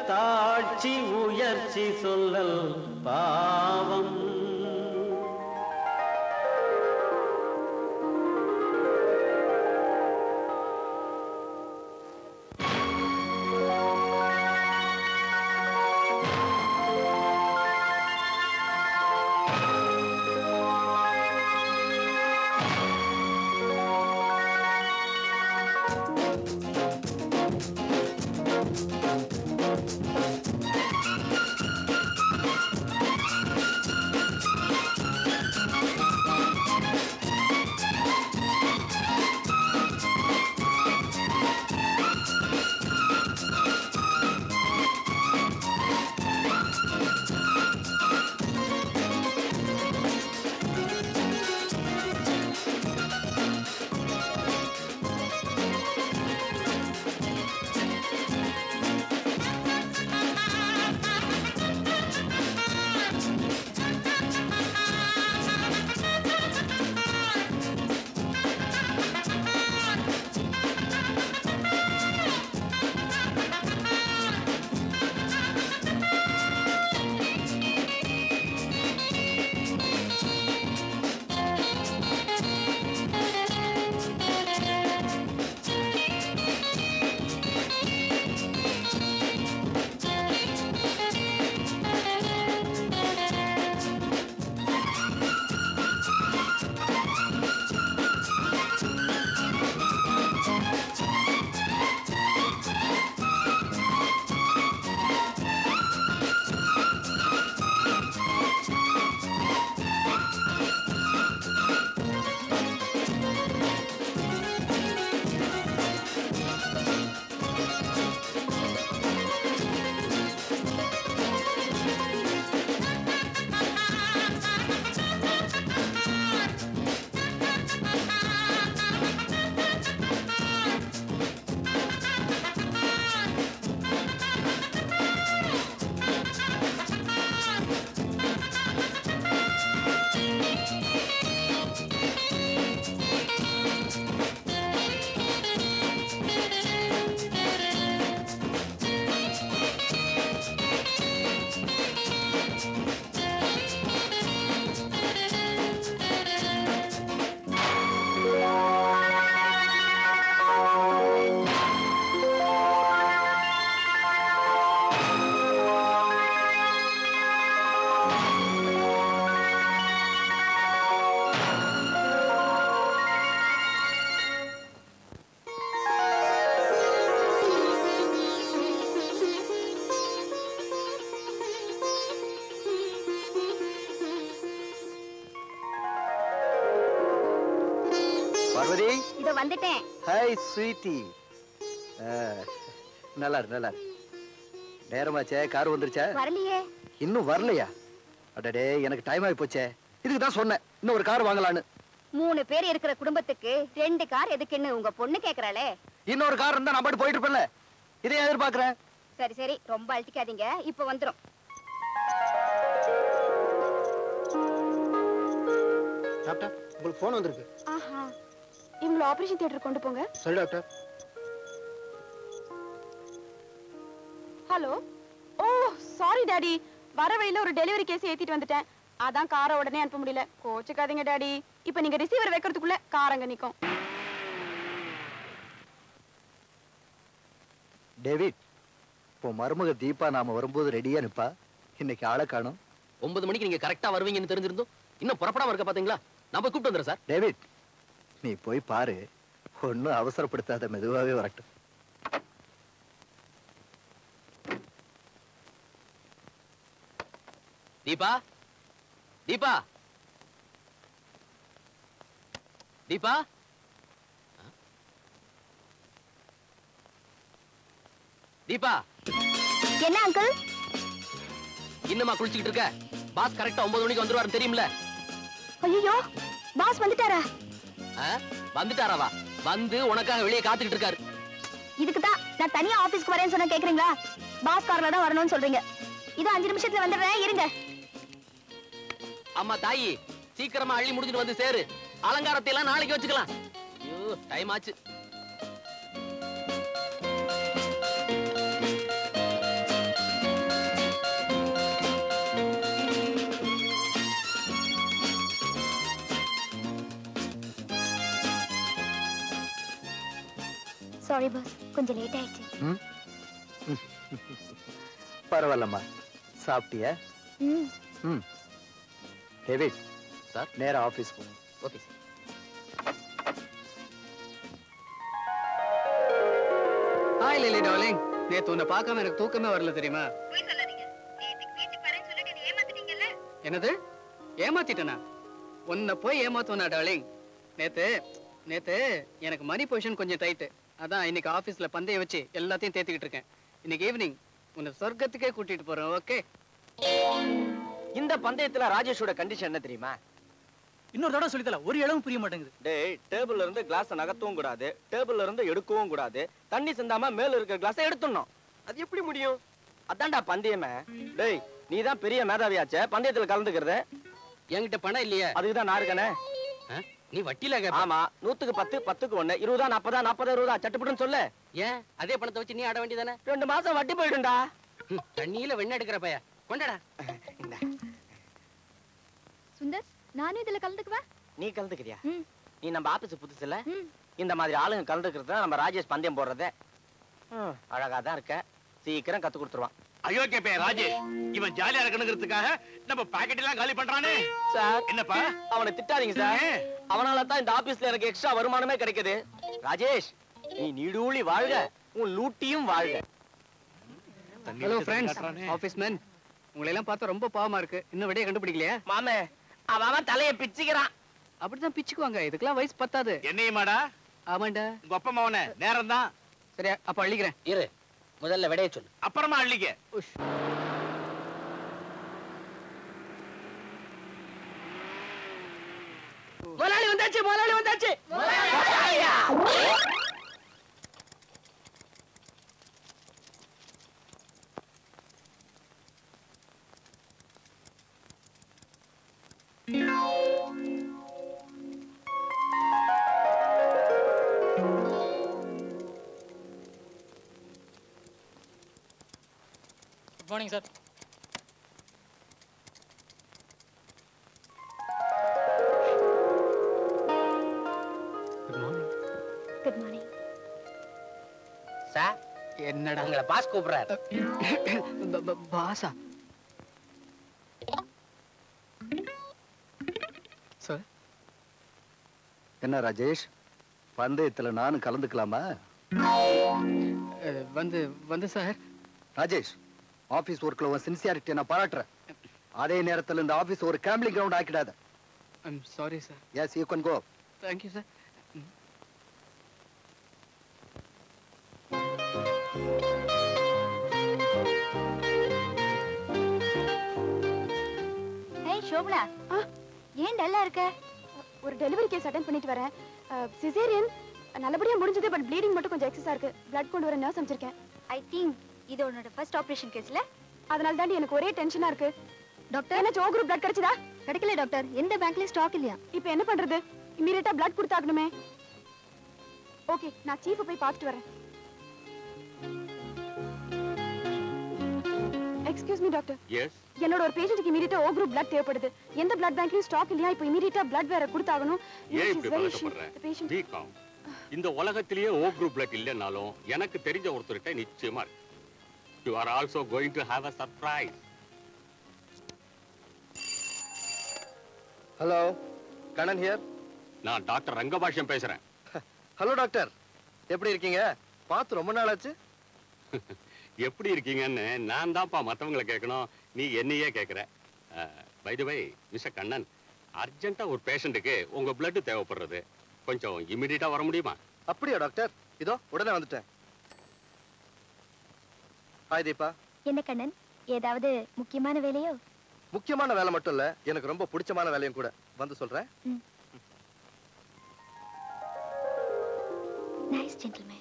தாழ்ச்சி உயர்ச்சி சொல்லல் பாவம் பார்வதி இதோ வந்துட்டேன் ஹாய் ஸ்வீட்டி நல்லா இரு, நல்லா இரு. நேரமாச்சே கார் வந்துருச்சா வரலையே இன்னும் வரலையா அடடே எனக்கு டைம் ஆகி போச்சே இதுக்கு தான் சொன்னேன் இன்னும் ஒரு கார் வாங்கலான்னு மூணு பேர் இருக்கிற குடும்பத்துக்கு ரெண்டு கார் எதுக்குன்னு உங்க பொண்ணு கேக்குறாளே இன்னொரு கார் இருந்தா நான் பாட்டு போயிட்டு இருப்பேன்ல இதே எதிர்பார்க்கறேன் சரி சரி ரொம்ப அழட்டிக்காதீங்க இப்ப வந்துரும் டாக்டர் உங்களுக்கு ஃபோன் வந்திருக்கு ஆஹா இவங்களை ஆபரேஷன் தியேட்டர் கொண்டு போங்க சரி doctor hello oh sorry daddy வர வழியில ஒரு டெலிவரி கேஸ் ஏத்திட்டு வந்துட்டேன் அதான் காரை உடனே அனுப்ப முடியல கோச்சுக்காதீங்க டாடி இப்போ நீங்க ரிசீவர் வைக்கிறதுக்குள்ள கார் அங்க நிக்கும் டேவிட் இப்போ மருமக தீபா நாம வரும்போது ரெடியா நிப்பா இன்னைக்கு ஆளை காணும் ஒன்பது மணிக்கு நீங்க கரெக்டா வருவீங்கன்னு தெரிஞ்சிருந்தோம் இன்னும் புறப்படாம இருக்க பாத்தீங்களா நான் போய் கூப்பிட்டு வந்துடுறேன் சார் டேவிட் நீ போய் பாரு ஒன்னும் அவசரப்படுத்தாத மெதுவாவே வரட்டும் தீபா தீபா தீபா தீபா என்ன அங்கிள் இன்னுமா குளிச்சுக்கிட்டு இருக்க பாஸ் கரெக்டா ஒன்பது மணிக்கு வந்துருவாருன்னு தெரியும்ல ஐயோ பாஸ் வந்துட்டாரா ஆ? வந்துட்டாராவா வந்து உனக்காக வெளியே காத்துக்கிட்டு இருக்காரு இதுக்கு தான் நான் தனியா ஆபீஸ்க்கு வரேன்னு சொன்னா கேக்குறீங்களா பாஸ் கார்ல தான் வரணும்னு சொல்றீங்க இது அஞ்சு நிமிஷத்துல வந்துடுறேன் இருங்க அம்மா தாயி சீக்கிரமா அள்ளி முடிஞ்சிட்டு வந்து சேரு அலங்காரத்தை எல்லாம் நாளைக்கு வச்சுக்கலாம் ஐயோ டைம் ஆச்சு சாரி பாஸ் கொஞ்சம் லேட் ஆயிடுச்சு ம் பரவாயில்லம்மா சாப்பிட்டியா ம் ம் டேவிட் சார் நேரா ஆபீஸ் போங்க okay sir hi Lily darling நேத்து உன்னை பார்க்காம எனக்கு தூக்கமே வரல தெரியுமா என்னது ஏமாத்திட்டனா உன்னை போய் ஏமாத்துவனா டார்லிங் நேத்து நேத்து எனக்கு மணி பொசிஷன் கொஞ்சம் டைட்டு அதான் இன்னைக்கு ஆபீஸ்ல பந்தயம் வச்சு எல்லாத்தையும் தேத்திக்கிட்டு இருக்கேன் இன்னைக்கு ஈவினிங் உன்னை சொர்க்கத்துக்கே கூட்டிட்டு போறேன் ஓகே இந்த பந்தயத்துல ராஜேஷோட கண்டிஷன் என்ன தெரியுமா இன்னொரு தடவை சொல்லித்தல ஒரு இளவும் புரிய மாட்டேங்குது டேய் டேபிள்ல இருந்து கிளாஸ் நகர்த்தவும் கூடாது டேபிள்ல இருந்து எடுக்கவும் கூடாது தண்ணி சிந்தாம மேல இருக்கிற கிளாஸை எடுத்துடணும் அது எப்படி முடியும் அதான்டா பந்தயமே டேய் நீ தான் பெரிய மேதாவியாச்சே பந்தயத்துல கலந்துக்கிறது என்கிட்ட பணம் இல்லையே அதுக்கு தான் நான் இருக்கனே ஆ? நீ வட்டியில கேப்ப ஆமா நூத்துக்கு பத்து பத்துக்கு ஒண்ணு இருபதா நாற்பதா நாற்பதா இருபதா சட்டுப்புட்டுன்னு சொல்லு ஏன் அதே பணத்தை வச்சு நீ ஆட வேண்டியதானே ரெண்டு மாசம் வட்டி போயிடும்டா தண்ணியில வெண்ணெய் எடுக்கிற பைய கொண்டாடா இந்தா, சுந்தர் நானும் இதுல கலந்துக்குவா நீ கலந்துக்கிறியா ம் நீ நம்ம ஆபீஸ் புதுசு இல்ல ம் இந்த மாதிரி ஆளுங்க கலந்துக்கிறது தான் நம்ம ராஜேஷ் பந்தயம் போடுறதே ம், அழகா தான் இருக்க சீக்கிரம் கத்து கொடுத்துருவான் அயோக்கிய பையன் ராஜேஷ் இவன் ஜாலியா இருக்கணுங்கிறதுக்காக நம்ம பாக்கெட் எல்லாம் காலி பண்றானே சார் என்னப்பா அவனை திட்டாதீங்க சார் ஏன்? அவனால தான் இந்த ஆபீஸ்ல எனக்கு எக்ஸ்ட்ரா வருமானமே கிடைக்குது ராஜேஷ் நீ நீடூழி வாழ்க உன் லூட்டியும் வாழ்க ஹலோ ஃப்ரெண்ட்ஸ் ஆபீஸ் மேன் உங்களை எல்லாம் பார்த்தா ரொம்ப பாவமா இருக்கு இன்னும் விடைய கண்டுபிடிக்கலையா மாமே அவன் அவன் தலைய பிச்சுக்கிறான் அப்படிதான் பிச்சுக்குவாங்க இதுக்கெல்லாம் வயசு பத்தாது என்னையுமாடா ஆமாண்டா உங்க அப்பா மவன நேரம் தான் சரியா அப்ப அழிக்கிறேன் இரு முதல்ல விடைய சொல்லு அப்புறமா அள்ளிக்க உஷ். முதலாளி வந்தாச்சு முதலாளி வந்தாச்சு good morning sir good morning sir என்னடா உங்களை பாஸ் கூப்பிடுறாரு ப- ப- பாசா சார் என்ன ராஜேஷ் பந்தயத்துல நானும் கலந்துக்கலாமா வந்து வந்து சார் ராஜேஷ் ஆபீஸ் ஒர்க்ல உன் சின்சியாரிட்டியை நான் பாராட்டுறேன் அதே நேரத்துல இந்த ஆபீஸ் ஒரு கேம்பிளிங் கிரவுண்ட் ஆக்கிடாத I'm sorry sir yes you can go thank you sir ஏய் ஷோபனா ஆ? ஏன் டல்லா இருக்க ஒரு டெலிவரி கேஸ் அட்டென்ட் பண்ணிட்டு வரேன் சிசேரியன் நல்லபடியா முடிஞ்சது பட் ப்ளீடிங் மட்டும் கொஞ்சம் எக்ஸஸா இருக்கு பிளட் கொண்டு வர நர்ஸ் அமைச்சிருக்கேன் ஐ திங்க் இது உன்னோட ஃபர்ஸ்ட் ஆபரேஷன் கேஸ்ல அதனால தாண்டி எனக்கு ஒரே டென்ஷனா இருக்கு டாக்டர் என்ன ஜோ குரூப் பிளட் கிடைச்சதா கிடைக்கல டாக்டர் எந்த பேங்க்லயும் ஸ்டாக் இல்லையா இப்போ என்ன பண்றது இமீடியட்டா பிளட் கொடுத்தாகணுமே ஓகே நான் சீஃப் போய் பார்த்துட்டு வரேன் எக்ஸ்கியூஸ் மீ டாக்டர் எஸ் என்னோட ஒரு பேஷண்ட்டுக்கு இமீடியட்டா ஓ குரூப் பிளட் தேவைப்படுது எந்த பிளட் பேங்க்லயும் ஸ்டாக் இல்லையா இப்போ இமீடியட்டா பிளட் வேற கொடுத்தாகணும் ஏன் இப்படி பதட்டப்படுற பேஷண்ட் பி காம் இந்த உலகத்திலேயே ஓ குரூப் பிளட் இல்லைன்னாலும் எனக்கு தெரிஞ்ச ஒருத்தர்கிட்ட நிச்சயமா இருக்கு you are also going to have a surprise hello Kannan here நான் டாக்டர் ரங்கபாஷ்யம் பேசுறேன் ஹலோ டாக்டர் எப்படி இருக்கீங்க பார்த்து ரொம்ப நாள் ஆச்சு எப்படி இருக்கீங்கன்னு நான் தான்ப்பா மத்தவங்களை கேட்கணும் நீ என்னையே கேட்குற by the way mister Kannan அர்ஜென்ட்டா ஒரு பேஷண்ட்டுக்கு உங்க blood தேவைப்படுறது கொஞ்சம் இமிடியட்டா வர முடியுமா அப்படியா டாக்டர் இதோ உடனே வந்துட்டேன் ஹாய் தீபா என்ன கண்ணன் ஏதாவது முக்கியமான வேலையோ முக்கியமான வேலை மட்டும் இல்ல எனக்கு ரொம்ப பிடிச்சமான வேலையும் கூட வந்து சொல்றேன் நைஸ் ஜென்டில்மேன்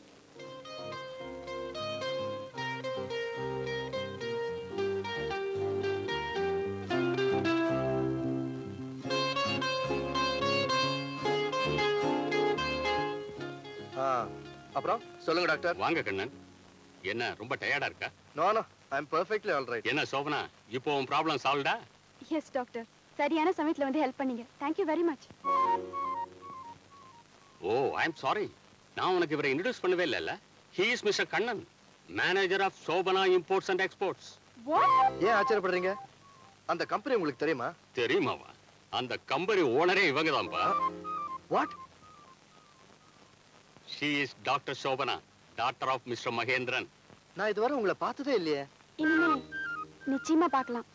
ஆ, அப்புறம் சொல்லுங்க டாக்டர் வாங்க கண்ணன் என்ன ரொம்ப டயர்டா இருக்கா no no I am perfectly all right என்ன சோபனா இப்போ உன் ப்ராப்ளம் சால்வ்டா எஸ் டாக்டர் சரியான சமயத்துல வந்து ஹெல்ப் பண்ணீங்க thank you very much oh I am sorry நான் உனக்கு இவரை இன்ட்ரோடியூஸ் பண்ணவே இல்லைல்ல he is mister Kannan manager of Shobana imports and exports ஏன் ஆச்சரியப்படுறீங்க அந்த கம்பெனி உங்களுக்கு தெரியுமா தெரியுமாவா அந்த கம்பெனி ஓனரே இவங்க தான்ப்பா what she is doctor Shobana doctor of mister Mahendran நான் இதுவரை உங்களை பார்த்ததே இல்லையே இனிமே நிச்சயமா பார்க்கலாம்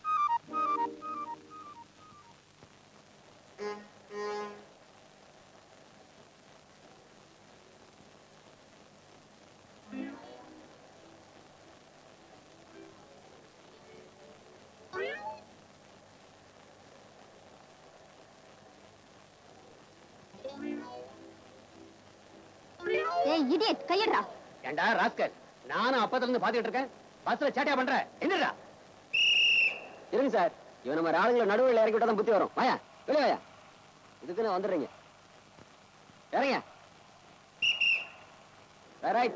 ஏய் இடியட் கையடா ஏண்டா ராஸ்கல் நானும் அப்பத்துல இருந்து பாத்துக்கிட்டு இருக்கேன் பஸ்ல சேட்டையா பண்ற என்னடா இருங்க சார் இவன் நம்ம ஆளுங்களை நடுவில் இறக்கி விட்டா தான் புத்தி வரும் வாயா வெளியே வாயா இதுக்குன்னு வந்துடுறீங்க இறங்க ரைட்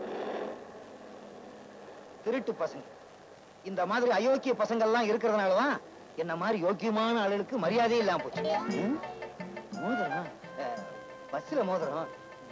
திருட்டு பசங்க இந்த மாதிரி அயோக்கிய பசங்க எல்லாம் இருக்கிறதுனால தான் என்ன மாதிரி யோக்கியமான ஆளுகளுக்கு மரியாதையே இல்லாம போச்சு ம்? மோதிரம் அஹ், பஸ்ல மோதிரம்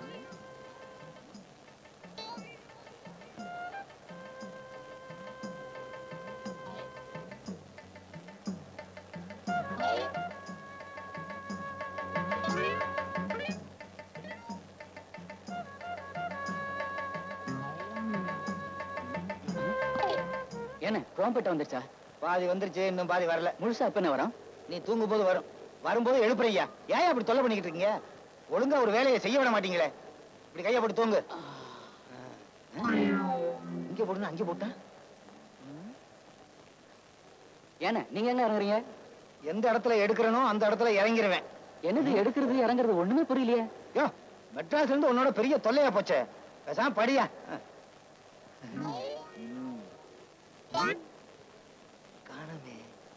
என்ன குரோம்பேட்டை வந்துருச்சா பாதி வந்துருச்சு இன்னும் பாதி வரல முழுசா எப்ப என்ன வரும் நீ தூங்கும் போது வரும் வரும்போது எழுப்புறீங்க ஏன் அப்படி தொல்லை பண்ணிக்கிட்டு இருக்கீங்க ஒழுங்கா ஒரு வேலையை செய்ய விட மாட்டீங்களே இப்படி கையை போட்டு தூங்கு இங்க போடுனா அங்க போட்டா ஏன நீங்க எங்க இறங்குறீங்க எந்த இடத்துல எடுக்கிறனோ அந்த இடத்துல இறங்கிருவேன் என்னது எடுக்கிறது இறங்குறது ஒண்ணுமே புரியலையே யோ மெட்ராஸ்ல இருந்து உன்னோட பெரிய தொல்லையா போச்சே பேசாம படியா காணமே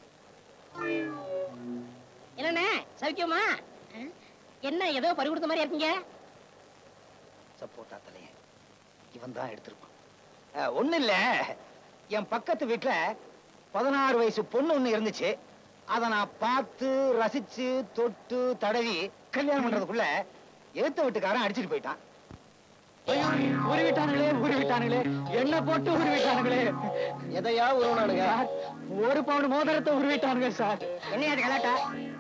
என்னண்ணே சௌக்கியமா அஹ், என்ன ஏதோ பறி கொடுத்த மாதிரி இருக்கீங்க சப்போட்டா தலைய இவன் தான் எடுத்திருப்பான் அஹ், ஒண்ணும் இல்ல என் பக்கத்து வீட்டுல பதினாறு வயசு பொண்ணு ஒண்ணு இருந்துச்சு அத நான் பார்த்து ரசிச்சு தொட்டு தடவி கல்யாணம் பண்றதுக்குள்ள எழுத்த வீட்டுக்காரன் அடிச்சிட்டு போயிட்டான் உருவிட்டானுங்களே உருவிட்டானுங்களே என்ன போட்டு உருவிட்டானுங்களே எதையா உருவனானுங்க ஒரு பவுன் மோதிரத்தை உருவிட்டானுங்க சார் என்ன அது கலாட்டா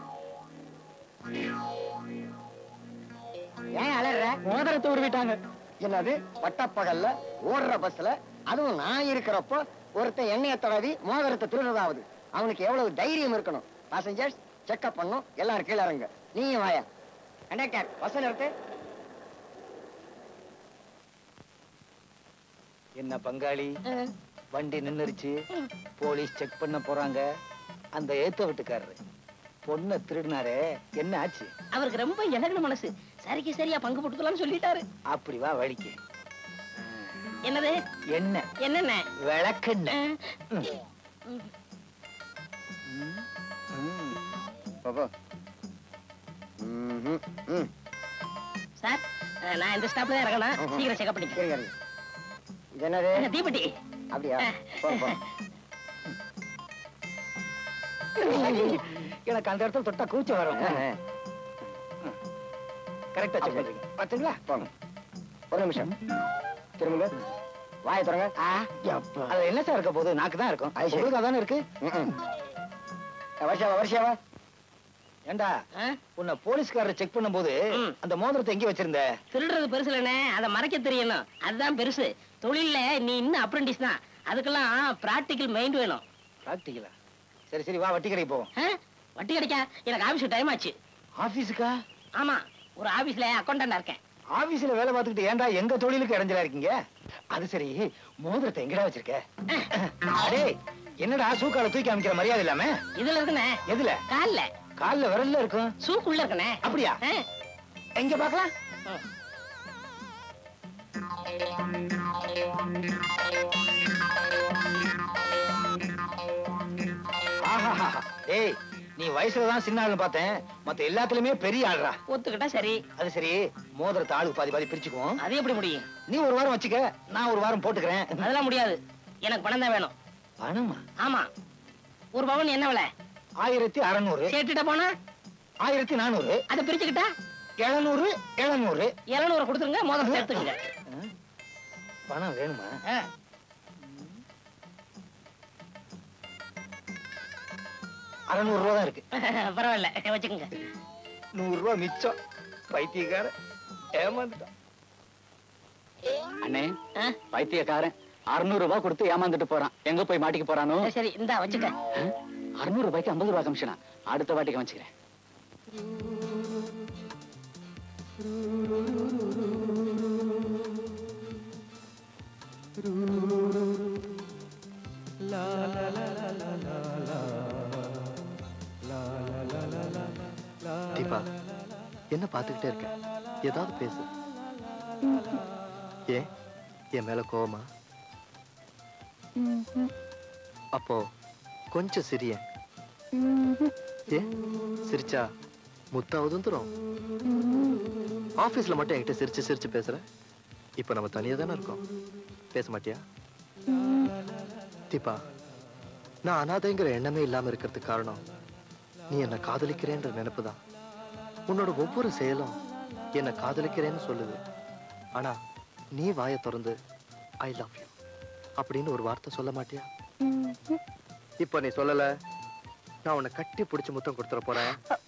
ஏன் அலற மோதிரத்தை உருவிட்டாங்க என்னது பட்டப்பகல்ல ஓடுற பஸ்ல அதுவும் நான் இருக்கிறப்போ ஒருத்தன் எண்ணெயை தடவி மோதிரத்தை திருடுறதாவது அவனுக்கு எவ்வளவு தைரியம் இருக்கணும் பாசஞ்சர்ஸ் செக்அப் பண்ணும் எல்லாரும் கீழே இறங்க நீயும் வாயா கண்டக்டர் பஸ் நிறுத்து என்ன பங்காளி வண்டி நின்னுருச்சு போலீஸ் செக் பண்ண போறாங்க அந்த ஏத்த வீட்டுக்காரரு பொண்ணை திருடினாரே என்ன ஆச்சு அவருக்கு ரொம்ப இலகுன மனசு சரிக்கு சரியா பங்கு போட்டுக்கலாம்னு சொல்லிட்டாரு அப்படி வா வழிக்கு என்னது என்ன என்னென்ன விளக்கெண்ணெய் அஹ், பாப்பா சார் அஹ், நான் இந்த ஸ்டாப்ல தான் இறங்கணும் ம்ஹும். சீக்கிரம் செக்அப் பண்ணிக்க இது என்னது அஹ், தீப்பெட்டி அப்படியா போ, போ. எனக்கு அந்த இடத்துல தொட்டா கூச்சம் வரும் கரெக்டா சொல்றீங்க பாத்தீங்களா போங்க ஒரு நிமிஷம் திரும்புங்க வாய திறங்க அது என்ன சார் இருக்க போகுது நாக்கு தான் இருக்கும் உங்களுக்கு அதானே இருக்கு வருஷாவா வருஷாவா ஏண்டா அஹ், உன்னை போலீஸ்காரர் செக் பண்ணும்போது ம். அந்த மோதிரத்தை எங்க வச்சிருந்த திருடுறது பெருசு இல்லைண்ணே அதை மறைக்க தெரியணும் அதுதான் பெருசு தொழில்ல நீ இன்னும் அப்ரண்டிஸ் தான் அதுக்கெல்லாம் பிராக்டிக்கல் மைண்ட் வேணும் பிராக்டிக்கலா சரி சரி வா வட்டி கடைக்கு போவோம் அஹ், வட்டி கிடைக்கா எனக்கு ஆபீஸ் டைம் ஆச்சு ஆபீஸுக்கா ஆமா ஒரு ஆபீஸ்ல அக்கௌண்டண்டா இருக்கேன் ஆபீஸ்ல வேலை பார்த்துக்கிட்டு ஏன்டா எங்க தொழிலுக்கு இடைஞ்சலா இருக்கீங்க அது சரி மோதிரத்தை எங்கடா வச்சிருக்க அடே என்னடா சூக்கால தூக்கி அமைக்கிற மரியாதை இல்லாம இதுல இருக்குண்ணே எதுல கால்ல கால்ல விரல்ல இருக்கும் சூக்குள்ள இருக்கண்ணே அப்படியா அஹ், எங்க பாக்கலாம் ம். ஆஹாஹா டேய் நீ வயசுல தான் சின்ன ஆளுன்னு பார்த்தேன் மத்த எல்லாத்துலயுமே பெரிய ஆள்றா ஒத்துக்கிட்டா சரி அது சரி மோதிரத்தை ஆளுக்கு பாதி பாதி பிரிச்சுக்குவோம் அது எப்படி முடியும் நீ ஒரு வாரம் வச்சுக்க நான் ஒரு வாரம் போட்டுக்கிறேன் அதெல்லாம் முடியாது எனக்கு பணம் தான் வேணும் பணமா ஆமா ஒரு பவன் என்ன விலை ஆயிரத்தி அறநூறு கேட்டுட்ட போனா ஆயிரத்தி நானூறு அதை பிரிச்சுக்கிட்டா எழுநூறு எழுநூறு எழுநூறு கொடுத்துருங்க முதல்ல எடுத்துக்கங்க பணம் வேணுமா அறநூறு ரூபா தான் இருக்கு பரவாயில்ல வச்சுக்கோங்க நூறு ரூபா மிச்சம் பைத்தியக்கார ஏமாந்துட்டான் அண்ணே பைத்தியக்காரன் அறுநூறு ரூபாய் கொடுத்து ஏமாந்துட்டு போறான் எங்க போய் மாட்டிக்க போறானோ சரி இந்தா வச்சுக்க அறுநூறு ரூபாய்க்கு ஐம்பது ரூபாய் கமிஷனா அடுத்த வாட்டிக்கு வச்சுக்கிறேன் தீபா என்ன பார்த்துக்கிட்டே இருக்க ஏதாவது பேசு ஏன் என் மேல கோவமா அப்போ கொஞ்சம் சிரியேன் ஏன் சிரிச்சா முத்தாவது வந்துரும் ஆபீஸ்ல மட்டும் என்கிட்ட சிரிச்சு சிரிச்சு பேசுற இப்ப நம்ம தனியா தானே இருக்கோம் பேச மாட்டியா தீபா நான் அனாதைங்கிற எண்ணமே இல்லாம இருக்கிறதுக்கு காரணம் நீ என்ன காதலிக்கிறேன்ற நினைப்புதான் உன்னோட ஒவ்வொரு செயலும் என்ன காதலிக்கிறேன்னு சொல்லுது ஆனா நீ வாயை திறந்து ஐ லவ் யூ அப்படின்னு ஒரு வார்த்தை சொல்ல மாட்டியா இப்போ நீ சொல்லல நான் உன்னை கட்டி பிடிச்சு முத்தம் கொடுத்துட போறேன்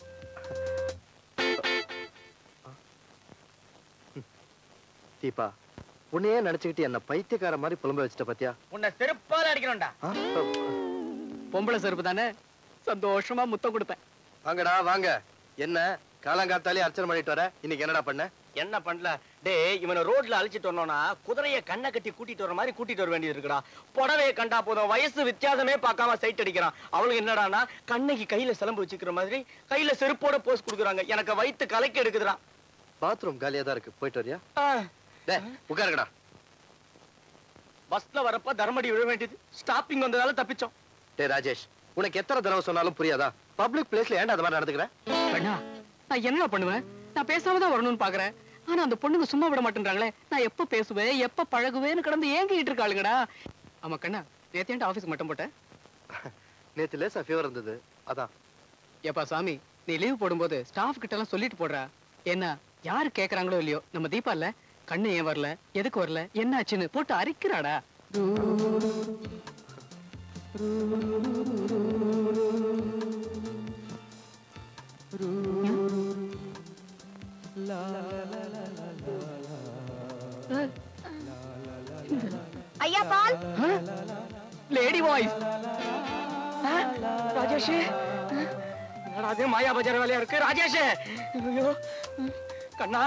தீபா உன்னையே நினைச்சுக்கிட்டு என்ன பைத்தியக்கார மாதிரி புலம்ப வச்சுட்ட பாத்தியா உன்னை செருப்பால அடிக்கணும்டா ஆ? பொம்பளை செருப்பு தானே சந்தோஷமா முத்தம் கொடுப்பேன் வாங்கடா வாங்க என்ன காலங்காத்தாலே அர்ச்சனை பண்ணிட்டு வர இன்னைக்கு என்னடா பண்ண என்ன பண்ணல டேய் இவனை ரோட்ல அழிச்சிட்டு வரணும்னா குதிரைய கண்ணை கட்டி கூட்டிட்டு வர மாதிரி கூட்டிட்டு வர வேண்டியது இருக்குடா புடவைய கண்டா போதும் வயசு வித்தியாசமே பார்க்காம சைட் அடிக்கிறான் அவளுக்கு என்னடான்னா கண்ணைக்கு கையில சிலம்பு வச்சுக்கிற மாதிரி கையில செருப்போட போஸ் கொடுக்குறாங்க எனக்கு வயித்து கலக்கி எடுக்குதுடா பாத்ரூம் காலியா தான் இருக்கு போயிட்டு வரியா ஆ, டேய் உட்காருங்கடா பஸ்ல வரப்ப தர்மடி விழ வேண்டியது ஸ்டாப்பிங் வந்ததால தப்பிச்சோம் டேய் ராஜேஷ் உனக்கு எத்தனை தடவை சொன்னாலும் புரியாதா பப்ளிக் பிளேஸ்ல ஏன்டா அது மாதிரி நடந்துக்கிற கண்ணா நான் என்ன பண்ணுவேன் நான் பேசாம தான் வரணும்னு பாக்குறேன் ஆனா அந்த பொண்ணுங்க சும்மா விட மாட்டேன்றாங்களே நான் எப்ப பேசுவேன் எப்ப பழகுவேன்னு கிடந்து ஏங்கிட்டு இருக்காளுங்கடா ஆமா கண்ணா நேத்தியாண்டு ஆபீஸ்க்கு மட்டும் போட்டேன் நேத்து லேசா ஃபீவர் இருந்தது அதான் ஏப்பா சாமி நீ லீவ் போடும்போது ஸ்டாஃப் கிட்ட எல்லாம் சொல்லிட்டு போடுறா என்ன யாரு கேக்குறாங்களோ இல்லையோ நம்ம தீபா இல்ல கண்ணு ஏன் வரல எதுக்கு வரல என்ன ஆச்சுன்னு போட்டு அரிக்கிறாடா ஐயா பால் லேடி வாய்ஸ் ராஜேஷ் என்னடா அது மாயா பஜார் வேலையா இருக்கு ராஜேஷ் ஐயோ கண்ணா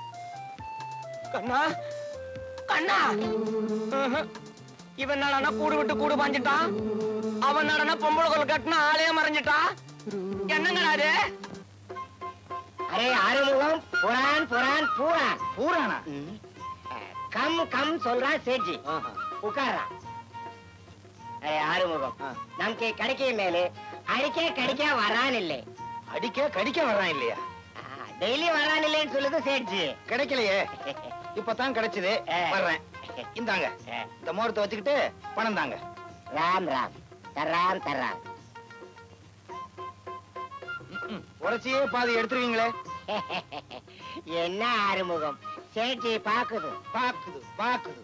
கண்ணா கண்ணா ஆஹா. இவன் நாடனா கூடு விட்டு கூடு பாஞ்சிட்டான் அவன் நாடனா பொம்பளை கோல் கட்டினா ஆளே மறைஞ்சிட்டான் என்னங்கடா அது அரே ஆறுமுகம் புறான் புறான் பூரான் பூரானா கம் கம் சொல்றான் சேட்ஜி உட்காரா அரே ஆறுமுகம் நமக்கு கடைக்கு மேலே அடிக்க கடிக்க வரான் இல்லை அடிக்க கடிக்க வர்றான் இல்லையா டெய்லி வரான் இல்லைன்னு சொல்லுது சேட்ஜி கிடைக்கலையே இப்பதான் கிடைச்சது வர்றேன் இந்தாங்க இந்த முகூர்த்தை வச்சுக்கிட்டு பணம் தாங்க ராம் ராம் தர்றாம் தர்றாம் உரைச்சியே பாதி எடுத்துருவீங்களே என்ன ஆறுமுகம் சேட்ஜி பாக்குது பாக்குது பாக்குது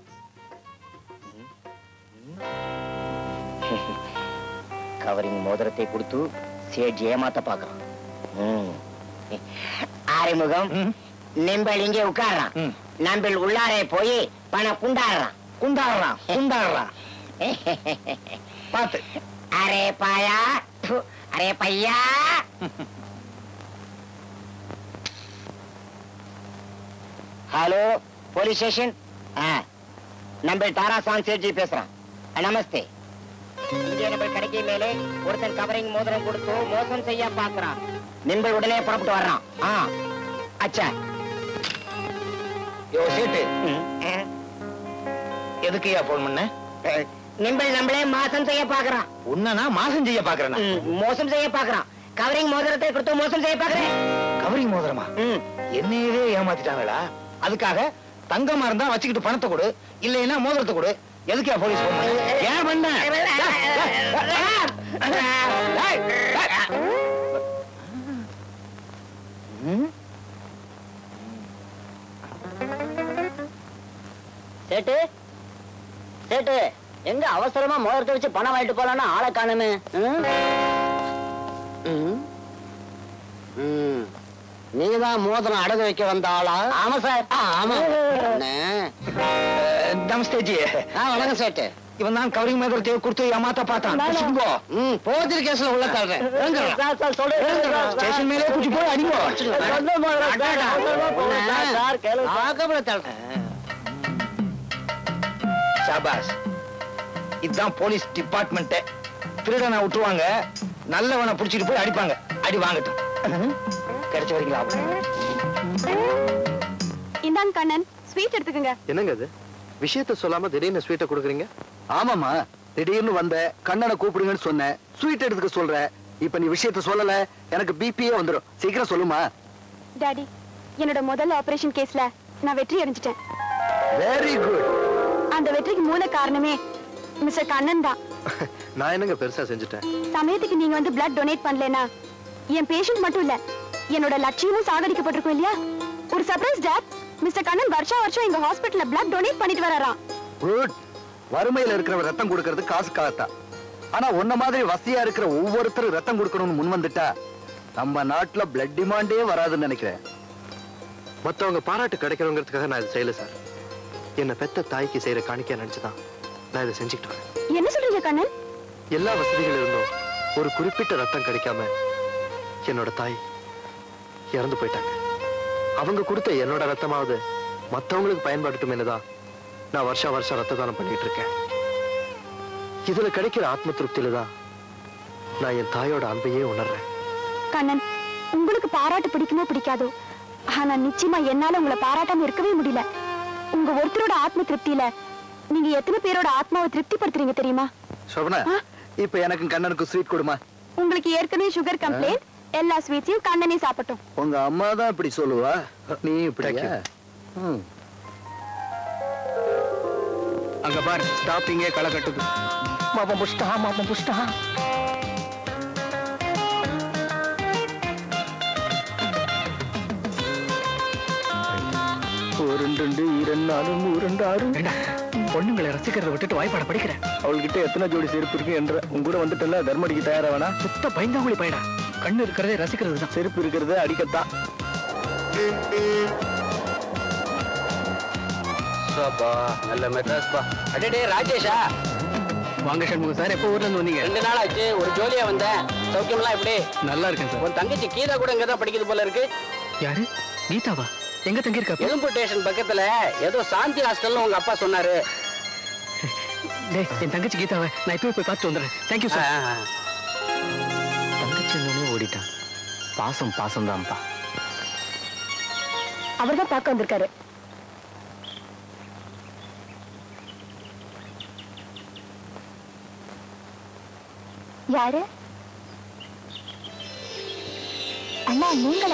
கவரிங் மோதிரத்தை கொடுத்து சேட்ஜி ஏமாத்த பாக்குறான் ம். ஆறுமுகம் நிம்பல் இங்கே உட்கார்றான் நம்பிள் உள்ளாரே போய் பணம் குண்டாடுறான் குண்டாடுறான் குண்டாடுறான் பாத்து அரே பாயா ப்பு, அரே பையா ஹலோ போலீஸ் ஸ்டேஷன் நம்ம தாராசான் சேட்ஜி பேசுறான் ஆ, நமஸ்தே இங்கே நம்ம கடைக்கு மேலே ஒருத்தன் கவரிங் மோதிரம் கொடுத்து மோசம் செய்ய பாக்குறான் நின்பல் உடனே புறப்பட்டு வர்றான் ஆ அச்சா யோ சேட்டு ம், ஆ. எதுக்குயா போன் பண்ண அஹ், நிம்பல் நம்மளே மாசம் செய்ய பாக்குறான் உன்னனா மாசம் செய்ய பாக்குறேனா ம், மோசம் செய்ய பாக்குறான் கவரிங் மோதிரத்தை கொடுத்து மோசம் செய்ய பாக்குறேன் கவரிங் மோதிரமா ம் என்னையவே ஏமாத்திட்டாங்களா அதுக்காக தங்கமா இருந்தா வச்சுக்கிட்டு பணத்தை கொடு இல்லைன்னா மோதிரத்தை கொடு எதுக்குயா போலீஸ் போன் பண்ண ஏன் பண்ண டேய், டேய், டேய். ம்? சேட்டு சேட்டு எங்க அவசரமா மோதிரத்தை வச்சு பணம் வாங்கிட்டு போலான்னு ஆளை காணுமே நீங்க தான் மோதிரம் அடகு வைக்க வந்த ஆளா ஆமா சார் ஆமா நமஸ்தே ஜி வணக்கம் சேட்டு இவன் தான் கவரிங் மேதத்தை கொடுத்து ஏமாத்த பார்த்தான் புடிச்சுக்கோ. ம் போதிரி கேஸ்ல உள்ள தள்ளுறேன் ஸ்டேஷன் மேலே குச்சி போய் அடிங்கோ சாபாஸ் இதுதான் போலீஸ் டிபார்ட்மெண்ட் திருடனை விட்டுருவாங்க நல்லவனை புடிச்சிட்டு போய் அடிப்பாங்க அடி வாங்கட்டும் கிடைச்ச வரைக்கும் லாபம் இந்தாங்க கண்ணன் ஸ்வீட் எடுத்துக்கங்க என்னங்க அது விஷயத்த சொல்லாம திடீர்னு ஸ்வீட்டை கொடுக்குறீங்க ஆமாமா திடீர்னு வந்த கண்ணனை கூப்பிடுங்கன்னு சொன்னேன் ஸ்வீட் எடுத்துக்க சொல்ற இப்ப நீ விஷயத்த சொல்லல எனக்கு பிபியே வந்துடும் சீக்கிரம் சொல்லுமா டாடி என்னோட முதல் ஆபரேஷன் கேஸ்ல நான் வெற்றி அடைஞ்சிட்டேன் வெரி குட் அந்த வெற்றிக்கு மூல காரணமே மிஸ்டர் கண்ணன் தான் நான் என்னங்க பெருசா செஞ்சுட்டேன் சமயத்துக்கு நீங்க வந்து பிளட் டொனேட் பண்ணலனா என் பேஷண்ட் மட்டும் இல்ல என்னோட லட்சியமும் சாகடிக்கப்பட்டிருக்கும் இல்லையா ஒரு சர்ப்ரைஸ் டாட் மிஸ்டர் கண்ணன் வருஷா வருஷம் எங்க ஹாஸ்பிடல்ல பிளட் டொனேட் பண்ணிட்டு வராராம் குட் வறுமையில இருக்கிறவன் ரத்தம் கொடுக்கறது காசுக்காகத்தான் ஆனா உன்ன மாதிரி வசதியா இருக்கிற ஒவ்வொருத்தரும் ரத்தம் கொடுக்கணும்னு முன் வந்துட்டா நம்ம நாட்டுல பிளட் டிமாண்டே வராதுன்னு நினைக்கிறேன் மத்தவங்க பாராட்டு கிடைக்கணுங்கிறதுக்காக நான் இதை செய்யல சார் என்னை பெத்த தாய்க்கு செய்யற காணிக்கையா நினைச்சுதான் நான் இதை செஞ்சுக்கிட்டு வரேன் என்ன சொல்றீங்க கண்ணன் எல்லா வசதிகள் இருந்தும் ஒரு குறிப்பிட்ட ரத்தம் கிடைக்காம என்னோட தாய் இறந்து போயிட்டாங்க அவங்க கொடுத்த என்னோட ரத்தமாவது மத்தவங்களுக்கு பயன்படட்டும் என்னதான் நான் வருஷா வருஷம் ரத்த தானம் பண்ணிட்டு இருக்கேன் இதுல கிடைக்கிற ஆத்ம திருப்தியில தான் நான் என் தாயோட அன்பையே உணர்றேன் கண்ணன் உங்களுக்கு பாராட்டு பிடிக்குமோ பிடிக்காதோ ஆனா நிச்சயமா என்னால உங்களை பாராட்டாம இருக்கவே முடியல உங்க ஒருத்தரோட ஆத்ம திருப்தியில நீங்க எத்தனை பேரோட ஆத்மாவை திருப்திப்படுத்துறீங்க தெரியுமா சோபனா இப்ப எனக்கு கண்ணனுக்கு ஸ்வீட் கொடுமா உங்களுக்கு ஏற்கனவே சுகர் கம்ப்ளைண்ட் எல்லா ஸ்வீட்ஸையும் கண்ணனே சாப்பிட்டோம் உங்க அம்மா தான் இப்படி சொல்லுவா நீ இப்படியா ம் அங்க பாரு ஸ்டாப்பிங்கே களை கட்டுது மாமா புஷ்டா மாமா புஷ்டா ஒரு ரெண்டு இரண்டு நாலு மூணு ரெண்டு ஆறு பொண்ணுங்களை ரசிக்கிறத விட்டுட்டு வாய்ப்பாட படிக்கிறேன் அவள்கிட்ட எத்தனை ஜோடி செருப்பு இருக்கு என்ற உங்க கூட வந்துட்டல தர்மடிக்கு தயாரா வேணா சுத்த பயந்தாங்குழி பையடா கண்ணு இருக்கிறதே ரசிக்கிறது தான் செருப்பு இருக்கிறது அடிக்கத்தான் நல்ல மெட்ராஸ் பா அடடே ராஜேஷா வாங்க சண்முகம் சார் எப்போ ஊர்ல இருந்து வந்தீங்க ரெண்டு நாள் ஆச்சு ஒரு ஜோலியா வந்தேன் சௌக்கியம்லாம் எப்படி நல்லா இருக்கேன் சார் உன் தங்கச்சி கீதா கூட இங்க தான் படிக்குது போல இருக்கு யாரு நீதாவா எங்க தங்கி இருக்கா எலும்பு ஸ்டேஷன் பக்கத்துல ஏதோ சாந்தி ஹாஸ்டல்னு உங்க அப்பா சொன்னாரு டேய் என் தங்கச்சி கீதாவை நான் இப்போ போய் பார்த்து வந்துடுறேன் தேங்க்யூ சார் தங்கச்சி என்னன்னே ஓடிட்டான் பாசம் பாசம் தான்ப்பா அவர்தான் பார்க்க வந்திருக்காரு யாரு அண்ணா நீங்களா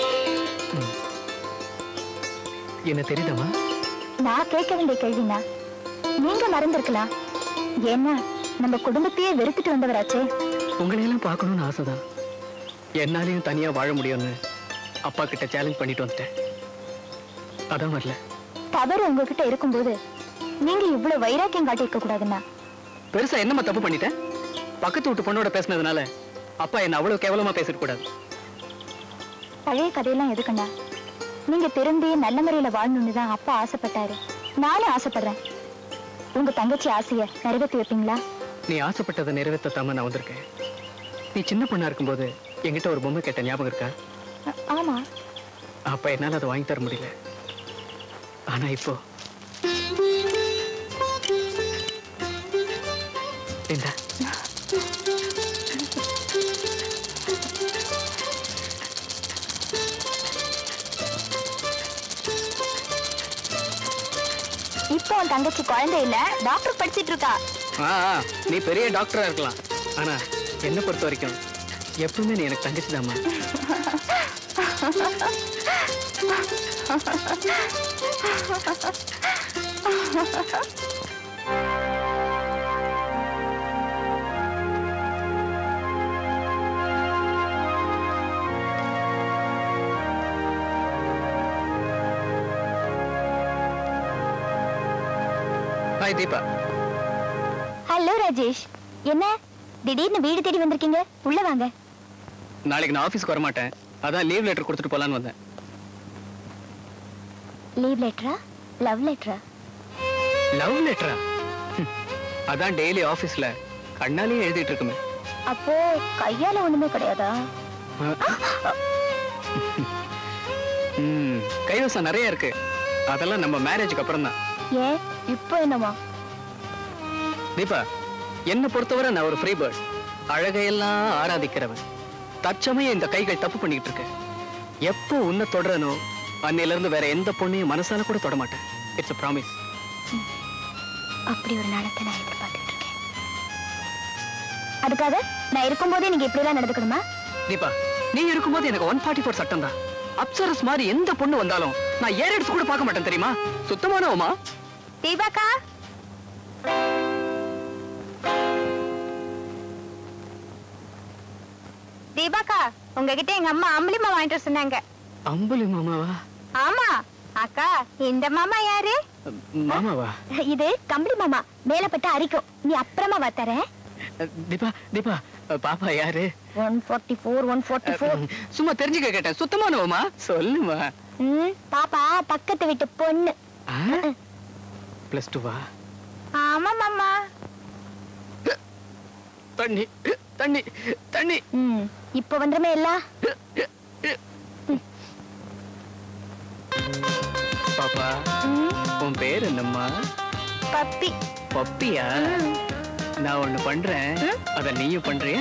என்ன தெரியுதாமா நான் கேட்க வேண்டிய கேள்வினா நீங்க மறந்திருக்கலாம் ஏன்னா நம்ம குடும்பத்தையே வெறுத்துட்டு வந்தவராச்சே உங்களையெல்லாம் பார்க்கணும்னு ஆசைதான் என்னாலையும் தனியா வாழ முடியும்னு அப்பா கிட்ட சேலஞ்ச் பண்ணிட்டு வந்துட்டேன் அதான் வரல தவறு உங்ககிட்ட இருக்கும்போது நீங்க இவ்வளவு வைராக்கியம் காட்டியிருக்க கூடாதுன்னா பெருசா என்னம்மா தப்பு பண்ணிட்டேன் பக்கத்து வீட்டு பொண்ணோட பேசினதுனால அப்பா என்ன அவ்வளவு கேவலமா பேசிட கூடாது பழைய கதையெல்லாம் எதுக்குண்ணா நீங்க திரும்பி நல்ல முறையில வாழணும்னு தான் அப்பா ஆசைப்பட்டாரு நானும் ஆசைப்படுறேன் உங்க தங்கச்சி ஆசைய நிறைவேற்றி வைப்பீங்களா நீ ஆசைப்பட்டதை நிறைவேற்றாம நான் வந்திருக்கேன் நீ சின்ன பொண்ணா இருக்கும்போது என்கிட்ட ஒரு பொம்மை கேட்ட ஞாபகம் இருக்கா அ- ஆமா அப்ப என்னால அதை வாங்கி தர முடியல ஆனா இப்போ இந்தா இப்போ உன் தங்கச்சி குழந்தை இல்ல டாக்டர் படிச்சிட்டு இருக்கா ஆ ஆ, நீ பெரிய டாக்டரா இருக்கலாம் ஆனா என்ன பொறுத்த வரைக்கும் எப்பவுமே நீ எனக்கு தங்கச்சி ஹாய் தீபா ஹலோ ராஜேஷ் என்ன திடீர்னு வீடு தேடி வந்திருக்கீங்க உள்ள வாங்க நாளைக்கு நான் ஆபீஸ்க்கு வர மாட்டேன் அதான் லீவ் லெட்டர் கொடுத்துட்டு போலான்னு வந்தேன் லீவ் லெட்டரா லவ் லெட்டரா லவ் லெட்டரா அதான் டெய்லி ஆபீஸ்ல கண்ணாலேயே எழுதிட்டு இருக்குமே அப்போ கையால ஒண்ணுமே கிடையாதா ம், கைவசம் நிறைய இருக்கு அதெல்லாம் நம்ம மேரேஜுக்கு அப்புறம் தான் ஏன் இப்போ என்னவா தீபா என்ன பொறுத்தவரை நான் ஒரு ஃப்ரீ பேர்ட் அழகையெல்லாம் ஆராதிக்கிறவன் தற்சமயம் இந்த கைகள் தப்பு பண்ணிக்கிட்டு இருக்கு எப்போ உன்னை தொடரனோ அன்னையில இருந்து வேற எந்த பொண்ணையும் மனசால கூட தொட மாட்டேன் இட்ஸ் ப்ராமிஸ் அப்படி ஒரு நாளத்தை நான் எதிர்பார்த்துட்டு இருக்கேன் அதுக்காக நான் இருக்கும்போதே நீங்க இப்படி எல்லாம் நடந்துக்கணுமா தீபா நீ இருக்கும்போது எனக்கு ஒன் ஃபார்ட்டி ஃபோர் சட்டம் தான் அப்சரஸ் மாதிரி எந்த பொண்ணு வந்தாலும் நான் ஏற எடுத்து கூட பார்க்க மாட்டேன் தெரியுமா சுத்தமானவமா தீபாக்கா தீபாக்கா உங்ககிட்ட எங்க அம்மா அம்பளிமா வாங்கிட்டு வர சொன்னாங்க அம்புலி மாமாவா ஆமா அக்கா இந்த மாமா யாரு மாமாவா இது கம்பளி மாமா மேலப்பட்டு அரிக்கும் நீ அப்புறமா வா தரேன் தீபா தீபா பாப்பா யாரு one forty four one forty four சும்மா தெரிஞ்சுக்க கேட்டேன் சுத்தமானவமா சொல்லுமா ம் பாப்பா பக்கத்து வீட்டு பொண்ணு பிளஸ் டூவா ஆமா மாமா தண்ணி தண்ணி தண்ணி ம் இப்போ வந்துருமே எல்லாம் பாப்பா உன் பேர் என்னம்மா பப்பி பப்பியா நான் ஒண்ணு பண்றேன் அத நீயும் பண்றியா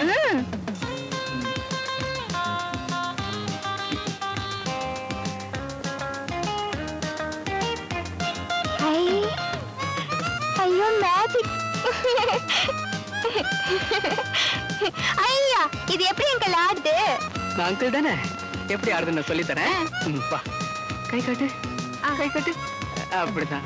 ஐ ஐயோ மேஜிக் ஐயா இது எப்படி எங்க ஆடுது நான் அங்கிள் தானே எப்படி ஆடுதுன்னு நான் சொல்லி தரேன் ம், வா கை காட்டு கை காட்டு அப்படிதான்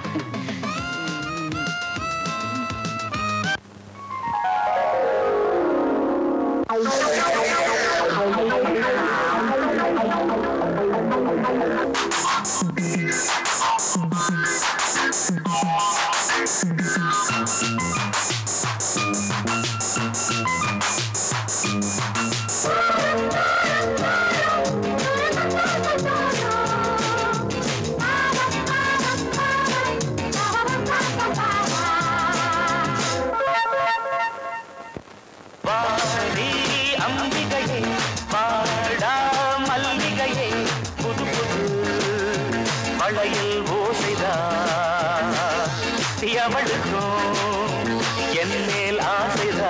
வாடி அம்பிகையே வாடா மல்லிகையே புது புது மழையில் ஓசைதா எவளுக்கும் என் மேல் ஆசைதா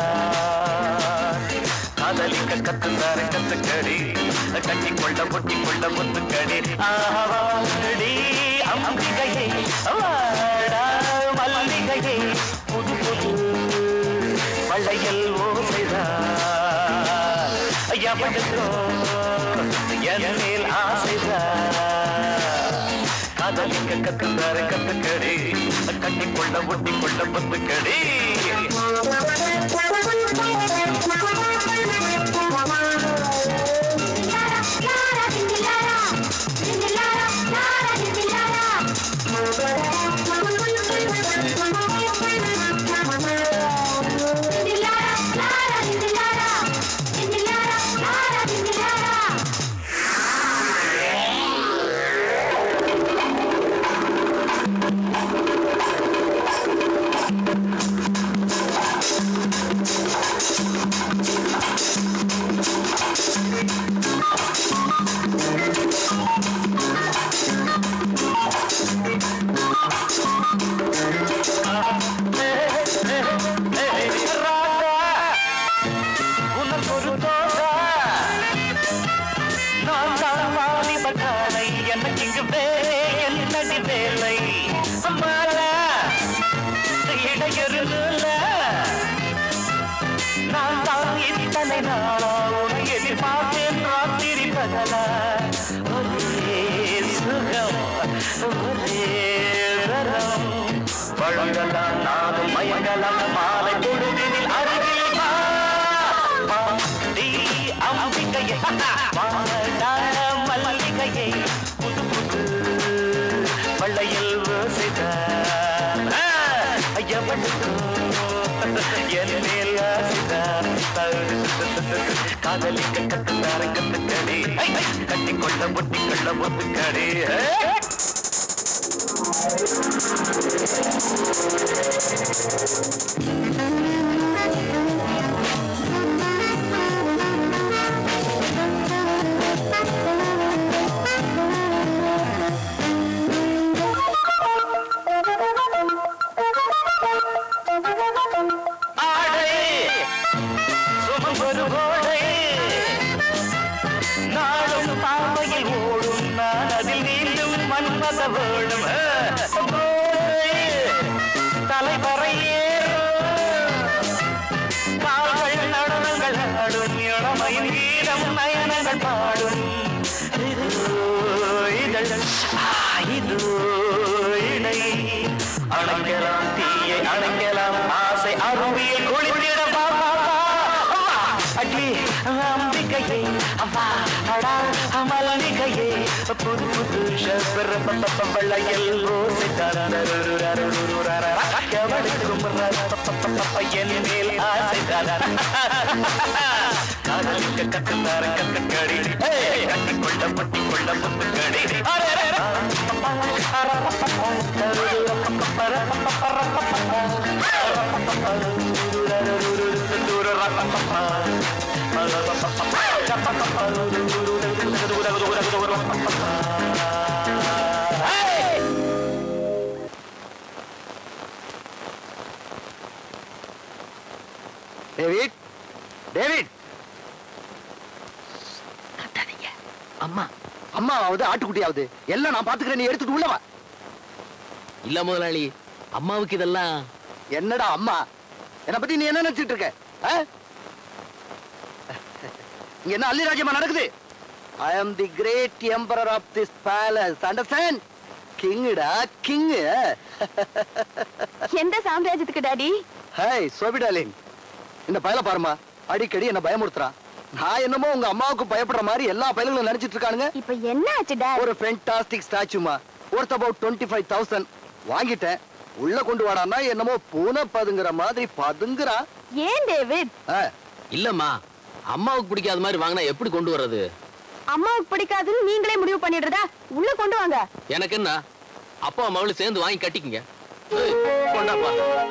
காதலிக்க கத்துந்தார கத்துக்கடி கட்டி கொள்ள பொட்டி கொள்ள முத்துக்கடி ஆவாடி அம்பிகையே வாடா மல்லிகையே புது புது மழையில் ஓசைதா எவனுக்கோ என் மேல் ஆசைதா காதலிக்க கத்துந்தார கத்துக்கடி கட்டி கொள்ள ஒட்டி கொள்ள முத்துக்கடி உனக்கு ஒரு தோழா நான் தான் வாலிபக்காரை எனக்கு இங்கு வேலை என்னடி வேலை அம்மாலா இடையருல நான் தான் இத்தனை நாளா உன்னை எதிர்பார்த்தேன் ராத்திரி பகலா ஒரே சுகம் ஒரே தரம் வழங்கலாம் நானும் மயங்கலாம் மாலை பொழுதினில் அருகில் வா மாடி அம்பிகையே மாடா மல்லிகையே புது புது பள்ளையில் ஓசைதான் காதலிக்க கத்துக்கார கத்துக்கடி கட்டி கொள்ள பொட்டி கொள்ள ஒத்துக்கடி ஆடை சுமங்கொரு கோடை நாளும் பாவையில் ஓடும் நான் அதில் நீண்டும் மன்மத வேணும் தலைவரை கால்கள் நடனங்கள் ஆடும் இளமையின் கீதம் நயனங்கள் பாடும் இது இதழ் ஆ, இது இடை அணைக்கலாம் தீயை அணைக்கலாம் ஆசை அருவியில் குளிர்ந்திட வா, வா, வா. வா. அடி அம்பிகையே அம்மா அடா மல்லிகையே புது புது ஷப்பர் வெள்ளையில் ஓசை எவனுக்கும் என் மேல் ஆசை காதலிக்க கத்துந்தார கத்துக்கடி கட்டி கொள்ள முட்டி கொள்ள முத்துக்கடி டேவிட் டேவிட் அம்மா அம்மாவாவது ஆட்டுக்குட்டியாவது எல்லாம் நான் பாத்துக்கிறேன் நீ எடுத்துட்டு உள்ளவா இல்ல முதலாளி அம்மாவுக்கு இதெல்லாம் என்னடா அம்மா என்ன பத்தி நீ என்ன நினைச்சிட்டு இருக்க ஆ? இங்க என்ன அள்ளி ராஜ்யமா நடக்குது I am the great emperor of this palace understand கிங்குடா கிங்கு எந்த சாம்ராஜ்யத்துக்கு டாடி ஹாய் சோபிடாலின் இந்த பயல பாருமா அடிக்கடி என்ன பயமுறுத்துறான் நான் என்னமோ உங்க அம்மாவுக்கு பயப்படுற மாதிரி எல்லா பயல்களும் நினைச்சிட்டு இருக்கானுங்க இப்ப என்ன ஆச்சு டாடி ஒரு ஃபென்டாஸ்டிக் ஸ்டாச்சுமா worth about twenty five thousand வாங்கிட்டேன் உள்ள கொண்டு வாடான்னா என்னமோ பூனை பதுங்குற மாதிரி பதுங்குறான் ஏன் டேவிட் ஆ, இல்லம்மா அம்மாவுக்கு பிடிக்காத மாதிரி வாங்கினா எப்படி கொண்டு வர்றது அம்மாவுக்கு பிடிக்காதுன்னு நீங்களே முடிவு பண்ணிடுறதா உள்ள கொண்டு வாங்க எனக்கு என்ன அப்பா அம்மாவும் சேர்ந்து வாங்கி கட்டிக்குங்க ஏய், கொண்டாப்பா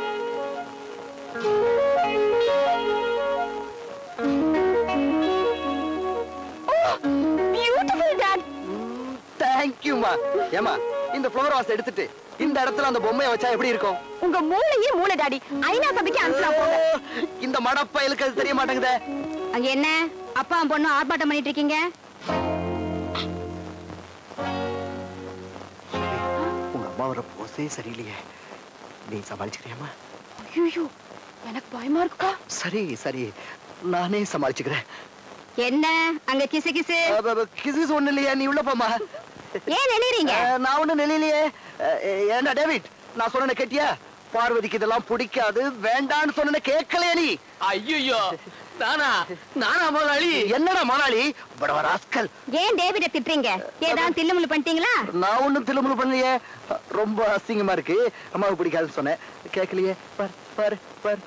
பியூட்டிஃபுல் டாட் தேங்க்யூமா ஏமா இந்த ஃப்ளவர் வாஸ் எடுத்துட்டு இந்த இடத்துல அந்த பொம்மையை வச்சா எப்படி இருக்கும் உங்க மூளையே மூளை டாடி ஐநா சபைக்கு அனுப்பலாம் போங்க இந்த மடப்பயலுக்கு அது தெரிய மாட்டேங்குதே அங்க என்ன அப்பா பொண்ணு ஆர்ப்பாட்டம் பண்ணிட்டு இருக்கீங்க உங்க அம்மா வர போசே சரியில்லையே நீ சமாளிச்சுக்கிறியாமா ஐயோ எனக்கு பயமா இருக்குக்கா சரி சரி நானே சமாளிச்சுக்கிறேன் என்ன அங்க கிசு கிசு கிசிஸ் ஒண்ணு இல்லையா நீ உள்ள போமா ஏன் நினைறீங்க நான் ஒண்ணு நிலையிலேயே ஏண்டா டேவிட் நான் சொன்ன கேட்டியா பார்வதிக்கு இதெல்லாம் பிடிக்காது வேண்டான்னு சொன்ன கேட்கலையே நீ ஐயோ நானா நானா முதலாளி என்னடா முதலாளி படவ ராஸ்கல் ஏன் டேவிட திட்டுறீங்க ஏதாவது தில்லுமுள்ளு பண்ணிட்டீங்களா நான் ஒண்ணும் திரும்பல பண்ணலையே ரொம்ப அசிங்கமா இருக்கு அம்மாவுக்கு பிடிக்காதுன்னு சொன்னேன் கேட்கலையே பார் பாரு பார்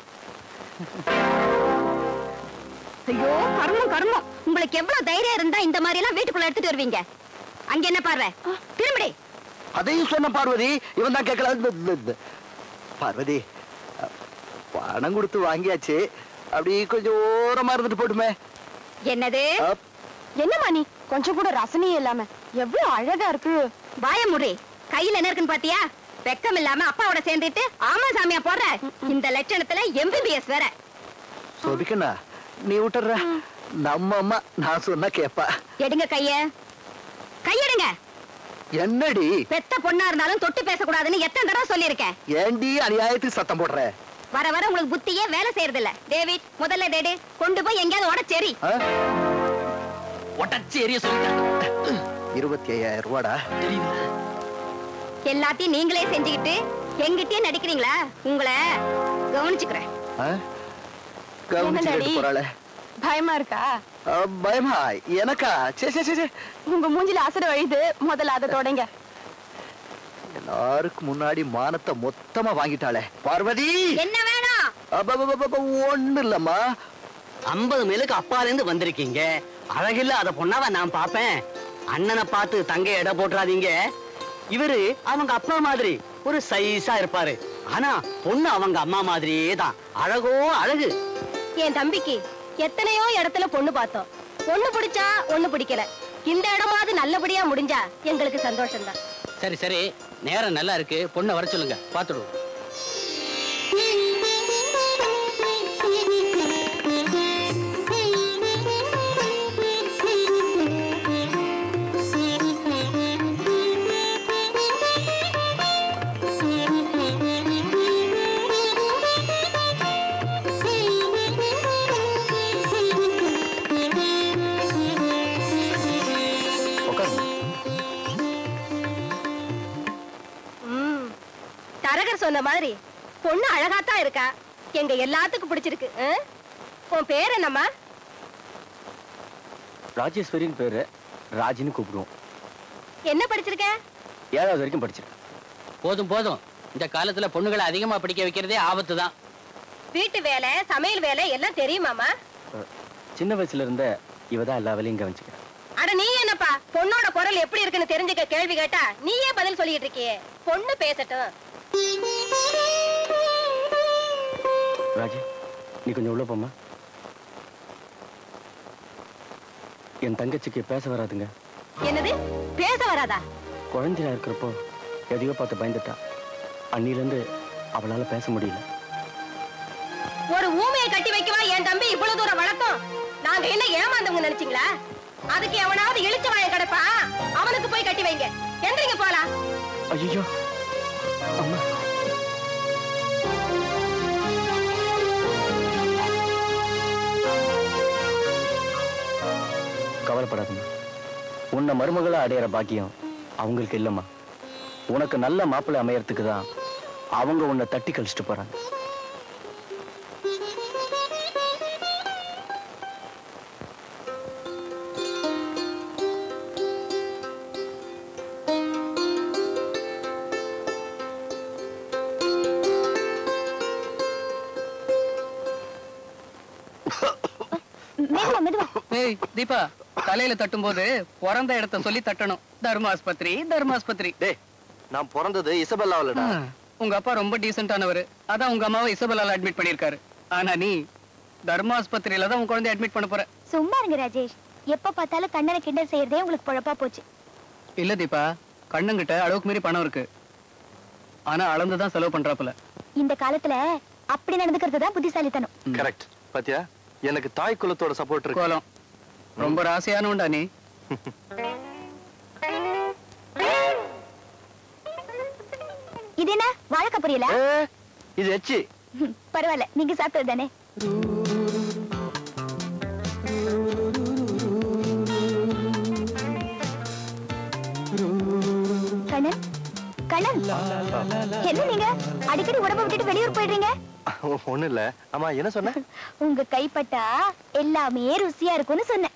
ஐயோ கர்மம் கர்மம் உங்களுக்கு எவ்வளவு தைரியம் இருந்தா இந்த மாதிரி எல்லாம் வீட்டுக்குள்ள எடுத்துட்டு வருவீங்க அங்க என்ன பார்வை திரும்படி அதையும் சொன்ன பார்வதி இவன் தான் கேட்கல பார்வதி பணம் கொடுத்து வாங்கியாச்சு அப்படி கொஞ்சம் ஓரமா இருந்துட்டு போட்டுமே என்னது அப். என்னம்மா நீ கொஞ்சம் கூட ரசனையே இல்லாம எவ்வளவு அழகா இருக்கு வாய முடி கையில என்ன இருக்குன்னு பாத்தியா வெக்கம் இல்லாம அப்பாவோட சேர்ந்துட்டு ஆமா சாமியா போடுற இந்த லட்சணத்துல எம்பிபிஎஸ் வேற சோபிக்கண்ணா நீ விட்டுற நம்ம அம்மா நான் சொன்னா கேப்பா எடுங்க கைய கையெடுங்க என்னடி பெத்த பொண்ணா இருந்தாலும் தொட்டு பேசக்கூடாதுன்னு எத்தனை தடவை சொல்லியிருக்கேன் ஏண்டி அநியாயத்துக்கு சத்தம் போடுற வர வர உங்களுக்கு புத்தியே வேலை செய்யறது இல்ல டேவிட் முதல்ல டேடு கொண்டு போய் எங்கேயாவது உடச்சேரி ஆ? ஒட்டச்சி எரிய சொல்லிட்டாங்க இருபத்தி ஐயாயிரம் ரூபாடா எல்லாத்தையும் நீங்களே செஞ்சுக்கிட்டு எங்கிட்டயே நடிக்கிறீங்களா உங்களை கவனிச்சுக்கிறேன் ஆ? கவனிச்சு டாடி? கேட்டு போறாளே பயமா இருக்கா ஆ, பயமா எனக்கா சே சே சே, சே உங்க மூஞ்சில அசட வழிது முதல்ல அதை தொடங்க எல்லாருக்கும் முன்னாடி மானத்தை மொத்தமா வாங்கிட்டாளே பார்வதி என்ன வேணும் அப்பப்பப்பப்ப, ஒண்ணு இல்லம்மா ஐம்பது மைலுக்கு அப்பால இருந்து வந்திருக்கீங்க அழகில்லாத பொண்ணாவ நான் பாப்பேன் அண்ணனை பார்த்து தங்கை எடை போட்டுறாதீங்க இவரு அவங்க அப்பா மாதிரி ஒரு சைஸா இருப்பாரு ஆனா பொண்ணு அவங்க அம்மா மாதிரியே தான் அழகோ அழகு என் தம்பிக்கு எத்தனையோ இடத்துல பொண்ணு பார்த்தோம் பொண்ணு பிடிச்சா ஒண்ணு பிடிக்கல இந்த இடமாவது நல்லபடியா முடிஞ்சா எங்களுக்கு சந்தோஷம்தான் சரி சரி நேரம் நல்லா இருக்கு பொண்ணை வர சொல்லுங்க பார்த்துடுவோம் ம், தரகர் சொன்ன மாதிரி பொண்ணு அழகாத்தான் இருக்கா எங்க எல்லாத்துக்கும் பிடிச்சிருக்கு ஆ? உன் பேர் என்னம்மா ராஜேஸ்வரின்னு பேரு ராஜின்னு கூப்பிடுவோம் என்ன படிச்சிருக்க ஏழாவது வரைக்கும் படிச்சிருக்கேன் போதும் போதும் இந்த காலத்துல பொண்ணுகளை அதிகமா படிக்க வைக்கிறதே ஆபத்து தான் வீட்டு வேலை சமையல் வேலை எல்லாம் தெரியுமாமா சின்ன வயசுல இருந்த இவ தான் எல்லா வேலையும் கவனிச்சுக்கிறேன் அட நீ என்னப்பா பொண்ணோட குரல் எப்படி இருக்குன்னு தெரிஞ்சுக்க கேள்வி கேட்டா நீயே பதில் சொல்லிட்டு இருக்கியே பொண்ணு பேசட்டும் ராஜி நீ கொஞ்சம் உள்ள போம்மா என் தங்கச்சிக்கு பேச வராதுங்க என்னது பேச வராதா குழந்தையா இருக்கிறப்போ எதையோ பார்த்து பயந்துட்டா அன்னிலேருந்து அவளால பேச முடியல ஒரு ஊமையை கட்டி வைக்கவா என் தம்பி இவ்வளவு தூரம் வளர்த்தோம் நாங்க என்ன ஏமாந்தவங்க நினைச்சீங்களா அதுக்கு எவனாவது இழுச்சு வாய கிடப்பா அவனுக்கு போய் கட்டி வைங்க எந்திரிங்க போலாம் ஐயோ அம்மா கவலைப்படாதம்மா உன்னை மருமகளா அடையிற பாக்கியம் அவங்களுக்கு இல்லம்மா உனக்கு நல்ல மாப்பிள்ளை அமையறதுக்கு தான் அவங்க உன்னை தட்டி கழிச்சிட்டு போறாங்க மெதுவா மெதுவா ஏய் தீபா தலையில தட்டும் போது பிறந்த இடத்த சொல்லி தட்டணும் தர்மாஸ்பத்திரி தர்மாஸ்பத்திரி டேய் நான் பிறந்தது இசபெல்லாவிலடா உங்க அப்பா ரொம்ப டீசென்டானவர் அதான் உங்க அம்மாவை இசபெல்லால அட்மிட் பண்ணிருக்காரு ஆனா நீ தர்மாஸ்பத்திரியில தான் உன் குழந்தைய அட்மிட் பண்ண போற சும்மா இருங்க ராஜேஷ் எப்ப பார்த்தாலும் கண்ணனை கிண்டல் செய்யறதே உங்களுக்கு பொழப்பா போச்சு இல்ல தீபா கண்ணங்கிட்ட அளவுக்கு மீறி பணம் இருக்கு ஆனா அளந்துதான் செலவு பண்றாப்புல இந்த காலத்துல அப்படி நடந்துக்கிறது தான் புத்திசாலித்தனம் கரெக்ட் பாத்தியா எனக்கு தாய் குலத்தோட சப்போர்ட் இருக்கு கோலம் ரொம்ப ராசியானவன்டா நீ இது என்ன வாழைக்காய் புரியல இது எச்சி பரவாயில்ல நீங்க சாப்பிட்டது தானே கண்ணன் கண்ணன் என்ன நீங்க அடிக்கடி உடம்ப விட்டுட்டு வெளியூர் போயிடுறீங்க ஒண்ணு இல்ல ஆமா என்ன சொன்ன உங்க கைப்பட்டா எல்லாமே ருசியா இருக்கும்னு சொன்னேன்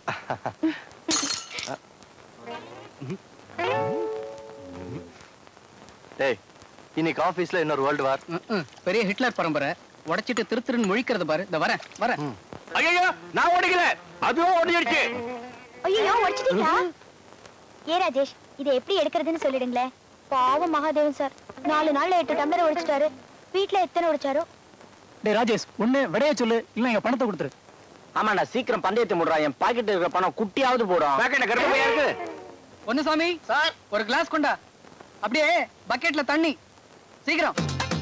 டேய் இன்னைக்கு ஆபீஸ்ல இன்னொரு வேர்ல்டு வார் ம்ம். பெரிய ஹிட்லர் பரம்பரை உடைச்சிட்டு திரு திருன்னு முழிக்கிறது பாரு இந்த வரேன் வரேன் ஐயோ நான் ஓடிக்கல அதுவும் ஓடிடுச்சு ஐயோ உடைச்சிட்டீங்களா ஏ ராஜேஷ் இதை எப்படி எடுக்கிறதுன்னு சொல்லிடுங்களேன் பாவம் மகாதேவன் சார் நாலு நாள்ல எட்டு டம்ளர் உடைச்சிட்டாரு வீட்ல எத்தனை உடைச்சாரோ டேய் ராஜேஷ் ஒண்ணு விடைய சொல்லு இல்ல எங்க பணத்தை கொடுத்துரு ஆமாண்டா சீக்கிரம் பந்தயத்தை முடுறா என் பாக்கெட் இருக்கிற பணம் குட்டியாவது போடும் இருக்கு பொன்னுசாமி சார் ஒரு கிளாஸ் கொண்டா அப்படியே பக்கெட்ல தண்ணி சீக்கிரம்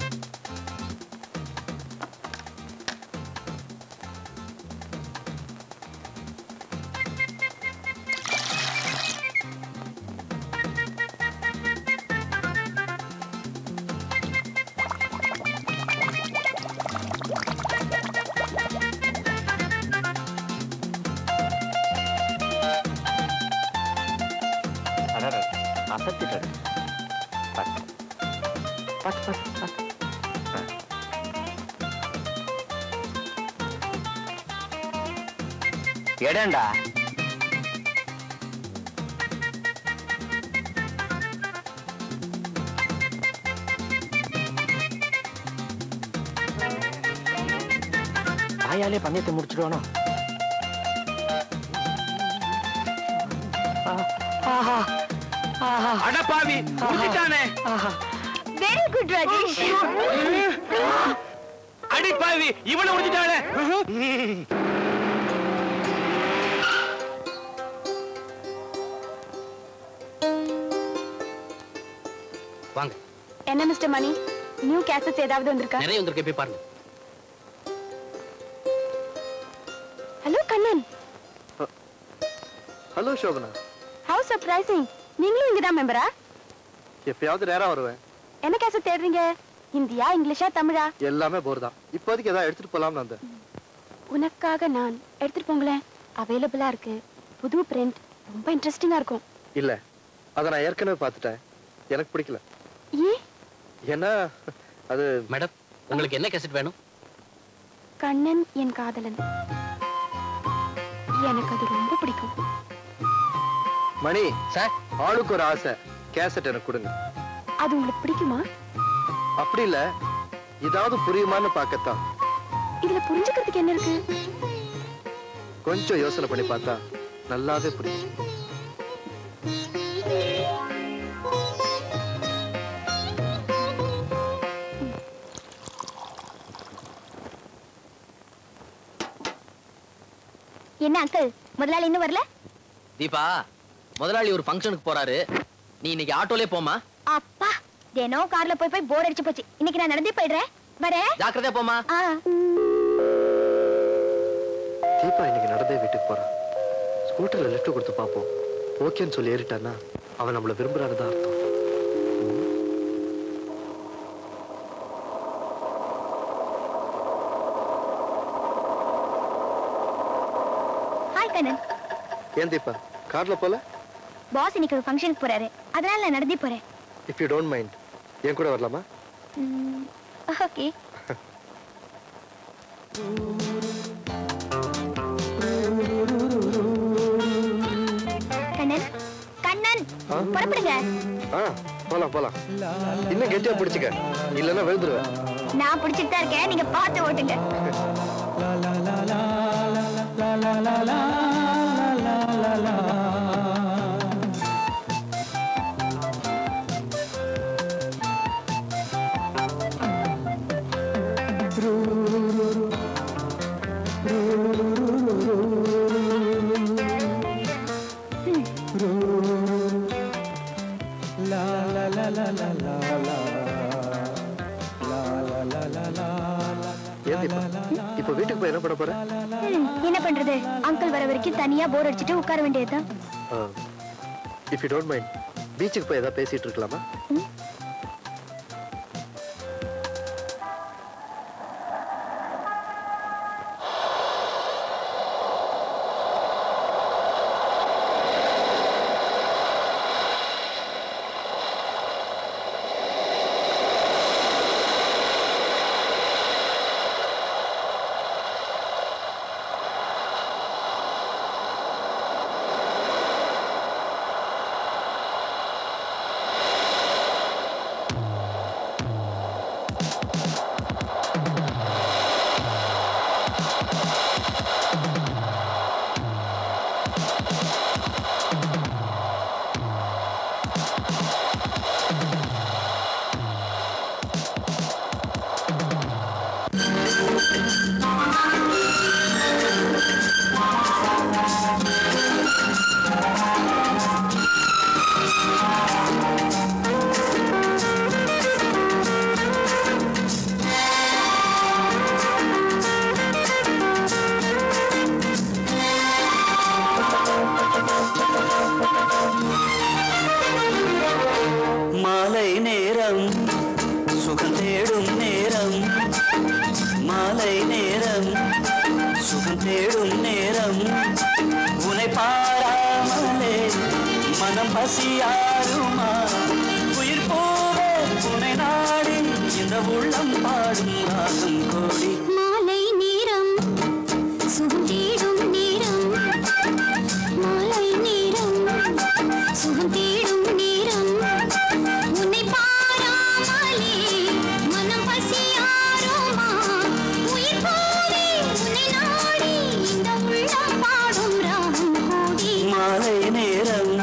அசத்திட்டாரு பாத்து பாத்து பாத்து பாத்து எடேண்டா வாயாலே பந்தயத்தை முடிச்சிடுவானோ அடப்பாவி முடிச்சிட்டானே வெரி குட் ராஜேஷ் அடிப்பாவி இவனை முடிச்சிட்டானே வாங்க என்ன மிஸ்டர் மணி நியூ கேசட்ஸ் ஏதாவது வந்திருக்கா நிறைய வந்திருக்கு போய் பாருங்க hello Kannan hello Shobana how surprising நீங்களும் இங்கதான் மெம்பரா எப்பயாவது நேரம் வருவேன் என்ன கேசட் தேடுறீங்க ஹிந்தியா இங்கிலீஷா தமிழா எல்லாமே போர் தான் இப்போதைக்கு ஏதாவது எடுத்துட்டு போலாம்னு வந்தேன் உனக்காக நான் எடுத்துட்டு போங்களேன் அவைலபிளா இருக்கு புது பிரிண்ட் ரொம்ப இன்ட்ரெஸ்டிங்கா இருக்கும் இல்ல அதை நான் ஏற்கனவே பார்த்துட்டேன் எனக்கு பிடிக்கல ஏன் ஏன்னா அது மேடம் உங்களுக்கு என்ன கேசட் வேணும் கண்ணன் என் காதலன் எனக்கு அது ரொம்ப பிடிக்கும் மணி சார் ஆளுக்கு ஒரு ஆசை கேசட் எனக்கு கொடுங்க அது உங்களுக்கு பிடிக்குமா அப்படி இல்ல ஏதாவது புரியுமான்னு பார்க்கத்தான் இதுல புரிஞ்சுக்கிறதுக்கு என்ன இருக்கு கொஞ்சம் யோசனை பண்ணி பார்த்தா நல்லாவே புரியும் என்ன அங்கிள் முதலாளி இன்னும் வரல தீபா முதலாளி ஒரு ஃபங்க்ஷனுக்கு போறாரு நீ இன்னைக்கு ஆட்டோலே போமா அப்பா தினம் கார்ல போய் போய் போர் அடிச்சு போச்சு இன்னைக்கு நான் நடந்தே போயிடுறேன் வரேன் ஜாக்கிரதையா போமா ஆ தீபா இன்னைக்கு நடந்தே வீட்டுக்கு போறான் ஸ்கூட்டர்ல லிஃப்ட் கொடுத்து பார்ப்போம் ஓகேன்னு சொல்லி ஏறிட்டான்னா அவன் நம்மள விரும்புறான்னு தான் அர்த்தம் ஹாய் கண்ணன் ஏன் தீபா கார்ல போல பாஸ் இன்னைக்கு ஒரு ஃபங்க்ஷனுக்கு போறாரு அதனால நான் நடந்தே போறேன் இஃப் யூ டோன்ட் மைண்ட் என் கூட வரலாமா ஓகே கண்ணன் கண்ணன் ஆ? புறப்படுங்க ஆ போலாம் போலாம் இன்னும் கெட்டியா பிடிச்சுக்க இல்லைன்னா விழுந்துருவேன் நான் பிடிச்சிட்டு தான் இருக்கேன் நீங்க பார்த்து ஓட்டுங்க ஏன் தீபா இப்போ வீட்டுக்கு போய் என்ன பண்ண போற ம், என்ன பண்றது அங்கிள் வர வரைக்கும் தனியா போர் அடிச்சுட்டு உட்கார வேண்டியதுதான் இஃப் யூ டோன்ட் மைண்ட் பீச்சுக்கு போய் ஏதாவது பேசிட்டு இருக்கலாமா மாலை நேரம் சுகம் தேடும் நேரம் மாலை நேரம் சுகம் தேடும் நேரம் உன்னை பாராமலே மனம் பசியாருமா உயிர் போல உன்னை நாடி இந்த உள்ளம் பாடும் ராகம் கோடி மாலை நேரம் சுகம் தேடும் நேரம் மாலை நேரம் சுகம் தேடும் நேரம் உன்னை பாராமலே மனம் பசியாரோமா உயிர் போலே உன்னை நாடி இந்த உள்ளம் பாடும் ராகம் கோடி மாலை நேரம்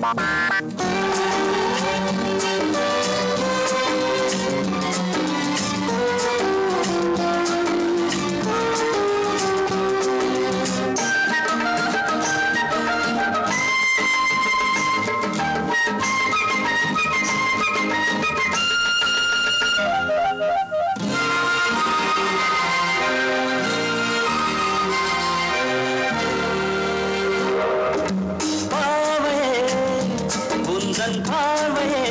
பாவையே உந்தன் பார்வையே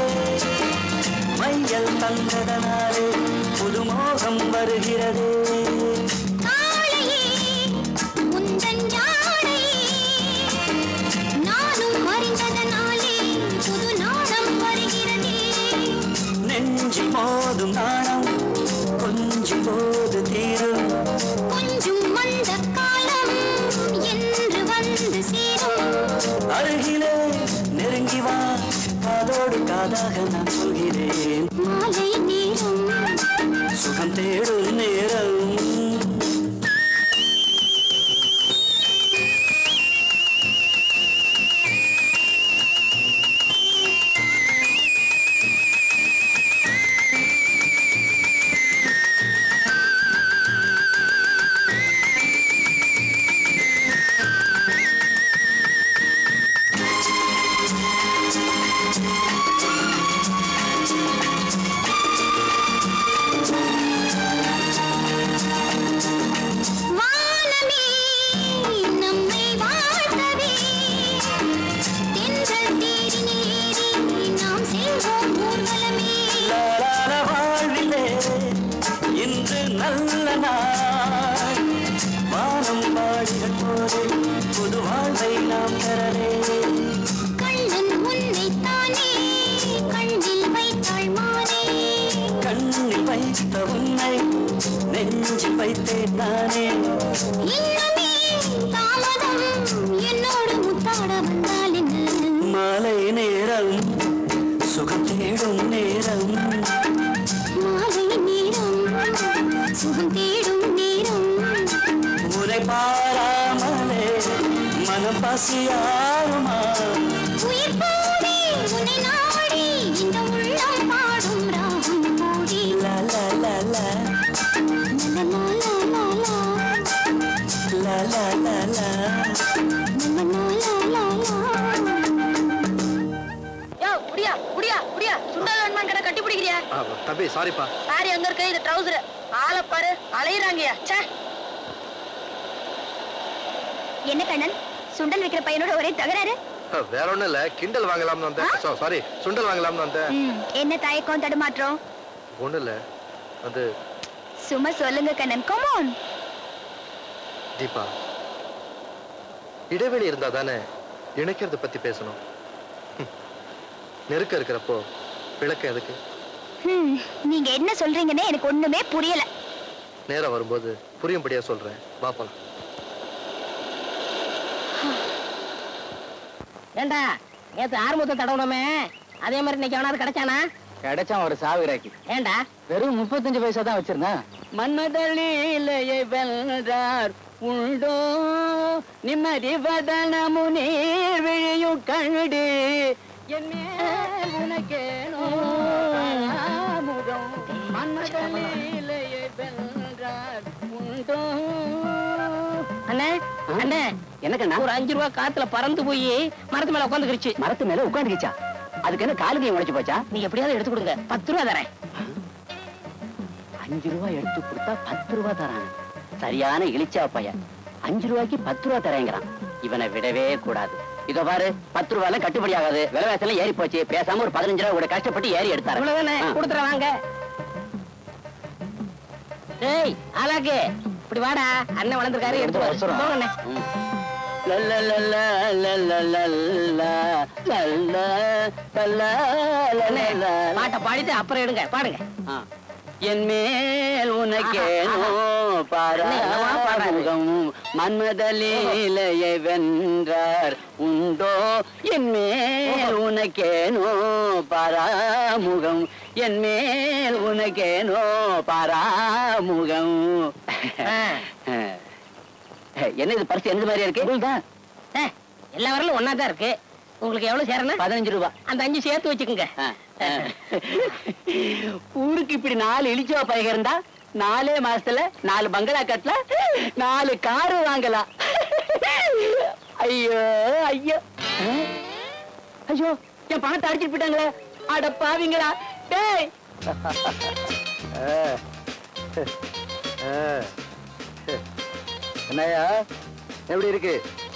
மையல் தந்ததனாலே புதுமோகம் வருகிறதே ஆளையே உந்தன் ஜாடையே நானும் அறிந்ததனாலே புது நாடம் வருகிறதே நெஞ்சில் மோதும் நாணம் கொஞ்சம் போது தீரும் கொஞ்சம் மந்த காலம் என்று வந்து சேரும் அருகிலே நெருங்கி வா காதோடு காதாக நான் சொல்கிறேன் மாலை நேரம் சுகம் தேடும் நேரம் வானமே நம்மை வாழ்த்தவே தென்றல் தேரினில் ஏறி நாம் செல்வோம் ஊர்வலமே லாலால வாழ்விலே இன்று நல்ல நாள் வானம் பாடிகள் போது புது வாழ்வை நாம் பெறவே கண்ணன் உன்னைத்தானே கண்ணில் வைத்தாள் மானே கண்ணில் வைத்த உன்னை நெஞ்சில் வைத்தேன் நானே இன்னுமே தாமதம் என்னோடு முத்தாட வந்தால் என்ன மாலை நேரம் சுகம் தேடும் நேரம் மாலை நேரம் சுகம் தேடும் நேரம் உரை பாராமலே மனம் பசியாருமா உயிர் போதே உன்னை நாடி இந்த உள்ளம் பாடும் ராகம் போடி லா லா லா லா லா லா லா லா லா லா லா லா லா யோ முடியா முடியா முடியா சுண்டல் வேணுமான்னு கடை கட்டி பிடிக்கிறியா ஆ, தம்பி சாரிப்பா சாரி அங்க இருக்கு இது ட்ரௌசர் ஆளை பாரு அலையுறாங்கயா ச்சே என்ன கண்ணன் சுண்டல் வைக்கிற பையனோட ஒரே தகராறு ஆ, வேற ஒண்ணும் இல்ல கிண்டல் வாங்கலாம்னு வந்தேன் சாரி சுண்டல் வாங்கலாம்னு வந்தேன் ம், என்ன தயக்கம் தடுமாற்றம் ஒண்ணும் இல்ல அது சும்மா சொல்லுங்க கண்ணன் கமான் தீபா இடைவெளி இருந்தா தானே இணைக்கிறத பத்தி பேசணும் ஹம். நெருக்கம் இருக்கிறப்போ விளக்கம் எதுக்கு நீங்க என்ன சொல்றீங்கன்னு எனக்கு ஒண்ணுமே புரியல நேரம் வரும்போது புரியும்படியா சொல்றேன் பாப்பலாம் ஏண்டா நேத்து ஆறுமுகத்தை தடவணுமே அதே மாதிரி இன்னைக்கு எவனாவது கிடைச்சானா கிடைச்சான் ஒரு சாவிராக்கி ஏண்டா வெறும் முப்பத்தஞ்சு பைசா தான் வச்சிருந்தேன் மன்மதலீலையை வென்றார் உண்டோ நிம்மதி வதனமு நீர் விழியும் கண்டு என் மேல் உனக்கேனோ முகம் மன்மதலீலையை வென்றார் உண்டோ அண்ணே அண்ணே எனக்குண்ணா ஒரு அஞ்சு ரூபா காத்துல பறந்து போய் மரத்து மேல உட்காந்துக்கிடுச்சு மரத்து மேல உட்காந்துக்கிச்சா அதுக்கு என்ன காலுக்கு உழைச்சு போச்சா நீ எப்படியாவது எடுத்து கொடுங்க பத்து ரூபா தரேன் அஞ்சு ரூபாய் எடுத்து கொடுத்தா பத்து ரூபாய் தரான் சரியான இழிச்சா பையன் அஞ்சு ரூபாய்க்கு பத்து ரூபாய் தரேங்கிறான் இவனை விடவே கூடாது இதோ பாரு பத்து ரூபாய்லாம் கட்டுப்படி ஆகாது விலைவாசல ஏறி போச்சு பேசாம ஒரு பதினஞ்சு ரூபாய் கூட கஷ்டப்பட்டு ஏறி எடுத்தாரு இவ்வளவுதானே ஆ. கொடுத்துற வாங்க டேய் அழகு இப்படி வாடா அண்ணன் வளர்ந்துருக்காரு எடுத்து வா. அவசரம். போங்க அண்ணே. லல்லலல்லா, லல்லலல்லா, லல்லா, லல்லா, அண்ணே, லல்லா. பாட்டை பாடிட்டு அப்புறம் எடுங்க பாடுங்க ஆ. என் மேல் உனக்கேனோ அண்ணே, என்னவா பாடுறாரு? பாராமுகம் மன்மதலீலையை வென்றார் உண்டோ என் மேல் உனக்கேனோ பாராமுகம் என் மேல் உனக்கேனோ பாராமுகம் என்ன இது பரிசு எந்த மாதிரியா இருக்கு ஏ, எல்லா வரலும் ஒன்னா தான் இருக்கு உங்களுக்கு எவ்வளவு சேரணும் பதினஞ்சு ரூபா அந்த அஞ்சு சேர்த்து வச்சுக்கோங்க ஊருக்கு இப்படி நாலு இழிச்சவ பையக இருந்தா நாலே மாசத்துல நாலு பங்களா கட்டலாம் நாலு காரு வாங்கலாம் ஐயோ ஐயோ ஆ? ஐயோ என் பணத்தை அடிச்சிட்டு போயிட்டாங்களே அட பாவிங்களா டேய் என்னய்யா எப்படி இருக்கு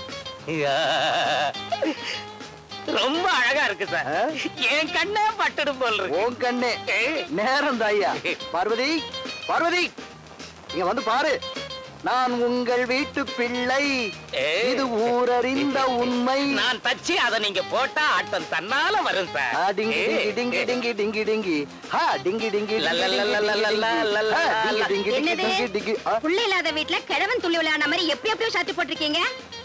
ரொம்ப அழகா இருக்கு சார் என் கண்ணே பட்டுடும் போல் இருக்கு உன் கண்ணே நேரம் ஐயா பார்வதி பார்வதி இங்க வந்து பாரு நான் உங்கள் வீட்டு பிள்ளை இது ஊரறிந்த உண்மை நான் தச்சு அதை நீங்க போட்டா ஆட்டம் தன்னால வரும் சார் ஆ, டிங்கி டிங்கி டிங்கி டிங்கி டிங்கி டிங்கி ஹா டிங்கி டிங்கி டிங்கி, டிங்கி, டிங்கி, ஆ, டிங்கி டிங்கி டிங்கி என்னது டிங்கி டிங்கி ஆ. புள்ள இல்லாத வீட்டுல கிழவன் துள்ளி விளையாட மாதிரி எப்படி எப்படியோ ஷர்ட் போட்டிருக்கீங்க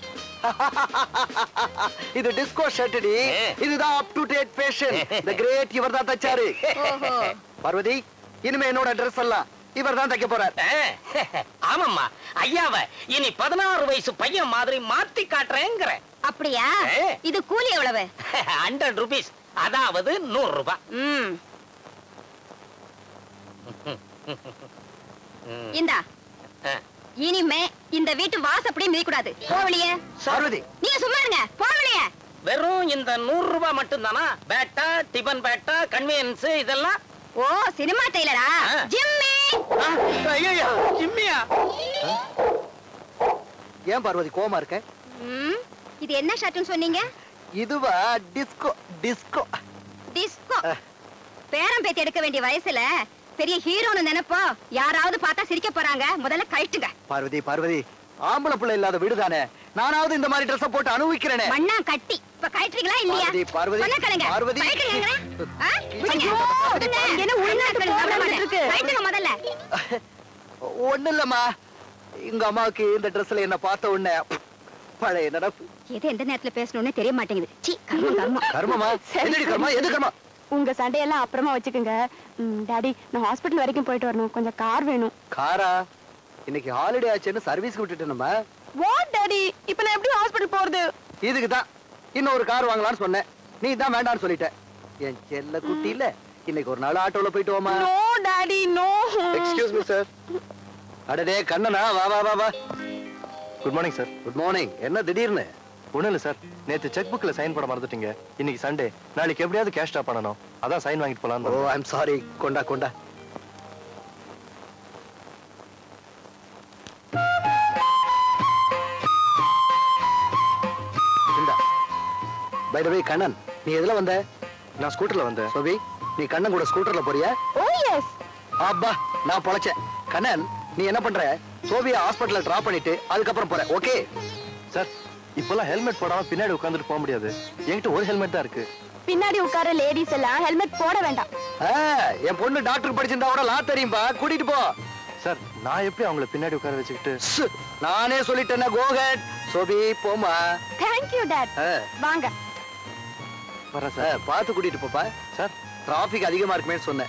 இது டிஸ்கோ ஷர்ட்டடி இதுதான் up to date fashion the great இவர் தான் தச்சாரு ஓஹோ. பார்வதி இனிமே என்னோட ட்ரெஸ் எல்லாம் இவர் தான் தைக்க போறார் ஆமாம்மா ஐயாவ இனி பதினாறு வயசு பையன் மாதிரி மாத்தி காட்டுறேங்கிறேன் அப்படியா இது கூலி எவ்வளவு ஹண்ட்ரட் ருபீஸ் அதாவது நூறு ரூபாய் ம் இந்தா இனிமே இந்த வீட்டு வாசப்படி மிதிக்கூடாது போவலியே பார்வதி நீங்க சும்மா இருங்க போவலியே வெறும் இந்த நூறு ரூபாய் மட்டும் தானா பேட்டா டிபன் பேட்டா கன்வீனியன்ஸ் இதெல்லாம் ஓ சினிமா டெய்லரா ஜிம்மி ஐயோ ஜிம்மியா ஏன் பார்வதி கோமா இருக்க ம், இது என்ன ஷர்ட்னு சொன்னீங்க இதுவா டிஸ்கோ டிஸ்கோ டிஸ்கோ பேரம் பேத்தி எடுக்க வேண்டிய வயசுல பெரிய ஹீரோன்னு நினைப்போ யாராவது பார்த்தா சிரிக்க போறாங்க முதல்ல கழட்டுங்க பார்வதி பார்வதி ஆம்பளை பிள்ளை இல்லாத வீடு தானே நானாவது இந்த மாதிரி ட்ரெஸ் போட்டு அனுபவிக்கிறேனே மண்ணா கட்டி இப்ப கழட்டுறீங்களா இல்லையா பார்வதி, பார்வதி, சொன்னா கேளுங்க. பார்வதி. கழட்டுங்கங்கிறேன். ஆ? விடுங்க. விடுங்க. என்ன உள்நாட்டு சாப்பிட மாட்டேன். கழட்டுங்க முதல்ல ஒண்ணு இல்லம்மா எங்க அம்மாவுக்கு இந்த ட்ரெஸ்ல என்ன பார்த்த உடனே பழைய நடப்பு எது எந்த நேரத்துல பேசணும்னு தெரிய மாட்டேங்குது சீ கர்மம் கர்மம் கர்மமா என்னடி கர்மா எது கர்மா உங்க சண்டையெல்லாம் அப்புறமா வச்சுக்கோங்க ம், டாடி நான் ஹாஸ்பிட்டல் வரைக்கும் போயிட்டு வரணும் கொஞ்சம் கார் வேணும் காரா இன்னைக்கு ஹாலிடே ஆச்சுன்னு சர்வீஸ்க்கு விட்டுட்டு நம்ம வாட் டாடி இப்போ நான் எப்படி ஹாஸ்பிட்டல் போறது இதுக்கு தான் இன்னொரு கார் வாங்கலாம்னு சொன்னேன் நீ தான் வேண்டாம்னு சொல்லிட்ட என் செல்ல குட்டி இல்ல இன்னைக்கு ஒரு நாள் ஆட்டோல போயிட்டு வாமா no daddy no excuse me sir அடடே கண்ணனா வா வா வா வா good morning sir good morning என்ன திடீர்னு ஒண்ணும் இல்ல சார் நேத்து செக் புக்ல சைன் போட மறந்துட்டீங்க இன்னைக்கு சண்டே நாளைக்கு எப்படியாவது கேஷ் ட்ராப் பண்ணணும் அதான் சைன் வாங்கிட்டு போலாம் ஓ ஐம் சாரி கொண்டா கொண்டா இந்தா பை த வே கண்ணன் நீ எதுல வந்த நான் ஸ்கூட்டர்ல வந்தேன் சோபி நீ கண்ணன் கூட ஸ்கூட்டர்ல போறியா ஓ எஸ் அப்பா நான் பொழைச்சேன் கண்ணன் நீ என்ன பண்ற சோபியா ஹாஸ்பிடல்ல டிராப் பண்ணிட்டு அதுக்கப்புறம் போற ஓகே சார் இப்பெல்லாம் ஹெல்மெட் போடாம பின்னாடி உட்காந்துட்டு போக முடியாது என்கிட்ட ஒரு ஹெல்மெட் தான் இருக்கு பின்னாடி உட்கார லேடிஸ் எல்லாம் ஹெல்மெட் போட வேண்டாம் ஆ, என் பொண்ணு டாக்டர் படிச்சிருந்தா கூட லா தெரியும்பா கூட்டிட்டு போ சார் நான் எப்படி அவங்கள பின்னாடி உட்கார வச்சுக்கிட்டு சு, நானே சொல்லிட்டேன்னா கோகட் சோபி போமா தேங்க் யூ டாட் ஆ, வாங்க வரேன் ஆ, சார் பார்த்து கூட்டிட்டு போப்பா சார் டிராபிக் அதிகமா இருக்குமே சொன்னேன்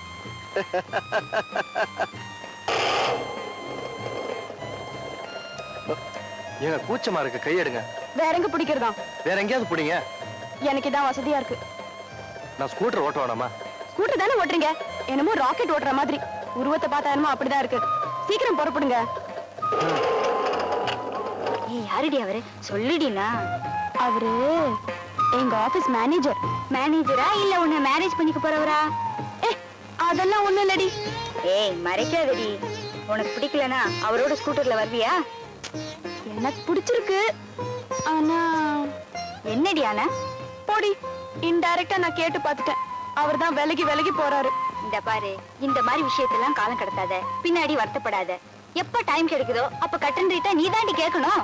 ஏங்க கூச்சமா இருக்கு கையெடுங்க வேற எங்க பிடிக்கிறதா வேற எங்கேயாவது பிடிங்க எனக்கு இதான் வசதியா இருக்கு நான் ஸ்கூட்டர் ஓட்ட வேணாமா ஸ்கூட்டர் தானே ஓட்டுறீங்க என்னமோ ராக்கெட் ஓட்டுற மாதிரி உருவத்தை பார்த்தா என்னமோ அப்படிதான் இருக்கு சீக்கிரம் புறப்படுங்க ஏய் யாருடி அவரு சொல்லுடினா அவரு எங்க ஆபீஸ் மேனேஜர் மேனேஜரா இல்ல உன்னை மேரேஜ் பண்ணிக்க போறவரா ஏ அதெல்லாம் ஒண்ணும் இல்லடி ஏய் மறைக்காதடி உனக்கு பிடிக்கலனா அவரோட ஸ்கூட்டர்ல வருவியா எனக்கு பிடிச்சிருக்கு ஆனா என்னடி ஆனா போடி இன்டைரக்டா நான் கேட்டு பார்த்துட்டேன் அவர் தான் விலகி விலகி போறாரு இந்த பாரு இந்த மாதிரி விஷயத்தெல்லாம் காலம் கடத்தாத பின்னாடி வருத்தப்படாத எப்ப டைம் கிடைக்குதோ அப்ப கட்டன் ரீட்டா நீ தாண்டி கேட்கணும்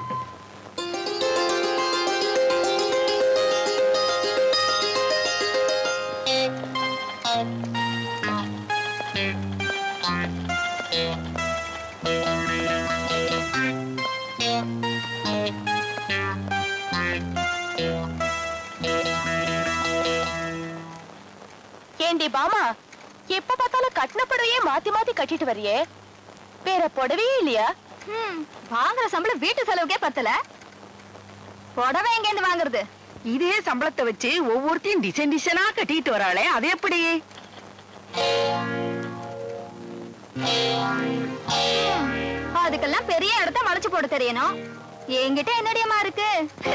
ஏண்டி பாமா எப்ப பார்த்தாலும் கட்டின புடவையே மாத்தி மாத்தி கட்டிட்டு வரியே வேற புடவையே இல்லையா வாங்குற சம்பளம் வீட்டு செலவுக்கே பத்தல புடவை எங்க இருந்து வாங்குறது இதே சம்பளத்தை வச்சு ஒவ்வொருத்தையும் டிசைன் டிசைனா கட்டிட்டு வராளே அது எப்படி அதுக்கெல்லாம் பெரிய இடத்த வளைச்சு போட தெரியணும் என்கிட்ட என்னடியம்மா இருக்கு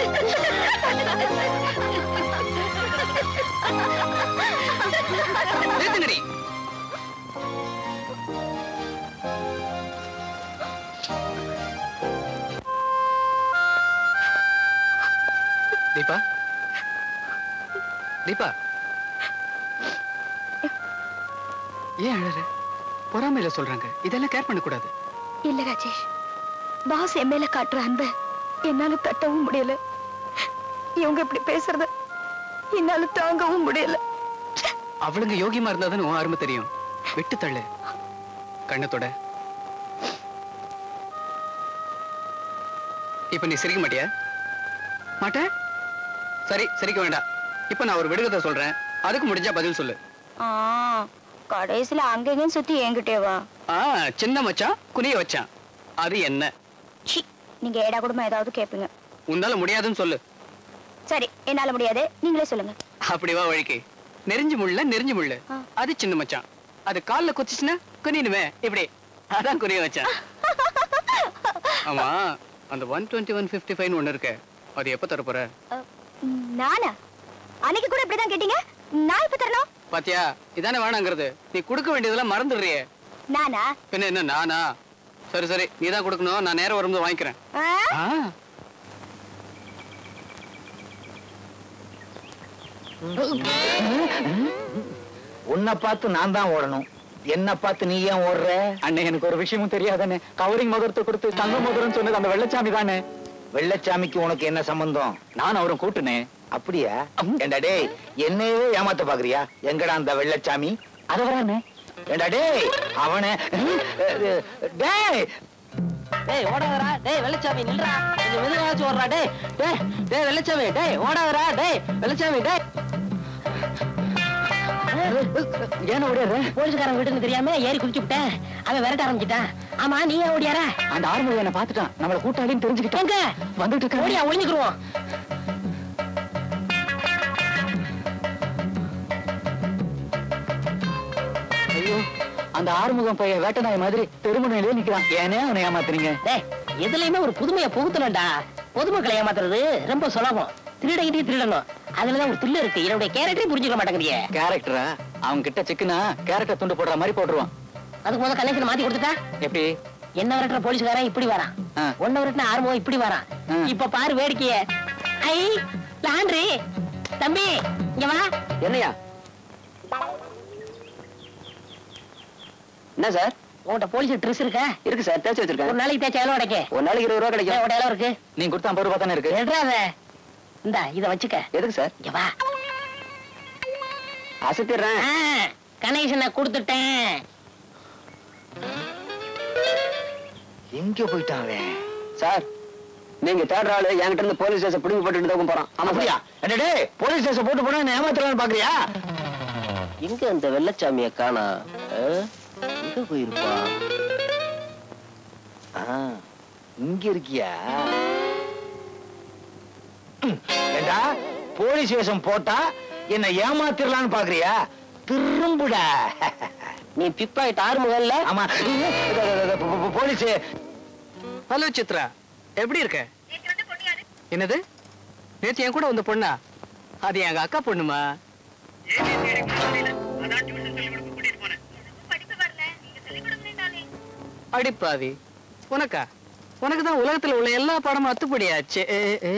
நிறுத்துங்கடி தீபா தீபா ஏன் அழற பொறாமையில சொல்றாங்க இதெல்லாம் கேர் பண்ண கூடாது இல்ல ராஜேஷ் பாஸ் என் மேல காட்டுற அன்ப என்னால தட்டவும் முடியல இவங்க இப்படி பேசுறத என்னால தாங்கவும் முடியல அவளுங்க யோகியமா இருந்தா தானே உன் அருமை தெரியும் விட்டு தள்ளு கண்ணத்தோட இப்ப நீ சிரிக்க மாட்டியா மாட்ட சரி சிரிக்க வேண்டாம் இப்ப நான் ஒரு விடுகதை சொல்றேன் அதுக்கு முடிஞ்சா பதில் சொல்லு கடைசியில அங்கேயும் சுத்தி என்கிட்டே வா ஆ சின்ன மச்சான் குனிய வச்சான் அது என்ன சி நீங்க ஏடா கூடமா ஏதாவது கேப்பீங்க உன்னால முடியாதுன்னு சொல்லு சரி என்னால முடியாது நீங்களே சொல்லுங்க அப்படி வா வழிக்கு நெறிஞ்சு முள்ள நெறிஞ்சு முள்ளு அது சின்ன மச்சான் அது கால்ல குச்சிச்சுன்னா குனினுமே இப்படி அதான் குனிய வச்சான் ஆமா அந்த one twenty one fifty five ஒன்று இருக்கு அது எப்போ தர போற ம், நானா அன்னைக்கு கூட இப்படிதான் கேட்டீங்க நான் இப்ப தரணும் பாத்தியா இதானே வேணாங்கிறது நீ கொடுக்க வேண்டியதெல்லாம் மறந்துடுறியே நானா பின்ன என்ன நானா சரி சரி நீ தான் கொடுக்கணும் நான் நேரம் வரும்போது வாங்கிக்கிறேன் ஆ? ஆ உன்னை பார்த்து நான் தான் ஓடணும் என்ன பார்த்து நீ ஏன் ஓடுற அண்ணே எனக்கு ஒரு விஷயமும் தெரியாதானே கவரிங் மோதிரத்தை கொடுத்து தங்க மோதிரம் சொன்னது அந்த வெள்ளச்சாமி தானே வெள்ளச்சாமிக்கு உனக்கு என்ன சம்பந்தம் நான் அவரும் கூட்டுனே அப்படியா ஏண்டா டேய் என்னையவே ஏமாத்த பாக்குறியா எங்கடா அந்த வெள்ளச்சாமி அத வரானே ஏண்டா டேய் அவனை டேய் டேய் ஓடாதடா டேய் வெள்ளச்சாமி நில்றா கொஞ்சம் மெதுவாச்சு ஓடுறா டேய் டேய் டேய் வெள்ளச்சாமி டேய் ஓடாதடா டேய் வெள்ளச்சாமி டேய் ஏன் ஓடியாரு போலீஸ்காரன் வீட்டுக்கு தெரியாம ஏறி குதிச்சு விட்டேன் அவன் விரட்ட ஆரம்பிச்சிட்டான் ஆமா நீ ஏன் ஓடியார அந்த ஆறுமுகம் என்ன பாத்துட்டான் நம்மள கூட்டாளின்னு தெரிஞ்சுக்கிட்டான் எங்க வந்துட்டு இருக்கான் ஓடியா ஒளிஞ்சுக்குருவோம் ஐயோ அந்த ஆறுமுகம் பையன் வேட்ட நாய் மாதிரி தெருமுனையிலே நிக்கிறான் ஏனே அவனை ஏமாத்துறீங்க டேய் எதுலயுமே ஒரு புதுமையை புகுத்தணும்டா பொதுமக்களை ஏமாத்துறது ரொம்ப சுலபம் திருடகிட்டே திருடணும் அதுலதான் ஒரு தில்லு இருக்கு என்னுடைய கேரக்டரே புரிஞ்சுக்க மாட்டேங்குறியே கேரக்டரா அவங்க கிட்ட சிக்குனா கேரக்டர் துண்டு போடுற மாதிரி போட்டுருவான் அதுக்கு முதல்ல கனெக்ஷன் மாத்தி கொடுத்துட்டா எப்படி என்ன விரட்டுற போலீஸ்காரன் இப்படி வரான் ஒன்ன விரட்டின ஆர்வம் இப்படி வரான் இப்ப பாரு வேடிக்கைய ஐ லாண்ட்ரி தம்பி இங்க வா என்னையா என்ன சார் உன்கிட்ட போலீஸ் ட்ரெஸ் இருக்கா இருக்கு சார் தேய்ச்சி வச்சிருக்கேன் ஒரு நாளைக்கு தேய்ச்சா எவ்வளவு கிடைக்கும் ஒரு நாளைக்கு இருபது ரூபா கிடைக்கும் உட எவ்வளவு இருக்கு நீ கொடுத்த ஐம்பது ரூபா தானே இருக்கு எடுறாத இந்தா இத வச்சுக்க எதுக்கு சார் இங்க வா அசத்திடுறேன் கனெக்ஷனை கொடுத்துட்டேன் எங்க போயிட்டான் அவன் சார் நீங்க தேடுற ஆளு என்கிட்ட இருந்து போலீஸ் ஸ்டேஷன் பிடிங்கி போட்டுட்டு தான் போறான் ஆமா அப்படியா என்ன டேய் போலீஸ் ஸ்டேஷன் போட்டு போனா என்ன ஏமாத்தலாம்னு பாக்குறியா எங்க அந்த வெள்ளச்சாமிய காணா எங்க போயிருப்பா ஆ, இங்க இருக்கியா ம், ஏண்டா போலீஸ் வேஷம் போட்டா என்ன ஏமாத்திரலாம்னு பாக்குறியா திரும்புடா நீ பிப்பாயிட்டு ஆறுமுகம் இல்ல ஆமா போலீஸ் ஹலோ சித்ரா எப்படி இருக்க என்னது நேத்து என் கூட வந்த பொண்ணா அது எங்க அக்கா பொண்ணுமா அடிப்பாவி உனக்கா உனக்கு தான் உலகத்துல உள்ள எல்லா பாடமும் அத்துப்படியாச்சு ஏ, ஏ.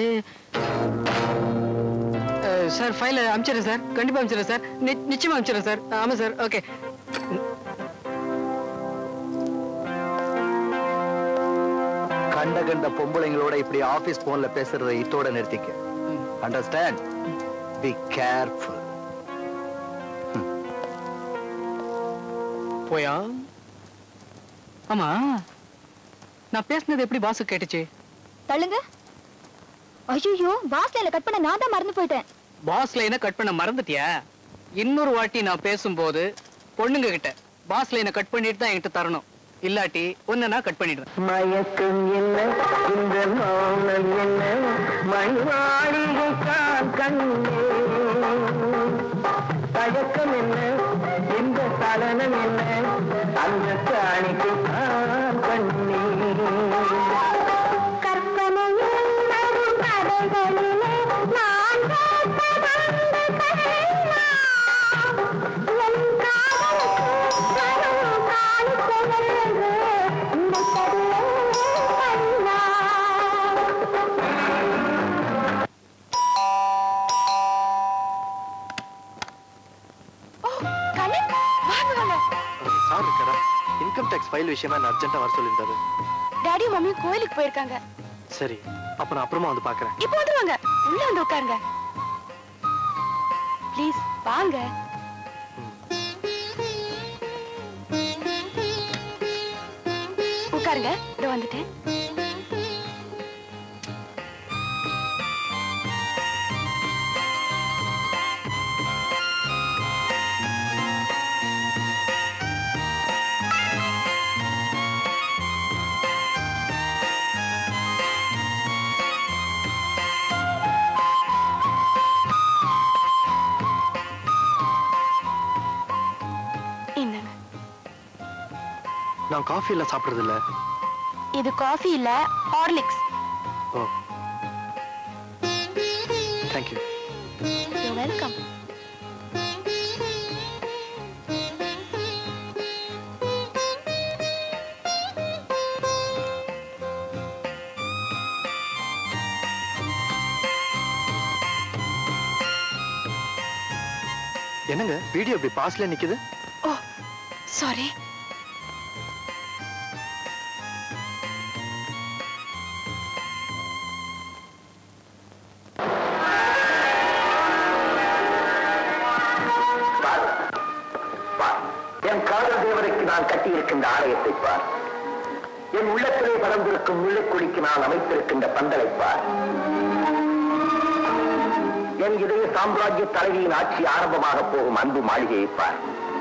அஹ், சார் ஃபைல அனுப்பிச்சிடுறேன் சார் கண்டிப்பா அனுப்பிச்சிடுறேன் சார் நி- நிச்சயமா அனுப்பிச்சிடுறேன் சார் ஆமா சார் ஓகே கண்ட கண்ட பொம்பளைங்களோட இப்படி ஆபீஸ் போன்ல பேசுறதை இத்தோட நிறுத்திக்க அண்டர்ஸ்டாண்ட் பி கேர்ஃபுல் போயா ஆமா நான் பேசுனது எப்படி பாசு கேட்டுச்சு தள்ளுங்க ஐயோ பாஸ் லைன்ல கட் பண்ண நான் தான் மறந்து போயிட்டேன் பாஸ் லைனை கட் பண்ண மறந்துட்டியா இன்னொரு வாட்டி நான் பேசும்போது பொண்ணுங்க கிட்ட பாஸ் லைனை கட் பண்ணிட்டு தான் என்கிட்ட தரணும் இல்லாட்டி ஒன்னு நான் கட் பண்ணிடுவேன் மயக்கம் என்ன இந்த மௌனம் என்ன மணிவாளிகை காக்க கண்ணே தயக்கம் என்ன இந்த சலனம் என்ன அந்த காணிக்கு நான் கண்ணே சார் இருக்காரா இன்கம் டேக்ஸ் ஃபைல் விஷயமா என்ன அர்ஜென்ட்டா வர சொல்லியிருந்தாரு டாடி மம்மி கோயிலுக்கு போயிருக்காங்க சரி அப்ப நான் அப்புறமா வந்து பாக்குறேன் இப்போ வந்துருவாங்க உள்ள வந்து உட்காருங்க ப்ளீஸ் வாங்க உட்காருங்க இதோ வந்துட்டேன் இந்தாங்க நான் காஃபி எல்லாம் சாப்பிடுறது இல்ல இது காஃபி இல்ல Horlicks oh thank you you welcome என்னங்க வீடியோ இப்படி பாஸ்ல நிக்குது ஓ சாரி என் காதல் தேவதைக்கு நான் கட்டியிருக்கின்ற ஆலயத்தை பார் என் உள்ளத்திலே பறந்திருக்கும் முள்ளைக்குடிக்கு நான் அமைத்திருக்கின்ற பந்தலை பார் என் இதய சாம்ராஜ்ய தலைவியின் ஆட்சி ஆரம்பமாக போகும் அன்பு மாளிகையை பார்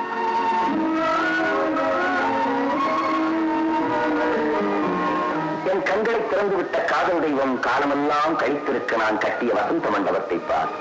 என் கண்களை திறந்துவிட்ட காதல் தெய்வம் காலமெல்லாம் கழித்திருக்க நான் கட்டிய வசந்த மண்டபத்தை பார்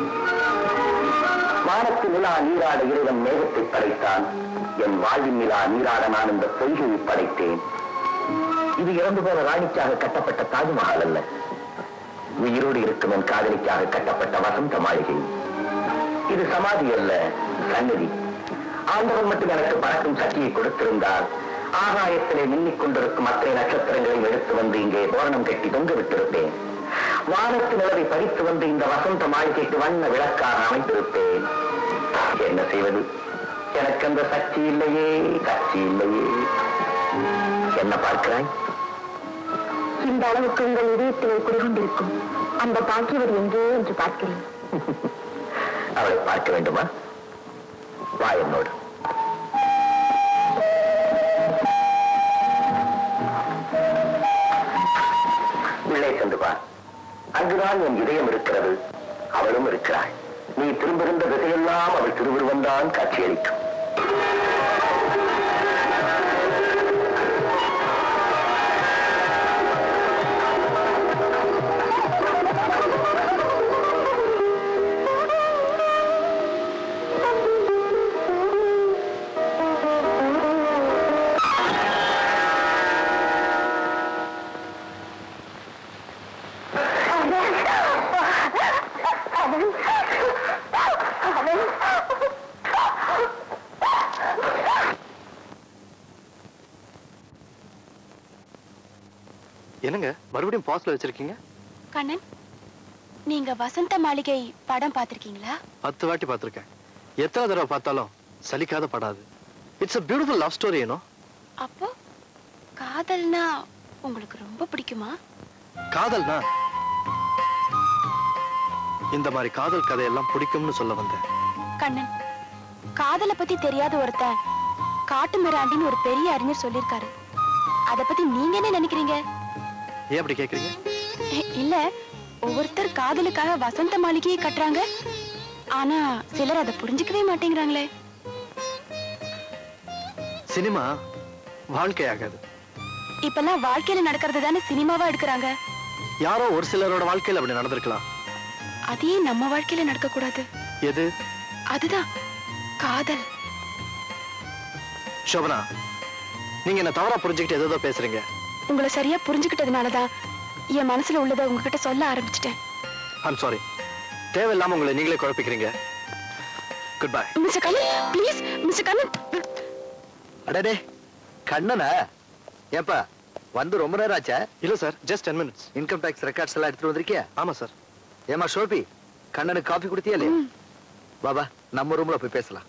வானத்து நிலா நீராட இறைவன் மேகத்தை படைத்தான் என் வாழ்வின் நிலா நீராட நான் இந்த பொய்கையை படைத்தேன் இது இறந்து போன ராணிக்காக கட்டப்பட்ட தாஜ்மஹால் அல்ல உயிரோடு இருக்கும் என் காதலிக்காக கட்டப்பட்ட வசந்த மாளிகை இது சமாதி அல்ல சன்னதி ஆண்டவன் மட்டும் எனக்கு பறக்கும் சக்தியை கொடுத்திருந்தால் ஆகாயத்திலே மின்னிக் கொண்டிருக்கும் அத்தனை நட்சத்திரங்களையும் எடுத்து வந்து இங்கே தோரணம் கட்டி தொங்க விட்டிருப்பேன் வானத்து நிலவை பறித்து வந்து இந்த வசந்த மாளிகைக்கு வண்ண விளக்காக அமைத்திருப்பேன் என்ன செய்வது எனக்கு அந்த சக்தி இல்லையே சக்தி இல்லையே என்ன பார்க்கிறாய் இந்த அளவுக்கு உங்கள் இதயத்திலே குடிகொண்டிருக்கும் அந்த பாக்கியவர் எங்கே என்று பார்க்கிறேன் அவளை பார்க்க வேண்டுமா வா என்னோடு உள்ளே சென்று பார் அங்குதான் என் இதயம் இருக்கிறது அவளும் இருக்கிறாள் நீ திரும்பிருந்த திசையெல்லாம் அவள் திருவுருவந்தான் காட்சியளிக்கும் என்னங்க மறுபடியும் பாஸ்ல வச்சிருக்கீங்க கண்ணன் நீங்க வசந்த மாளிகை படம் பார்த்திருக்கீங்களா பத்து வாட்டி பார்த்திருக்கேன் எத்தனை தடவை பார்த்தாலும் சலிக்காத படாது it's a beautiful love story ஏனோ அப்போ காதல்னா உங்களுக்கு ரொம்ப பிடிக்குமா காதல்னா இந்த மாதிரி காதல் கதையெல்லாம் பிடிக்கும்னு சொல்ல வந்தேன் கண்ணன் காதலை பத்தி தெரியாத ஒருத்தன் காட்டு மிராண்டின்னு ஒரு பெரிய அறிஞர் சொல்லிருக்காரு அத பத்தி நீங்க என்ன நினைக்கிறீங்க ஏன் அப்படி கேக்குறீங்க எ- இல்ல ஒவ்வொருத்தர் காதலுக்காக வசந்த மாளிகையை கட்டுறாங்க ஆனா சிலர் அதை புரிஞ்சுக்கவே மாட்டேங்கிறாங்களே சினிமா வாழ்க்கையாகாது இப்பெல்லாம் வாழ்க்கையில நடக்கிறது தானே சினிமாவா எடுக்கிறாங்க யாரோ ஒரு சிலரோட வாழ்க்கையில அப்படி நடந்திருக்கலாம் அதையே நம்ம வாழ்க்கையில நடக்க கூடாது எது அதுதான் காதல் சோபனா நீங்க என்ன தவறா புரிஞ்சுக்கிட்டு ஏதோ பேசுறீங்க உங்களை சரியா புரிஞ்சுக்கிட்டதுனாலதான் என் மனசுல உள்ளதை உங்ககிட்ட சொல்ல ஆரம்பிச்சிட்டேன் ஐம் சாரி தேவையில்லாம உங்களை நீங்களே குழப்பிக்கிறீங்க good bye mister Kannan please mister Kannan அடடே கண்ணனா ஏப்பா வந்து ரொம்ப நேரம் ஆச்சா இல்ல sir just ten minutes income tax records எல்லாம் எடுத்துட்டு வந்திருக்கியா ஆமா சார் ஏமா ஷோபி கண்ணனுக்கு காஃபி குடுத்தியா இல்லையா பாபா நம்ம ரூம்ல போய் பேசலாம்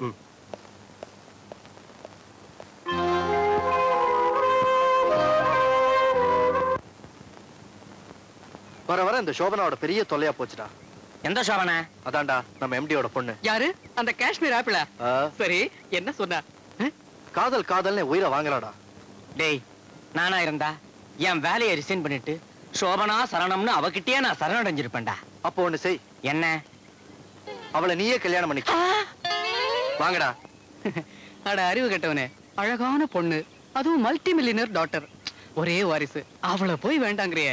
வர வர இந்த சோபனாவோட பெரிய தொல்லையா போச்சுடா எந்த சோபனா அதான்டா நம்ம எம்டியோட பொண்ணு யாரு அந்த காஷ்மீர் ஆப்பிளா ஆ, சரி என்ன சொன்னா காதல் காதல்னு உயிரை வாங்குறாடா டேய் நானா இருந்தா என் வேலையை ரிசைன் பண்ணிட்டு சோபனா சரணம்னு அவகிட்டயே நான் சரணடைஞ்சிருப்பேன்டா அப்போ ஒண்ணு செய் என்ன அவளை நீயே கல்யாணம் பண்ணிக்க வாங்கடா அட அறிவு கெட்டவனே அழகான பொண்ணு அதுவும் மல்டி மில்லியனர் டாக்டர் ஒரே வாரிசு அவளை போய் வேண்டாங்கிறியே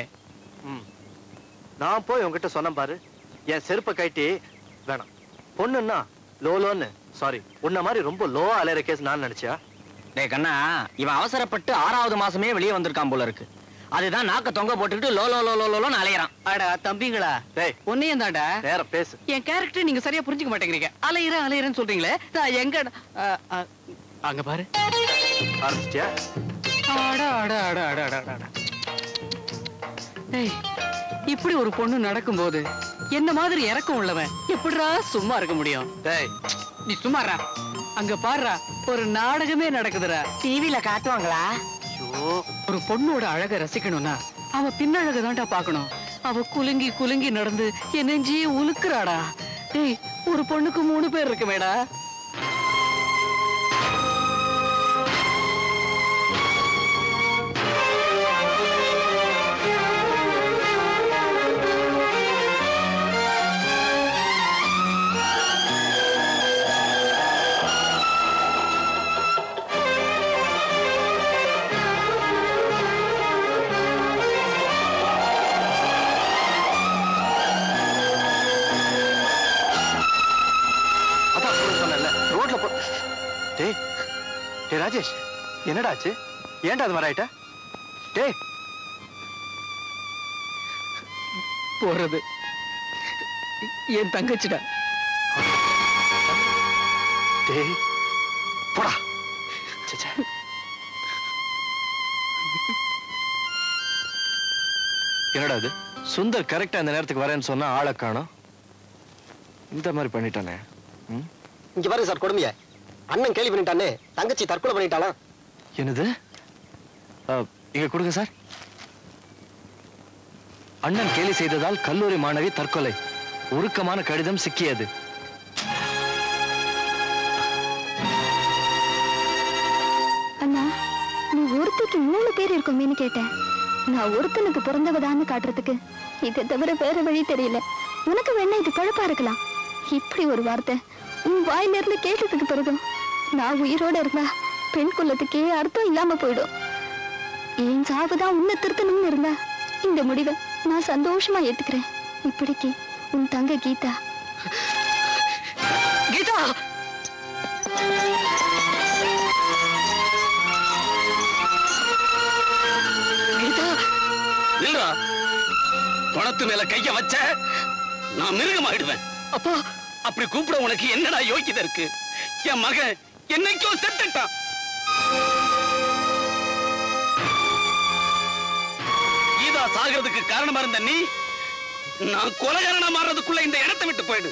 நான் போய் உன்கிட்ட சொன்னேன் பாரு என் செருப்பை கட்டி வேணாம் பொண்ணுன்னா லோ லோன்னு சாரி உன்ன மாதிரி ரொம்ப லோவா அலையிற கேஸ் நான் நினைச்சியா டேய் கண்ணா இவன் அவசரப்பட்டு ஆறாவது மாசமே வெளியே வந்திருக்கான் போல இருக்கு அதுதான் நாக்க தொங்க போட்டுக்கிட்டு லோ லோ லோ லோ லோன்னு அலையறான் அட தம்பிங்களா டேய் உன்னையும் தாண்டா நேரம் பேசு என் கேரக்டர் நீங்க சரியா புரிஞ்சுக்க மாட்டேங்கிறீங்க அலையிறேன் அலையிறேன்னு சொல்றீங்களே நான் எங்க அ, அ, அங்க பாரு ஆரம்பிச்சிட்டியா அட அட அட அட அட அட, அட டேய் இப்படி ஒரு பொண்ணு நடக்கும்போது என்ன மாதிரி இறக்கம் உள்ளவன் எப்படிடா சும்மா இருக்க முடியும் டேய் நீ சும்மாறா அங்க பாருடா ஒரு நாடகமே நடக்குதுடா டிவில காட்டுவாங்களா ஒரு பொண்ணோட அழக ரசிக்கணும்னா அவ பின்னழக தான்டா பார்க்கணும் அவ குலுங்கி குலுங்கி நடந்து என் நெஞ்சியே உலுக்குறாடா டேய் ஒரு பொண்ணுக்கு மூணு பேர் இருக்குமேடா அதான் சொல்ல சொன்னேன்ல ரோட்ல போ டேய் டேய் ராஜேஷ் என்னடா ஆச்சு ஏன்டா அது மாதிரி ஆயிட்ட டேய் போறது என் தங்கச்சிடா டேய் போடா ச்சே, ச்சே. என்னடா இது சுந்தர் கரெக்டா இந்த நேரத்துக்கு வரேன்னு சொன்னா ஆளை காணோம் இந்த மாதிரி பண்ணிட்டானே ம்? இங்க பாருங்க சார் கொடுமைய அண்ணன் கேள்வி பண்ணிட்டானே தங்கச்சி தற்கொலை பண்ணிட்டாலாம் என்னது அ, இங்க கொடுங்க சார் அண்ணன் கேலி செய்ததால் கல்லூரி மாணவி தற்கொலை உருக்கமான கடிதம் சிக்கியது அண்ணா நீ ஒருத்திக்கு மூணு பேர் இருக்கோமேன்னு கேட்டேன் நான் ஒருத்தனுக்கு பிறந்தவதான்னு காட்டுறதுக்கு இதை தவிர வேற வழி தெரியல உனக்கு வேணா இது பழப்பா இருக்கலாம் இப்படி ஒரு வார்த்தை உன் வாயில இருந்து கேட்டதுக்கு பிறகும் நான் உயிரோட இருந்தா பெண் குலத்துக்கே அர்த்தம் இல்லாம போயிடும் என் சாவுதான் உன்னை திருத்தணும்னு இருந்தா இந்த முடிவை நான் சந்தோஷமா ஏத்துக்கிறேன் இப்படிக்கு உன் தங்க கீதா கீதா கீதா நில்றா பணத்து மேல கைய வச்ச நான் மிருகமாயிடுவேன் அப்பா அப்படி கூப்பிட உனக்கு என்னடா யோக்கியதை இருக்கு என் மகன் என்னைக்கோ செத்துட்டான் கீதா சாகிறதுக்கு காரணமா இருந்த நீ நான் கொலகாரனா மாறுறதுக்குள்ள இந்த இடத்தை விட்டு போயிடு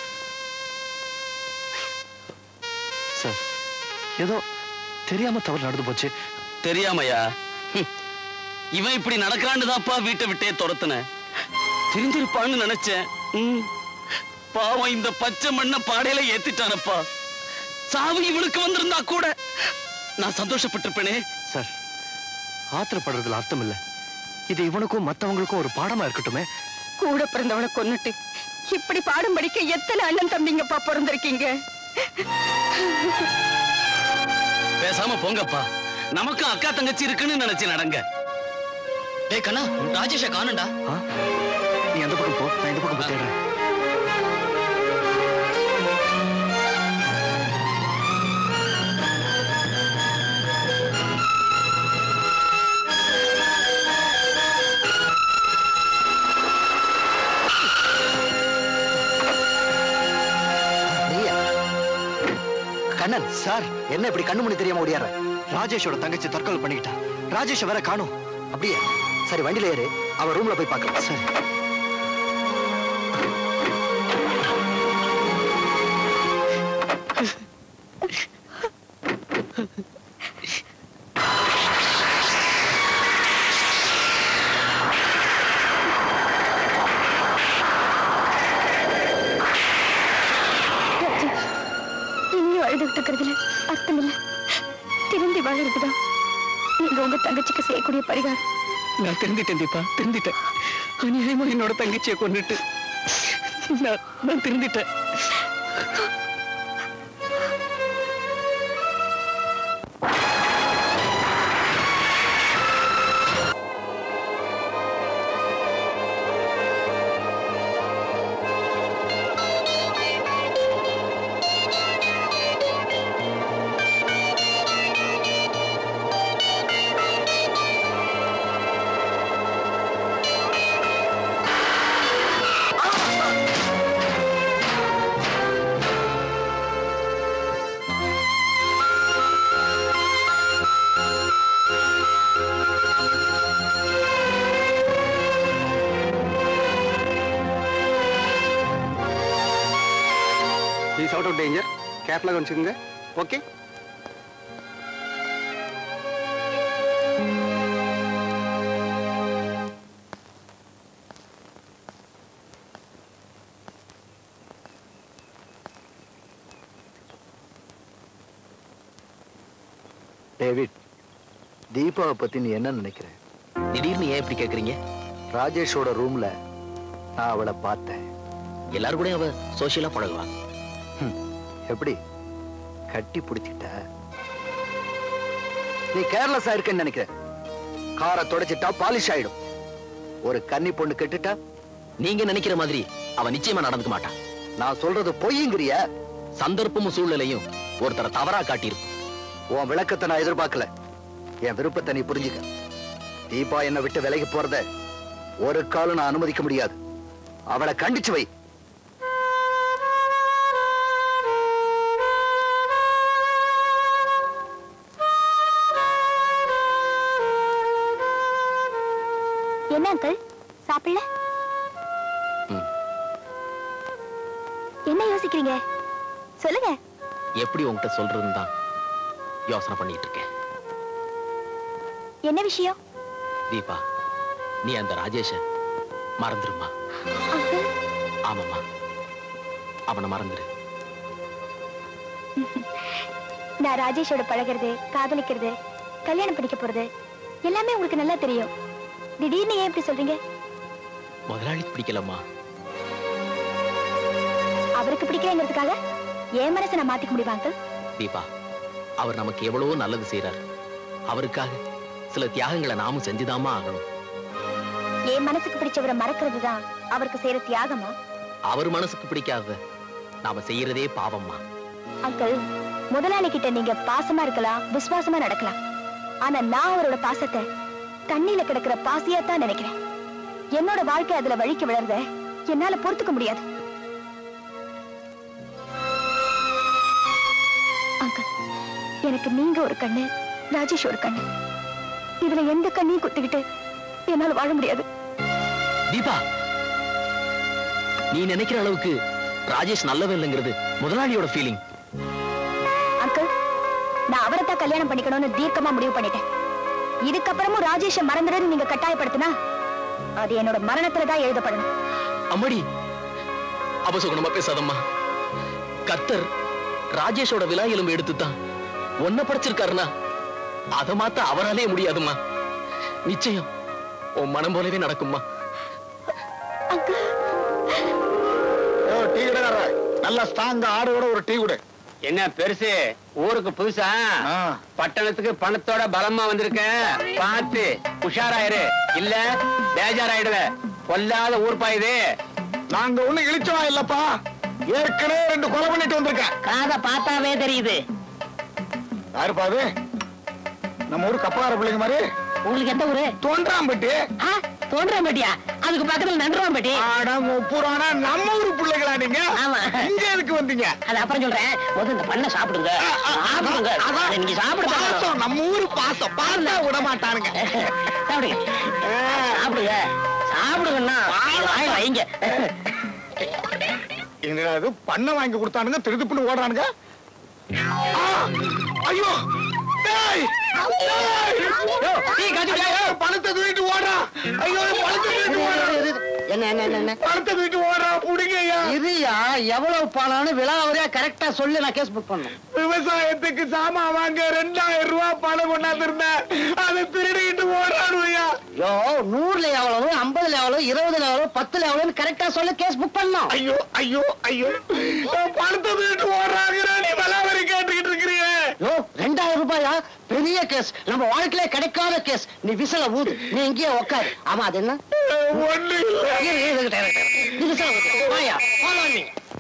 சார் ஏதோ தெரியாம தவறு நடந்து போச்சு தெரியாமையா ஹம். இவன் இப்படி நடக்கிறான்னு தான்ப்பா வீட்டை விட்டே துரத்துன தெரிஞ்சிருப்பான்னு நினைச்சேன் ம். பாவம் இந்த பச்சை மண்ண பாடையில ஏத்திட்டானப்பா சாவு இவனுக்கு வந்திருந்தா கூட நான் சந்தோஷப்பட்டிருப்பேனே சார் ஆத்திரப்படுறதுல அர்த்தம் இல்ல இது இவனுக்கும் மத்தவங்களுக்கும் ஒரு பாடமா இருக்கட்டுமே கூட பிறந்தவனை கொன்னுட்டு இப்படி பாடம் படிக்க எத்தனை அண்ணன் தம்பிங்கப்பா பிறந்திருக்கீங்க பேசாம போங்கப்பா நமக்கும் அக்கா தங்கச்சி இருக்குன்னு நினைச்சு நடங்க டேய் கண்ணா ராஜேஷ காணும்டா நீ அந்த பக்கம் போ நான் இந்த பக்கம் போய் தேடுறேன் கண்ணன் சார் என்ன இப்படி கண்ணு மணி தெரியாம ஓடியார ராஜேஷோட தங்கச்சி தற்கொலை பண்ணிக்கிட்டா ராஜேஷ் வேற காணும் அப்படியே சரி வண்டியில ஏறு அவ ரூம்ல போய் பார்க்கலாம் சரி இனியும் அழுதுகிட்டு இருக்கிறதுல அர்த்தம் இல்ல திரும்பி வாழறதுதான் நீங்க உங்க தங்கச்சிக்கு செய்யக்கூடிய பரிகாரம் நான் திருந்திட்டேன் தீபா திருந்திட்டேன் அநியாயமா என்னோட தங்கச்சியை கொண்டுட்டு நான் நான் திருந்திட்டேன் இஸ் அவுட் ஆஃப் டேஞ்சர் கேர்ஃபுல்லாக கவனிச்சுக்கோங்க ஓகே டேவிட் தீபாவை பத்தி நீ என்ன நினைக்கிற திடீர்னு ஏன் இப்படி கேக்குறீங்க ராஜேஷோட ரூம்ல நான் அவளை பார்த்தேன் எல்லாரும் கூட அவ சோசியலா பழகுவா எப்படி கட்டி பிடிச்சிட்ட நீ கேர்லெஸ்ஸா இருக்கேன்னு நினைக்கிற காரை தொடச்சிட்டா பாலிஷ் ஆயிடும் ஒரு கன்னி பொண்ணு கெட்டுட்டா நீங்க நினைக்கிற மாதிரி அவ நிச்சயமா நடந்துக்க மாட்டா நான் சொல்றது பொய்யுங்கிறிய சந்தர்ப்பமும் சூழ்நிலையும் ஒருத்தரை தவறா காட்டியிருக்கும் உன் விளக்கத்தை நான் எதிர்பார்க்கல என் விருப்பத்தை நீ புரிஞ்சுக்க தீபா என்னை விட்டு விலகி போறத ஒரு காலம் நான் அனுமதிக்க முடியாது அவளை கண்டிச்சு வை என்ன அங்கிள் சாப்பிடல என்ன யோசிக்கிறீங்க சொல்லுங்க எப்படி உன்கிட்ட சொல்றதுன்னு தான் யோசனை பண்ணிட்டு இருக்கேன் என்ன விஷயம் தீபா நீ அந்த ராஜேஷ மறந்துருமா ஆமாம்மா அவனை மறந்துரு நான் ராஜேஷோட பழகுறது காதலிக்கிறது கல்யாணம் பண்ணிக்க போறது எல்லாமே உங்களுக்கு நல்லா தெரியும் திடீர்னு ஏன் இப்படி சொல்றீங்க முதலாளி பிடிக்கலம்மா அவருக்கு பிடிக்கலங்கிறதுக்காக என் மனசை நான் மாத்திக்க முடியுமா அங்கிள் தீபா அவர் நமக்கு எவ்வளவோ நல்லது செய்றார் அவருக்காக சில தியாகங்களை நாமும் செஞ்சுதாம்மா ஆகணும் என் மனசுக்கு பிடிச்சவரை மறக்கிறது தான் அவருக்கு செய்யற தியாகமா அவர் மனசுக்கு பிடிக்காத நாம செய்யறதே பாவம்மா அங்கிள் முதலாளி கிட்ட நீங்க பாசமா இருக்கலாம் விசுவாசமா நடக்கலாம் ஆனா நான் அவரோட பாசத்தை தண்ணியில கிடக்கிற பாசியா தான் நினைக்கிறேன் என்னோட வாழ்க்கை அதுல வழிக்கு விழறத என்னால பொறுத்துக்க முடியாது அங்கிள் எனக்கு நீங்க ஒரு கண்ணு ராஜேஷ் ஒரு கண்ணு இதுல எந்த கண்ணையும் குத்திக்கிட்டு என்னால வாழ முடியாது தீபா நீ நினைக்கிற அளவுக்கு ராஜேஷ் நல்லவன் இல்லைங்கிறது முதலாளியோட ஃபீலிங் அங்கிள் நான் அவரை தான் கல்யாணம் பண்ணிக்கணும்னு தீர்க்கமா முடிவு பண்ணிட்டேன் இதுக்கப்புறமும் ராஜேஷை மறந்துடுன்னு நீங்க கட்டாயப்படுத்தினா அது என்னோட மரணத்துல தான் எழுதப்படணும் அம்மாடி அபசுகுணமா பேசாதம்மா கர்த்தர் ராஜேஷோட விழா எலும்பு எடுத்துத்தான் ஒன்ன படைச்சிருக்காருனா அதை மாத்த அவராலே முடியாதும்மா நிச்சயம் உன் மனம் போலவே நடக்கும்மா டீ கடைக்காரர நல்ல ஸ்ட்ராங்கா ஆடோட ஒரு டீ கொடு என்ன பெருசு ஊருக்கு புதுசா பட்டணத்துக்கு பணத்தோட பலமா வந்திருக்க பார்த்து உஷாராயிரு இல்ல பேஜாராயிடுவ கொல்லாத ஊர் பாயுது நாங்க ஒண்ணு இழிச்சவா இல்லப்பா ஏற்கனவே ரெண்டு கொலை பண்ணிட்டு வந்திருக்கேன் காத பார்த்தாவே தெரியுது யாருப்பா அது நம்ம ஊர் கப்பலார பிள்ளைங்க மாதிரி உங்களுக்கு எந்த ஊரு தோன்றாம்பட்டி தோன்றாம்பட்டியா அதுக்கு பக்கத்துல நன்றுவாம்பட்டி புராணா நம்ம ஊரு பிள்ளைகளா நீங்க ஆமா இங்க எதுக்கு வந்தீங்க அது அப்புறம் சொல்றேன் முதல்ல இந்த பண்ண சாப்பிடுங்க சாப்பிடுங்க அதான் அதை நீங்க சாப்பிடுங்க பாசம் நம்ம ஊரு பாசம் பார்த்தா விட மாட்டானுங்க சாப்பிடுங்க சாப்பிடுங்க சாப்பிடுங்கண்ணா வாய் வைங்க என்னடா இது பண்ண வாங்கி கொடுத்தானுங்க திருதுப்புன்னு ஓடுறானுங்க ஆ! ஐயோ டேய்! டேய்! ஐயோ, பணத்தை தூக்கிட்டு ஓடுறான் ஐயோ பணத்தை தூக்கிட்டு ஓடுறான் என்ன என்ன என்ன, என்ன பணத்தை தூக்கிட்டு ஓடுறான் புடிங்கய்யா இருயா எவ்வளவு பணம்னு விலாவரியா கரெக்டா சொல்லி நான் கேஸ் புக் பண்ணேன் விவசாயத்துக்கு சாமான் வாங்க ரெண்டாயிரம் ரூபாய் பணம் கொண்டாந்துருந்தேன் அதை திருடிட்டு ஓடுறானுயா யோ நூறுல எவ்வளவு ஐம்பதுல எவ்வளவு இருபதுல எவ்வளவு பத்துல எவ்வளவு கரெக்டா சொல்லி கேஸ் புக் பண்ணோம் ஐயோ ஐயோ ஐயோ என் பணத்தை தூக்கிட்டு ஓடுறாங்க நீ விலாவரி கேட்டுக்கிட்டு இருக்கிறீங்க யோ ரெண்டாயிரம் ரூபாயா பெரிய கேஸ் நம்ம வாழ்க்கையில கிடைக்காத கேஸ் நீ விசில ஊது நீ இங்கேயே உட்காரு ஆமா அது என்ன ஒண்ணு இரு, இரு, இரு, இரு, இரு. நீ விசில ஊது வாயா follow me.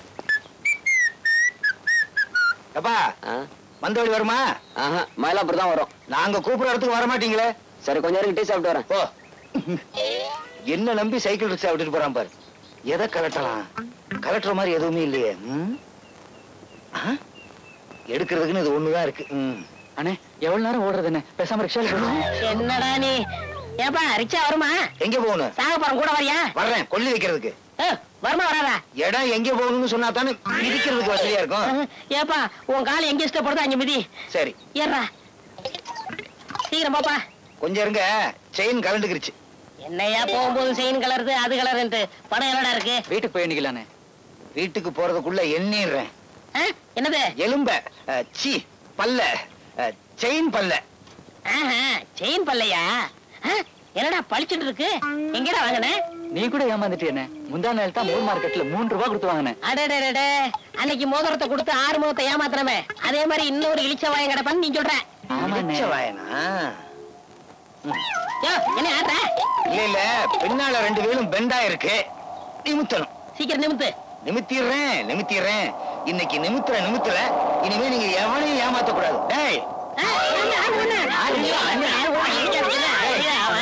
அப்பா வந்த வழி வருமா மயிலாப்பூர் தான் வரும் நாங்க கூப்பிடுற இடத்துக்கு வர மாட்டீங்களே சரி கொஞ்ச நேரம் டீ சாப்பிட்டு வரேன் ஓ என்ன நம்பி சைக்கிள் ரிக்ஷா விட்டுட்டு போறான் பாரு எதை கலட்டலாம் கலட்டுற மாதிரி எதுவுமே இல்லையே ம்? ஆ? எடுக்கிறதுக்குன்னு இது ஒண்ணுதான் இருக்கு ம். அண்ணே எவ்வளவு நேரம் ஓடுறது என்ன பேசாம ரிக்ஷால போடுவோம் என்னடா நீ ஏப்பா ரிக்ஷா வருமா எங்க போகணும் சாகப்புறம் கூட வரியா வர்றேன் கொல்லி வைக்கிறதுக்கு ஏ, வருமா வராதா இடம் எங்க போகணும்னு சொன்னா தானே மிதிக்கிறதுக்கு வசதியா இருக்கும் ஏப்பா உன் கால் எங்க இஷ்டப்படுதோ அங்க மிதி சரி ஏறா சீக்கிரம் போப்பா கொஞ்சம் இருங்க செயின் கலண்டுக்கிருச்சு என்னையா போகும்போது செயின் கலருது அது கலருன்ட்டு படம் என்னடா இருக்கு வீட்டுக்கு போய் எண்ணிக்கலானே வீட்டுக்கு போறதுக்குள்ள எண்ணிடுறேன் ஆ? என்னது எலும்ப அஹ், சீ பல்ல அஹ், செயின் பல்ல ஆஹா, செயின் பல்லையா ஆ, என்னடா பளிச்சுட்டு இருக்கு எங்கடா வாங்கின நீ கூட ஏமாந்துட்டியண்ணே முந்தா நாள் தான் மூணு மார்க்கெட்ல மூணு ரூபா கொடுத்து வாங்கினேன் அடடடடே அன்னைக்கு மோதிரத்தை கொடுத்து ஆறு முகத்தை ஏமாத்தினமே அதே மாதிரி இன்னொரு இழிச்ச வாயம் கிடப்பான்னு நீ சொல்ற இடிச்ச வாயனா யோ, என்ன ஆடுற இல்ல இல்ல பின்னால ரெண்டு பேரும் பெண்டா இருக்கு நிமித்தணும் சீக்கிரம் நிமித்து நிமித்திடுறேன் நிமித்திடுறேன் இன்னைக்கு நிமித்துற நிமித்துல இனிமே நீங்க எவனையும் ஏமாத்த கூடாது டேய் ஆ, என்ன, ஆடு, என்ன? ஆடு, ஐயோ, அண்ணே, ஓ, இங்க இருக்குல்ல. ஐயா, அவன்,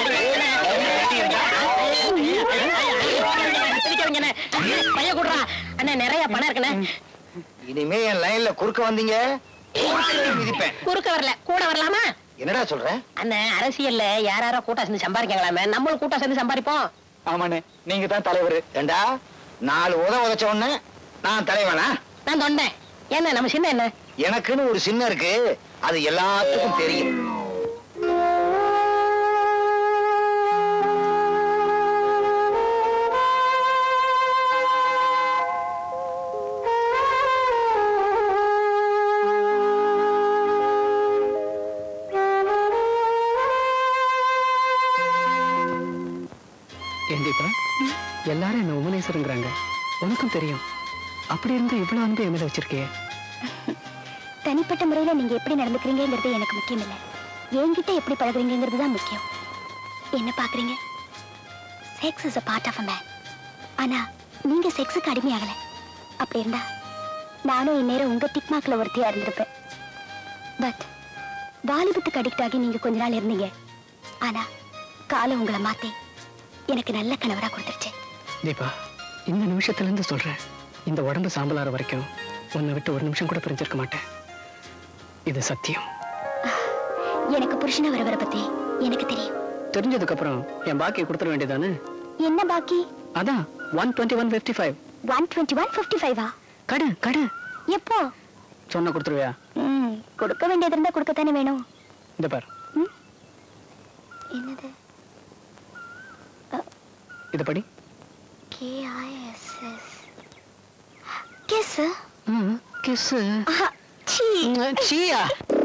சிரிக்காதீங்க, அண்ணே. பைய குடுறா. அண்ணே, நிறைய பணம் இருக்குண்ணே இனிமே என் லைன்ல குறுக்க வந்தீங்க குறுக்க மிதிப்பேன் குறுக்க வரல கூட வரலாமா என்னடா சொல்ற அண்ணே அரசியல்ல யார் யாரோ கூட்டா சேர்ந்து சம்பாதிக்கலாமே நம்மளும் கூட்டா சேர்ந்து சம்பாதிப்போம் ஆமாண்ணே நீங்க தான் தலைவர் ஏண்டா நாலு உத உதைச்ச உடனே நான் தலைவனா நான் தொண்டேன் என்ன நம்ம சின்ன என்ன எனக்குன்னு ஒரு சின்ன இருக்கு அது எல்லாத்துக்கும் தெரியும் ஏண்டிப்பா எல்லாரும் என்ன உமனேஸ்வரங்கிறாங்க உனக்கும் தெரியும் அப்படி இருந்து இவ்வளவு அன்பு என் மேல வச்சிருக்கியே தனிப்பட்ட முறையில நீங்க எப்படி நடந்துக்கிறீங்கிறது எனக்கு முக்கியம் இல்ல என்கிட்ட எப்படி பழகுறீங்கிறது தான் முக்கியம் என்ன பாக்குறீங்க sex is a part of a man ஆனா நீங்க செக்ஸுக்கு அடிமையாகல அப்படி இருந்தா நானும் இந்நேரம் உங்க டிக்மாக்ல ஒருத்தியா இருந்திருப்பேன் பட் வாலிபத்துக்கு அடிக்ட் ஆகி நீங்க கொஞ்ச நாள் இருந்தீங்க ஆனா காலம் உங்களை மாத்தி எனக்கு நல்ல கணவரா கொடுத்துருச்சு தீபா இந்த நிமிஷத்துல இருந்து சொல்றேன் இந்த உடம்பு சாம்பலாற வரைக்கும் உன்னை விட்டு ஒரு நிமிஷம் கூட பிரிஞ்சிருக்க மாட்டேன் இது சத்தியம் எனக்கு புருஷனா வரவரை பத்தி எனக்கு தெரியும் தெரிஞ்சதுக்கு அப்புறம் என் பாக்கியை கொடுத்துட வேண்டியதானே என்ன பாக்கி அதான் one twenty one fifty five one twenty one fifty ஃபைவா கடு கடு எப்போ சொன்ன கொடுத்துருவியா ம் கொடுக்க வேண்டியது இருந்தா கொடுக்கத்தானே வேணும் இந்த பார் என்னது இதை படி கேஐஎஸ்எஸ் கிஸ் கிஸ் சீ சீயா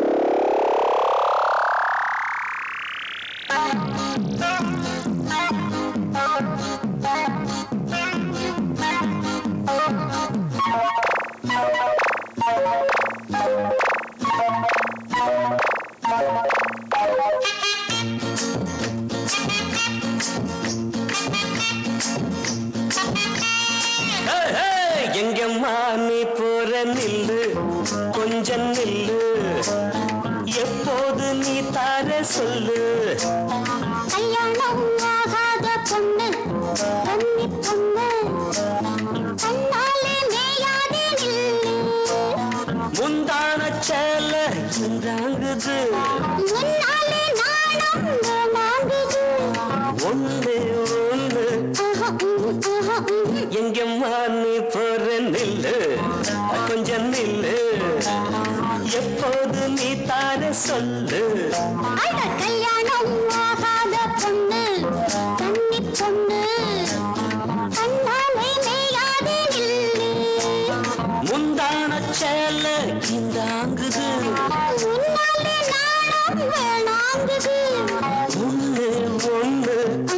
எங்கம்மா நீ போற நில்லு கொஞ்சம் நில்லு எப்போது நீ தார சொல்லு கல்யாணம் ஆகாத பொண்ணு கன்னி பொண்ணு கண்ணாலே மேயாதே நில்லு முந்தான சேல இந்தாங்குது முன்னாலே நாணம் வேணாங்குது ஒண்ணு ஒண்ணு எங்கம்மா நீ போற நில்லு கொஞ்சம் நில்லு எப்போது நீ தார சொல்லு அட கல்யாணம் ஆகாத பொண்ணு கன்னி பொண்ணு கண்ணாலே மேயாதே நில்லு முந்தான சேல இந்தாங்குது முன்னாலே நாணம் வேணாங்குது ஒண்ணு ஒண்ணு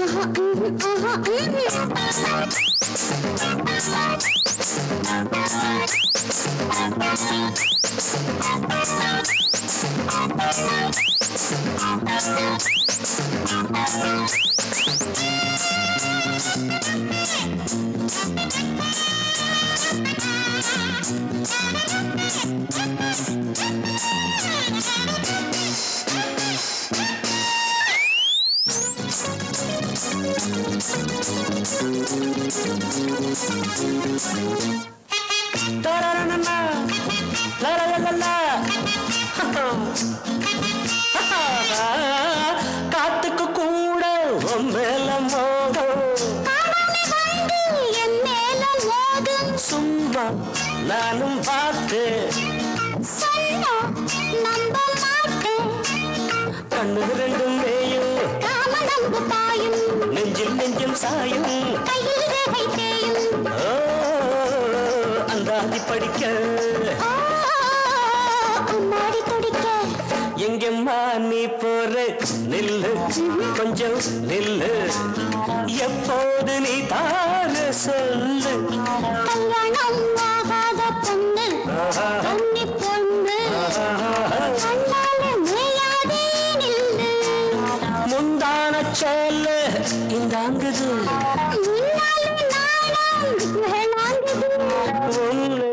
தரரணனா, லலலலலா. காத்துக்கு கூட உன் மேல மோகம் என் மேல மோதும் சும்மா நானும் பார்த்தேன் சொன்னா நம்ப மாட்டேன் கண்ணு ரெண்டும் மேயும் காம நம்பு பாயும் நெஞ்சில் நெஞ்சில் சாயும் கையில் ரேகை தேயும் ஓ, அந்தாதி படிக்க அம்மாடி துடிக்க எங்கம்மா நீ போற நில்லு கொஞ்சம் நில்லு எப்போது நீ தார சொல்லு கல்யாணம் ஆகாத பொண்ணு கன்னி பொண்ணு கண்ணாலே மேயாதே நில்லு முந்தான சேல இந்தாங்குது முன்னாலே நாணம் வேணாங்குது ஒண்ணு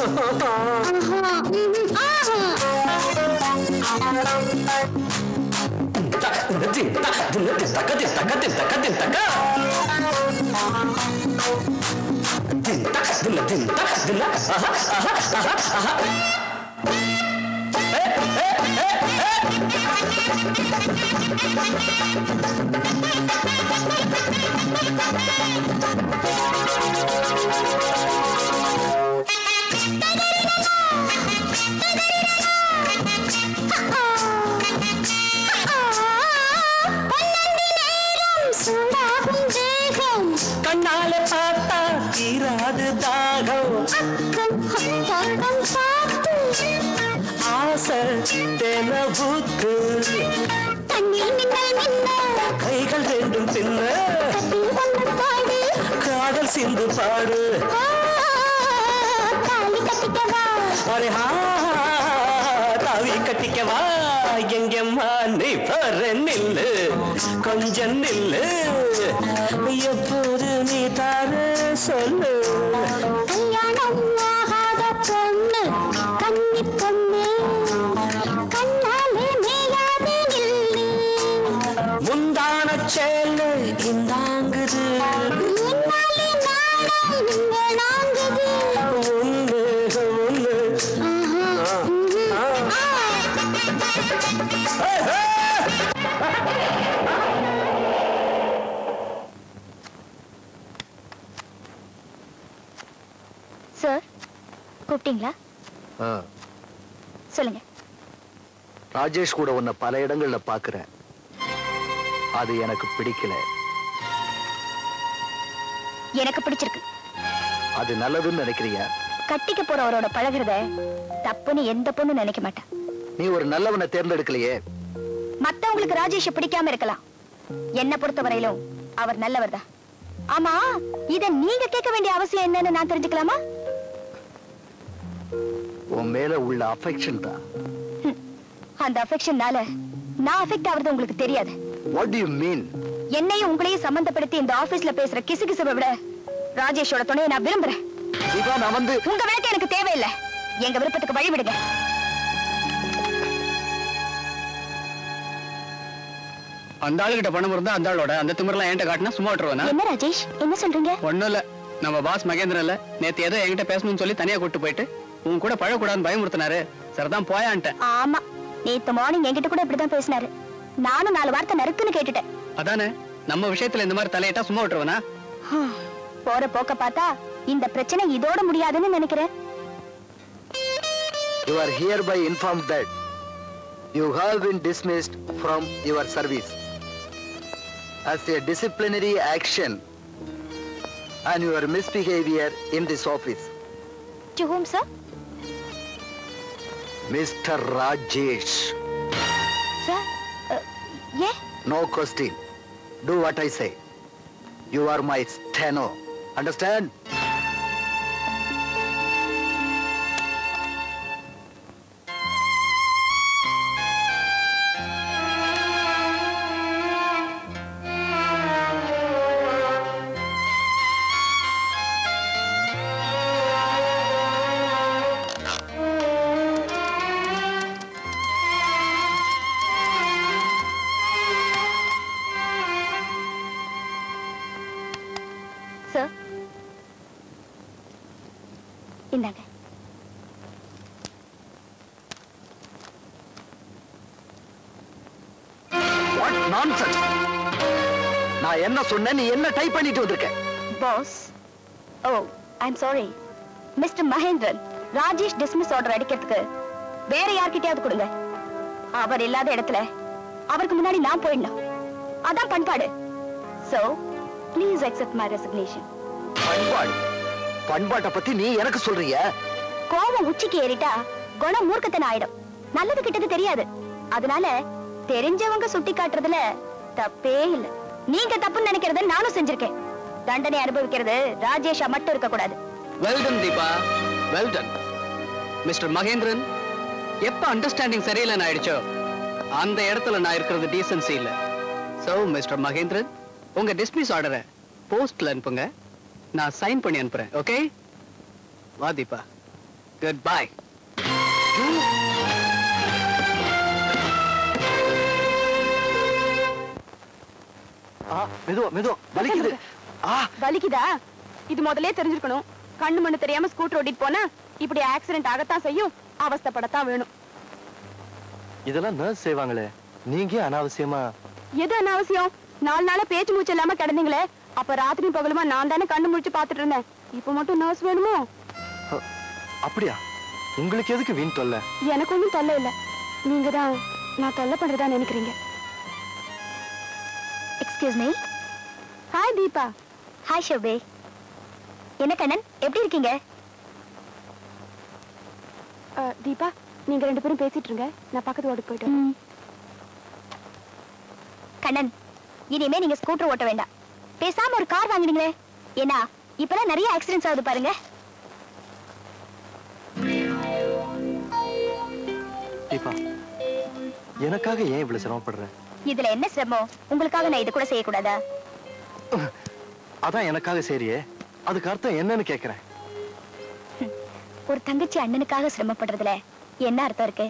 தின் தக்க தின் தக்க தின் தக்க தின் தக்க தின் தக்க தின் தக்க தின் தின் தக்க தின் ஆஹா ஆஹா ஆஹா ஆஹா பன்னெண்டு நேரம் சூடாகும் தேகம் கண்ணால பார்த்தா தீராது தாகம் அக்கம் பக்கம் பார்த்து ஆசை தென பூத்து தண்ணீர் மின்னல் மின்ன கைகள் ரெண்டும் பின்ன கட்டில் வந்து பாடு காதல் சிந்து பாடு தாலி கட்டிக்கவா அரே ஹா தாவி கட்டிக்கவா எங்கம்மா நீ பாரு நில்லு கொஞ்சம் நில்லு எப்போது நீ தார சொல்லு கல்யாணம் ஆகாத பொண்ணு கன்னி பொண்ணு கண்ணாலே மேயாதே நில்லு முந்தான சேலு இந்தாங்குது முன்னாலே நாணம் வேணாங்குது ஒண்ணு ஒண்ணு சார் கூப்பிட்டீங்களா ஆ, சொல்லுங்க ராஜேஷ் கூட உன்னை பல இடங்கள்ல பாக்குறேன் அது எனக்கு பிடிக்கல எனக்கு பிடிச்சிருக்கு அது நல்லதுன்னு நினைக்கிறியா கட்டிக்க போறவரோட பழகுறத தப்புன்னு எந்த பொண்ணு நினைக்க மாட்டேன் நீ ஒரு நல்லவனை தேர்ந்தெடுக்கலையே மத்தவங்களுக்கு ராஜேஷ பிடிக்காம இருக்கலாம் என்ன பொறுத்தவரையிலும் அவர் நல்லவர் தான் ஆமா இத நீங்க கேட்க வேண்டிய அவசியம் என்னன்னு நான் தெரிஞ்சுக்கலாமா உன் மேல உள்ள அஃபெக்ஷன் தான் அந்த அஃபெக்ஷன்னால நான் அஃபெக்ட் ஆகுறது உங்களுக்கு தெரியாது வாட் டு யூ மீன் என்னையும் உங்களையும் சம்பந்தப்படுத்தி இந்த ஆபீஸ்ல பேசுற கிசுகிசுவை விட ராஜேஷோட துணையை நான் விரும்புறேன் நான் வந்து உங்க விளக்கு எனக்கு தேவையில்லை எங்க விருப்பத்துக்கு வழி விடுங்க அந்த ஆளுகிட்ட பணம் இருந்தா அந்த ஆளோட அந்த திமிரெல்லாம் என்கிட்ட காட்டினா சும்மா விட்டுருவானா என்ன ராஜேஷ் என்ன சொல்றீங்க ஒண்ணும் இல்ல நம்ம பாஸ் மகேந்திரன் இல்ல நேத்து ஏதோ என்கிட்ட பேசணும்னு சொல்லி தனியா கூட்டு போயிட்டு உன் கூட பழக்கூடாதுன்னு பயமுறுத்தினாரு சரிதான் போயான்ட்டேன் ஆமா நேத்து மார்னிங் என்கிட்ட கூட இப்படிதான் பேசினாரு நானும் நாலு வார்த்தை நறுக்குன்னு கேட்டுட்டேன் அதானே நம்ம விஷயத்துல இந்த மாதிரி தலையிட்டா சும்மா விட்டுருவானா ஹம், போற போக்க பார்த்தா இந்த பிரச்சனை இதோட முடியாதுன்னு நினைக்கிறேன் You are hereby informed that you have been dismissed from your service as a disciplinary action on your misbehavior in this office. To whom, sir? Mr. Rajesh. Sir? Uh, yeah? No question. Do what I say. You are my steno. Understand? Sir? இந்தாங்க What nonsense! நான் என்ன சொன்னேன் நீ என்ன type பண்ணிட்டு வந்திருக்க boss oh I'm sorry mister Mahendran Rajesh dismiss order அடிக்கிறதுக்கு வேற யார்கிட்டயாவது கொடுங்க அவர் இல்லாத இடத்துல அவருக்கு முன்னாடி நான் போயிடணும் அதான் பண்பாடு so please accept my resignation பண்பாடு பண்பாட்டை பத்தி நீ எனக்கு சொல்றிய கோபம் உச்சிக்கு ஏறிட்டா குணம் மூர்க்கத்தன ஆயிடும் நல்லது கிட்டது தெரியாது அதனால தெரிஞ்சவங்க சுட்டி காட்டுறதுல தப்பே இல்ல நீங்க தப்புன்னு நினைக்கிறத நானும் செஞ்சிருக்கேன் தண்டனை அனுபவிக்கிறது ராஜேஷா மட்டும் இருக்க கூடாது well done Deepa well done mister Mahendran எப்ப அண்டர்ஸ்டாண்டிங் சரியில்லைன்னு ஆயிடுச்சோ அந்த இடத்துல நான் இருக்கிறது டீசன்சி இல்ல சோ மிஸ்டர் மகேந்திரன் உங்க டிஸ்மிஸ் ஆர்டரை போஸ்ட்ல அனுப்புங்க நான் சைன் பண்ணி அனுப்புறேன் ஓகே வா தீபா குட் பை ஆ மெதுவா மெதுவா வலிக்குது ஆ வலிக்குதா இது முதல்லயே தெரிஞ்சிருக்கணும் கண்ணு மண்ணு தெரியாம ஸ்கூட்டர் ஓட்டிட்டு போனா இப்படி ஆக்சிடென்ட் ஆகத்தான் செய்யும் அவஸ்தைப்படத்தான் வேணும் இதெல்லாம் நர்ஸ் செய்வாங்களே நீங்க ஏன் அனாவசியமா எது அனாவசியம் நாலு நாளா பேச்சு மூச்சு இல்லாம கிடந்தீங்களே அப்ப ராத்திரி பகலுமா நான் தானே கண்ணு முழிச்சு பாத்துட்டு இருந்தேன் இப்ப மட்டும் நர்ஸ் வேணுமோ அ, அப்படியா உங்களுக்கு எதுக்கு வீண் தொல்லை எனக்கு ஒண்ணும் தொல்லை இல்ல நீங்க தான் நான் தொல்லை பண்றதா நினைக்கிறீங்க excuse me hi Deepa hi ஷோபே என்ன கண்ணன் எப்படி இருக்கீங்க அஹ், தீபா நீங்க ரெண்டு பேரும் பேசிட்டு இருங்க நான் பக்கத்து வார்டுக்கு போயிட்டு வரேன். கண்ணன் இனிமே நீங்க ஸ்கூட்டர் ஓட்ட வேண்டாம் பேசாம ஒரு கார் வாங்கினீங்களே ஏன்னா இப்பெல்லாம் நிறைய ஆக்சிடென்ட்ஸ் ஆகுது பாருங்க தீபா எனக்காக ஏன் இவ்வளவு சிரமப்படுற இதுல என்ன சிரமம் உங்களுக்காக நான் இது கூட செய்யக்கூடாதா அதான் எனக்காக சரியே அதுக்கு அர்த்தம் என்னன்னு கேக்குறேன் ஒரு தங்கச்சி அண்ணனுக்காக சிரமப்படுறதுல என்ன அர்த்தம் இருக்கு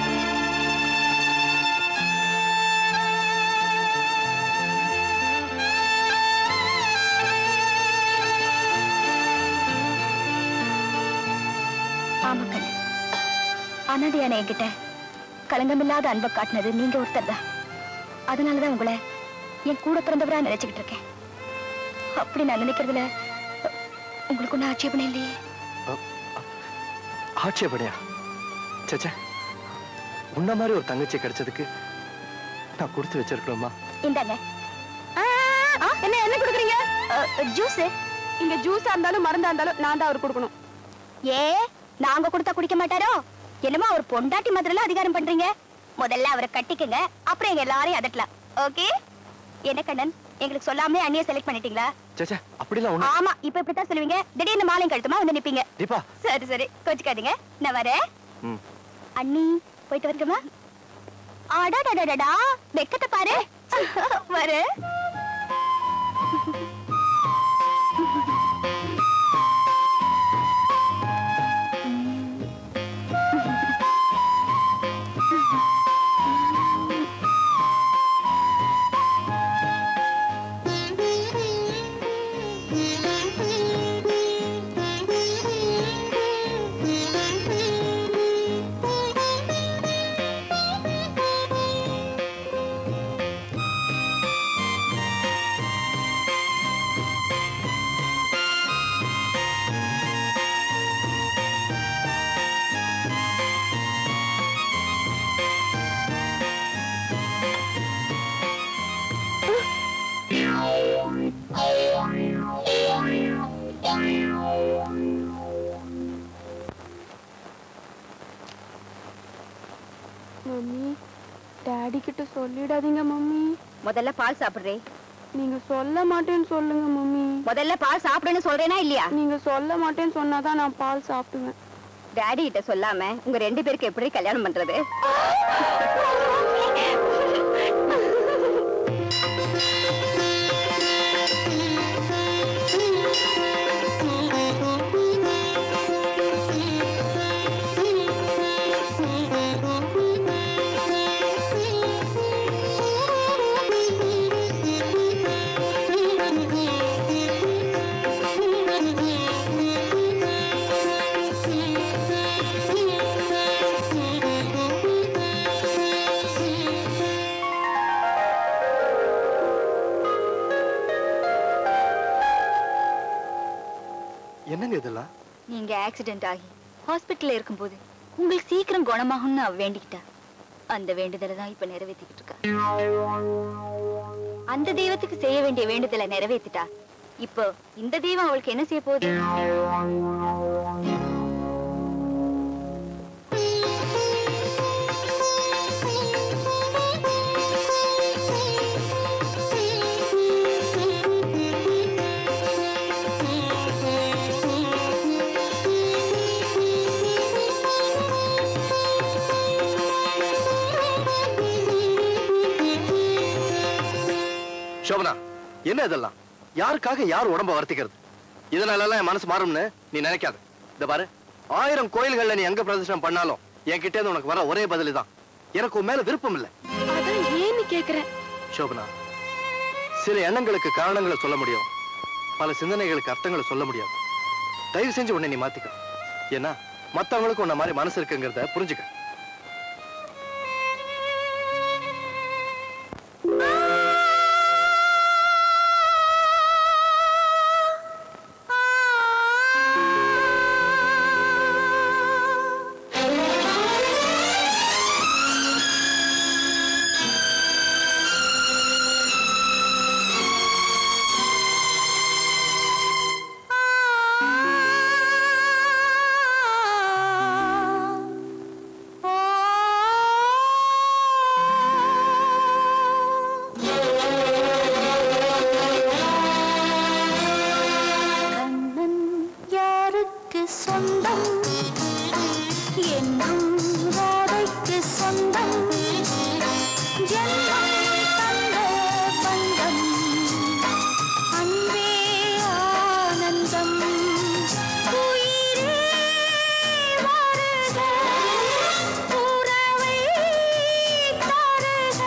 ஆமா கண்ணன் அனாதையான என்கிட்ட களங்கமில்லாத அன்பை காட்டினது நீங்க ஒருத்தர் தான் அதனாலதான் உங்களை என் கூட பிறந்தவரா நினைச்சுக்கிட்டு இருக்கேன் அப்படி நான் நினைக்கிறதுல அ, உங்களுக்கு ஒன்றும் ஆட்சேபணம் இல்லையே ஆட்சேபனையா சச்சா உன்ன மாதிரி ஒரு தங்கச்சி கிடைச்சதுக்கு நான் கொடுத்து வச்சிருக்கணுமா இந்தாங்க ஆ, என்ன என்ன குடுக்குறீங்க ஜூஸ் இங்க ஜூஸா இருந்தாலும் மருந்தா இருந்தாலும் நான் தான் அவர் கொடுக்கணும் ஏ நாங்க கொடுத்தா குடிக்க மாட்டாரோ என்னமோ அவர் பொண்டாட்டி மாதிரிலாம் அதிகாரம் பண்றீங்க முதல்ல அவரை கட்டிக்கங்க அப்புறம் எங்க எல்லாரையும் அதட்டலாம் ஓகே என்ன கண்ணன் எங்களுக்கு சொல்லாமலே அண்ணிய செலக்ட் பண்ணிட்டீங்களா சச்சா அப்படிலாம் ஒண்ணு ஆமா இப்ப இப்படித்தான் சொல்லுவீங்க திடீர்னு மாலையும் கழுத்துமா வந்து நிப்பீங்க தீபா சரி சரி கோச்சுக்காதீங்க நான் வரேன் ம். அண்ணி போயிட்டு வரட்டுமா அடாடாடாடா வெக்கத்தை பாரு வரேன் மம்மி டாடி கிட்ட சொல்லிடாதீங்க மம்மி முதல்ல பால் சாப்பிடுறே நீங்க சொல்ல மாட்டேன்னு சொல்லுங்க மம்மி முதல்ல பால் சாப்பிடுன்னு சொல்றேனா இல்லையா நீங்க சொல்ல மாட்டேன்னு சொன்னாதான் நான் பால் சாப்பிடுவேன் டாடி கிட்ட சொல்லாம உங்க ரெண்டு பேருக்கு எப்படி கல்யாணம் பண்றது என்னங்க இதெல்லாம் நீங்க ஆக்சிடென்ட் ஆகி ஹாஸ்பிட்டல்ல இருக்கும்போது உங்களுக்கு சீக்கிரம் குணமாகும்னு அவ வேண்டிக்கிட்டா அந்த வேண்டுதலை தான் இப்ப நிறைவேற்றிக்கிட்டு இருக்கா அந்த தெய்வத்துக்கு செய்ய வேண்டிய வேண்டுதலை நிறைவேத்திட்டா இப்போ இந்த தெய்வம் அவளுக்கு என்ன செய்ய போகுது சோபனா என்ன இதெல்லாம் யாருக்காக யார் உடம்ப வருத்திக்கிறது இதனால எல்லாம் என் மனசு மாறும்னு நீ நினைக்காத இந்த பாரு ஆயிரம் கோயில்கள்ல நீ எங்க பிரதர்ஷனம் பண்ணாலும் என்கிட்ட இருந்து உனக்கு வர ஒரே பதில் தான் எனக்கு உன் மேல விருப்பம் இல்ல அதான் ஏன்னு கேக்குறேன் சோபனா சில எண்ணங்களுக்கு காரணங்களை சொல்ல முடியும் பல சிந்தனைகளுக்கு அர்த்தங்களை சொல்ல முடியாது தயவு செஞ்சு உன்னை நீ மாத்திக்க ஏன்னா மத்தவங்களுக்கு உன்ன மாதிரி மனசு இருக்குங்கிறத புரிஞ்சுக்க கண்ணன் யாருக்கு சொந்தம் என்றும் ராதைக்கு சொந்தம் ஜென்மம் தந்த பந்தம் அன்பே ஆனந்தம் உயிரே வருக உறவை தருக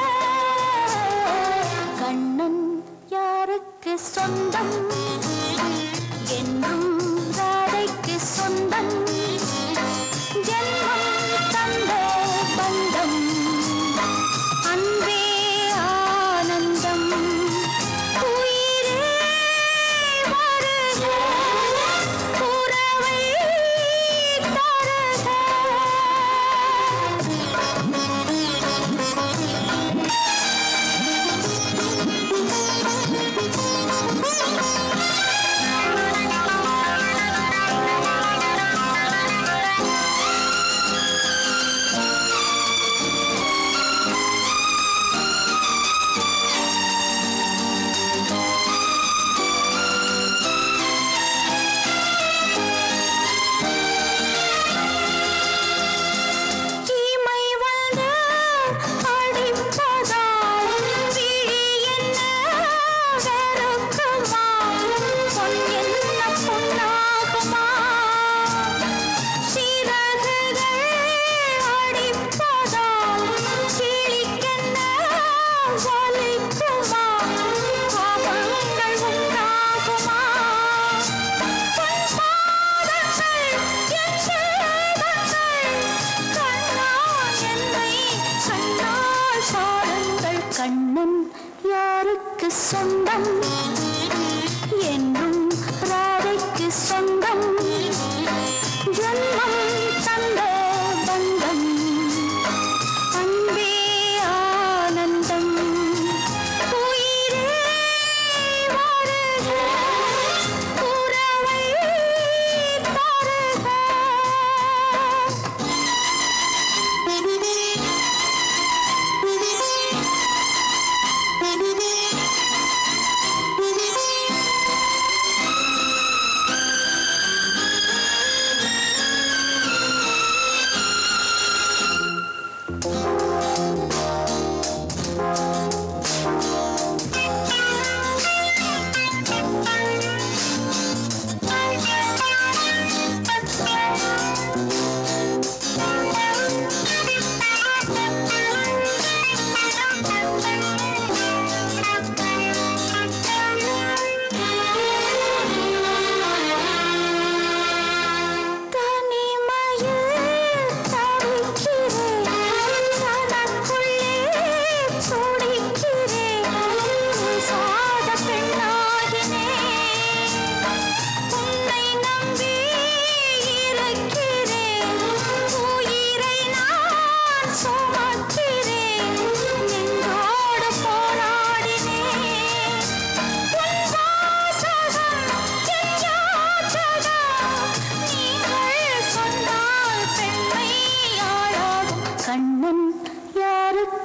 கண்ணன் யாருக்கு சொந்தம் என்றும் ராதைக்கு சொந்தம் ஜென்மம் தந்த பந்தம் அன்பே ஆனந்தம் உயிரே வருக உறவை தீமை வந்து அடிப்பதால் விழி என்ன வெறுக்குமா பொன் என்ன பொன்னாகுமா சிறகுகள் அடிப்பதால் கிளிக்கென்ன வலிக்குமா கோபங்கள் உண்டாகுமா பொன் பாதங்கள் என் வேதங்கள் கண்ணா என்னை கண்ணால் பாருங்கள் கண்ணன் யாருக்கு சொந்தம் என்றும் ராதைக்கு சொந்தம் ஜன்மம் தந்த பந்தம் அன்பே ஆனந்தம் உயிரே வருக உறவை தருக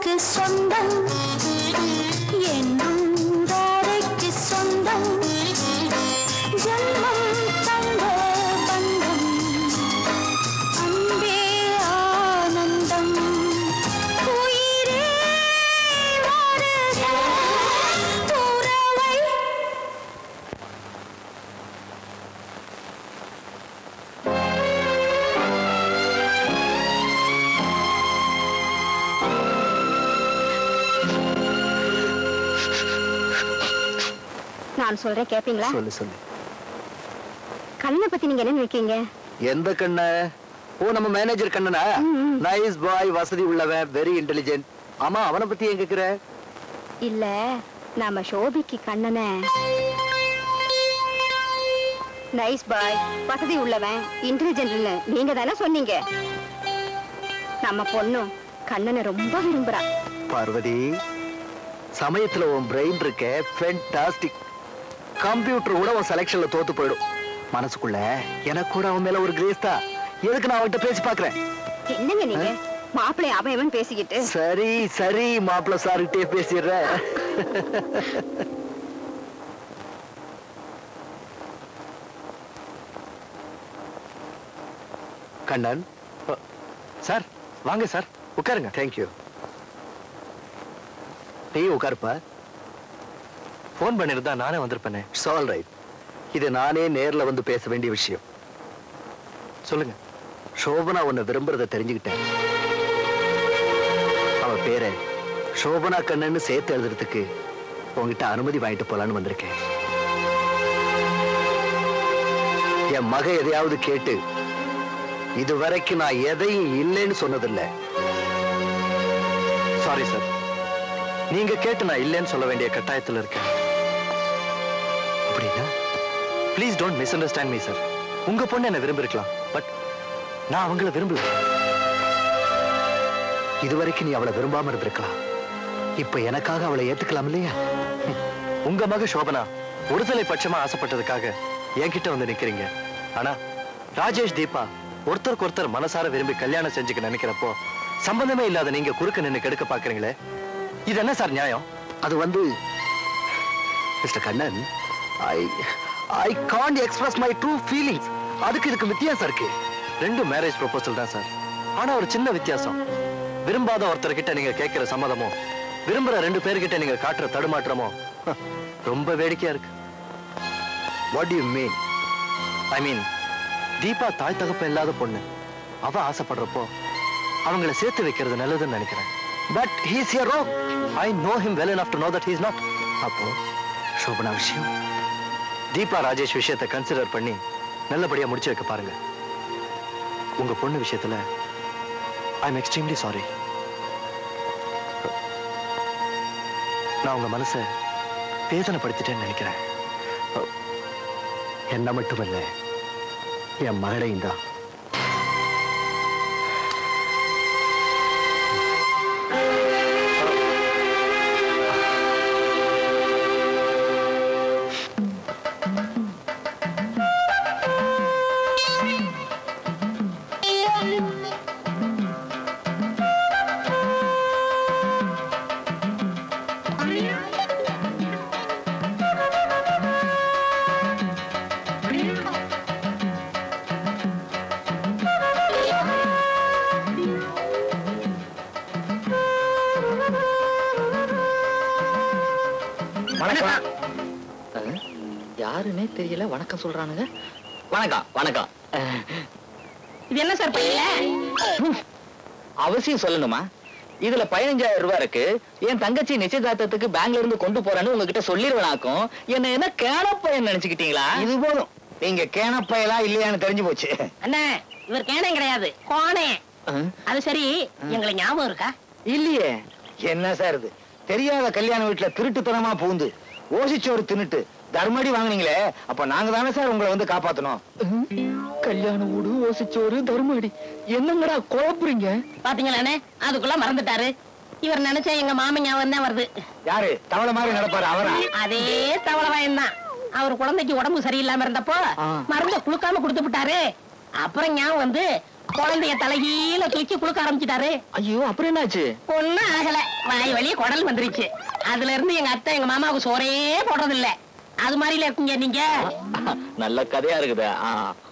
எனக்கு சொந்தம் என்றும் தாரைக்கு சொந்தம் ஜன்மம் தந்த பந்தம் அன்பே ஆனந்தம் உயிரே வருக உறவை நான் சொல்றேன் கேப்பீங்களா சொல்லு சொல்லு கண்ணை பத்தி நீங்க என்ன நினைக்கிறீங்க எந்த கண்ண ஓ நம்ம மேனேஜர் கண்ணனா நைஸ் பாய் வசதி உள்ளவன் வெரி இன்டெலிஜென்ட் ஆமா அவனை பத்தி ஏன் கேக்குற இல்ல நாம சோபிக்கு கண்ணனை நைஸ் பாய் வசதி உள்ளவன் இன்டெலிஜென்ட்னு நீங்க தானே சொன்னீங்க நம்ம பொண்ணும் கண்ணனை ரொம்ப விரும்புறா பார்வதி சமயத்துல உன் பிரெயின் இருக்க ஃபென்டாஸ்டிக் கம்ப்யூட்டர் கூட உன் செலக்ஷன்ல தோத்து போயிடும் மனசுக்குள்ள எனக்கு கூட அவன் மேல ஒரு கிரேஸ் தான் எதுக்கு நான் அவன்கிட்ட பேசி பாக்குறேன் என்னங்க நீங்க மாப்பிள்ளை அவன் இவன் பேசிக்கிட்டு சரி சரி மாப்பிள்ள சார்கிட்டே பேசிடுறேன் கண்ணன் அ, சார் வாங்க சார் உட்காருங்க தேங்க்யூ நீ உட்காருப்பா ஃபோன் பண்ணிருந்தா நானே வந்திருப்பேனே இட்ஸ் ஆல் ரைட் இது நானே நேர்ல வந்து பேச வேண்டிய விஷயம் சொல்லுங்க சோபனா உன்னை விரும்புறத தெரிஞ்சுக்கிட்டேன் அவ பேரை சோபனா கண்ணன்னு சேர்த்து எழுதுறதுக்கு உங்ககிட்ட அனுமதி வாங்கிட்டு போலான்னு வந்திருக்கேன் என் மக எதையாவது கேட்டு இதுவரைக்கும் நான் எதையும் இல்லைன்னு சொன்னதில்லை சாரி சார் நீங்க கேட்டு நான் இல்லைன்னு சொல்ல வேண்டிய கட்டாயத்துல இருக்கேன் அப்படின்னா please don't misunderstand me sir உங்க பொண்ணு என்ன விரும்பிருக்கலாம் பட் நான் அவங்கள விரும்பல இதுவரைக்கும் நீ அவளை விரும்பாம இருந்திருக்கலாம் இப்ப எனக்காக அவளை ஏத்துக்கலாம் இல்லையா ஹம். உங்க மக சோபனா ஒருதலை பட்சமா ஆசைப்பட்டதுக்காக என்கிட்ட வந்து நிக்கிறீங்க ஆனா ராஜேஷ் தீபா ஒருத்தருக்கு ஒருத்தர் மனசார விரும்பி கல்யாணம் செஞ்சுக்க நினைக்கிறப்போ சம்பந்தமே இல்லாத நீங்க குறுக்க நின்னு கெடுக்க பாக்குறீங்களே இது என்ன சார் நியாயம் அது வந்து mister Kannan I I can't express my true feelings அதுக்கு இதுக்கு வித்தியாசம் இருக்கு ரெண்டும் மேரேஜ் ப்ரொபோசல் தான் சார் ஆனா ஒரு சின்ன வித்தியாசம் விரும்பாத ஒருத்தர்கிட்ட நீங்க கேட்கிற சம்மதமோ விரும்புற ரெண்டு பேர்கிட்ட நீங்க காட்டுற தடுமாற்றமோ ஹ, ரொம்ப வேடிக்கையா இருக்கு what you mean I mean Deepa தாய் தகப்ப இல்லாத பொண்ணு அவ ஆசைப்படுறப்போ அவங்கள சேர்த்து வைக்கிறது நல்லதுன்னு நினைக்கிறேன் but he's your wrong I know him well enough to know that he is not அப்போ சோபனா விஷயம் தீபா ராஜேஷ் விஷயத்தை கன்சிடர் பண்ணி நல்லபடியா முடிச்சு வைக்க பாருங்க உங்க பொண்ணு விஷயத்துல ஐ எம் எக்ஸ்ட்ரீம்லி சாரி நான் உங்க மனசை வேதனைப்படுத்திட்டேன்னு நினைக்கிறேன் என்ன மட்டுமல்ல என் மகளையும் தான் வணக்கம் அஹ், யாருன்னே தெரியல வணக்கம் சொல்றானுங்க வணக்கம் வணக்கம் அஹ், இது என்ன சார் பையில அவசியம் சொல்லணுமா இதுல பதினஞ்சாயிரம் ரூபாய் இருக்கு என் தங்கச்சி நிச்சயதார்த்தத்துக்கு பேங்க்ல இருந்து கொண்டு போறேன்னு உங்ககிட்ட சொல்லிருவனாக்கும் என்ன என்ன கேனப்பையன் நினைச்சுக்கிட்டீங்களா இது போதும் நீங்க கேனப்பையலா இல்லையான்னு தெரிஞ்சு போச்சு அண்ணே இவர் கேனே கிடையாது கோனே அது சரி எங்களை ஞாபகம் இருக்கா இல்லையே என்ன சார் இது தெரியாத கல்யாண வீட்டுல திருட்டுத்தனமா பூந்து ஓசிச்சோறு தின்னுட்டு தர்மடி வாங்குனீங்களே அப்ப நாங்க தானே சார் உங்களை வந்து காப்பாத்தணும் கல்யாண வீடு ஓசிச்சோறு தர்மடி என்னங்கடா குழப்புறீங்க பாத்தீங்களாண்ணே அதுக்குள்ள மறந்துட்டாரு இவர் நினைச்சா எங்க மாமன் ஞாபகம் தான் வருது யாரு தவளை மாதிரி நடப்பாரு அவரா அதே தவளை வாயன் தான் அவர் குழந்தைக்கு உடம்பு சரியில்லாம இருந்தப்போ மருந்த குளுக்காம கொடுத்து விட்டாரு அப்புறம் ஞாபகம் வந்து குழந்தைய தலைகீழ தூக்கி குளுக்க ஆரம்பிச்சிட்டாரு ஐயோ அப்புறம் என்னாச்சு ஒண்ணும் ஆகல வாய் வழியே குடல் வந்துருச்சு அதுல இருந்து எங்க அத்தை எங்க மாமாவுக்கு சோறே போடுறது இல்ல அது மாதிரில இருக்கீங்க நீங்க நல்ல கதையா இருக்குது ஆ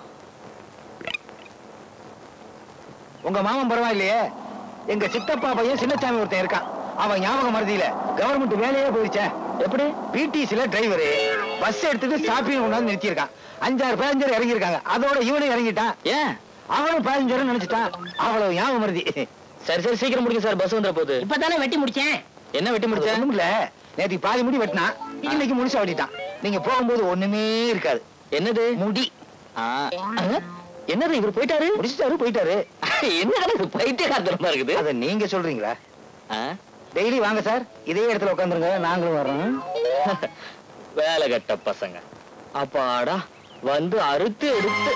உங்க மாமன் பரவாயில்லையே எங்க சித்தப்பா பையன் சின்னசாமி ஒருத்தன் இருக்கான் அவன் ஞாபகம் மறதியில கவர்மெண்ட் வேலையே போயிடுச்சே எப்படி பிடிசில டிரைவரு பஸ் எடுத்துட்டு ஸ்டாப்பிங் கொண்டாந்து நிறுத்தியிருக்கான் அஞ்சாறு பேசஞ்சர் இறங்கி இருக்காங்க அதோட இவனும் இறங்கிட்டான் ஏன் அவனும் பேசஞ்சர் நினைச்சிட்டான் அவ்வளவு ஞாபகம் மறதி சரி சரி சீக்கிரம் முடிங்க சார் பஸ் வந்துட போகுது இப்பதானே வெட்டி முடிச்சேன் என்ன வெட்டி முடிச்ச ஒண்ணும் இல்ல நேத்து பாதி முடி வெட்டினான் இன்னைக்கு முழுசா வெட்டிட்டான் நீங்க போகும்போது ஒண்ணுமே இருக்காது என்னது முடி ஆ, ஆ, என்னது இவர் போயிட்டாரு முடிச்சிட்டாரு போயிட்டாரு என்ன இது பைத்தியகாரத்தனமா இருக்குது அத நீங்க சொல்றீங்களா ஆ? டெய்லி வாங்க சார் இதே இடத்துல உட்காந்துருங்க நாங்களும் வர்றோம் வேலை கட்ட பசங்க அப்பாடா வந்து அறுத்து எடுத்து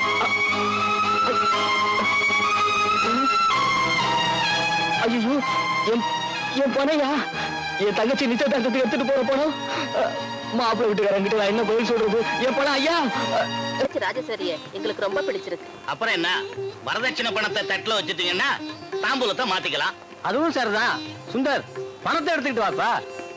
ஐயோ என் என் பணையா என் தங்கச்சி நிச்சயதார்த்தத்துக்கு எடுத்துட்டு போற பணம் மாப்பிள்ளை வீட்டுக்காரங்கிட்ட நான் என்ன பதில் சொல்றது என் பணம் ஐயா ராஜசரிய எங்களுக்கு ரொம்ப பிடிச்சிருக்கு அப்புறம் என்ன வரதட்சணை பணத்தை தட்டுல வச்சுட்டீங்கன்னா தாம்பூலத்தை மாத்திக்கலாம் அதுவும் சரிதான் சுந்தர் பணத்தை எடுத்துக்கிட்டு வாப்பா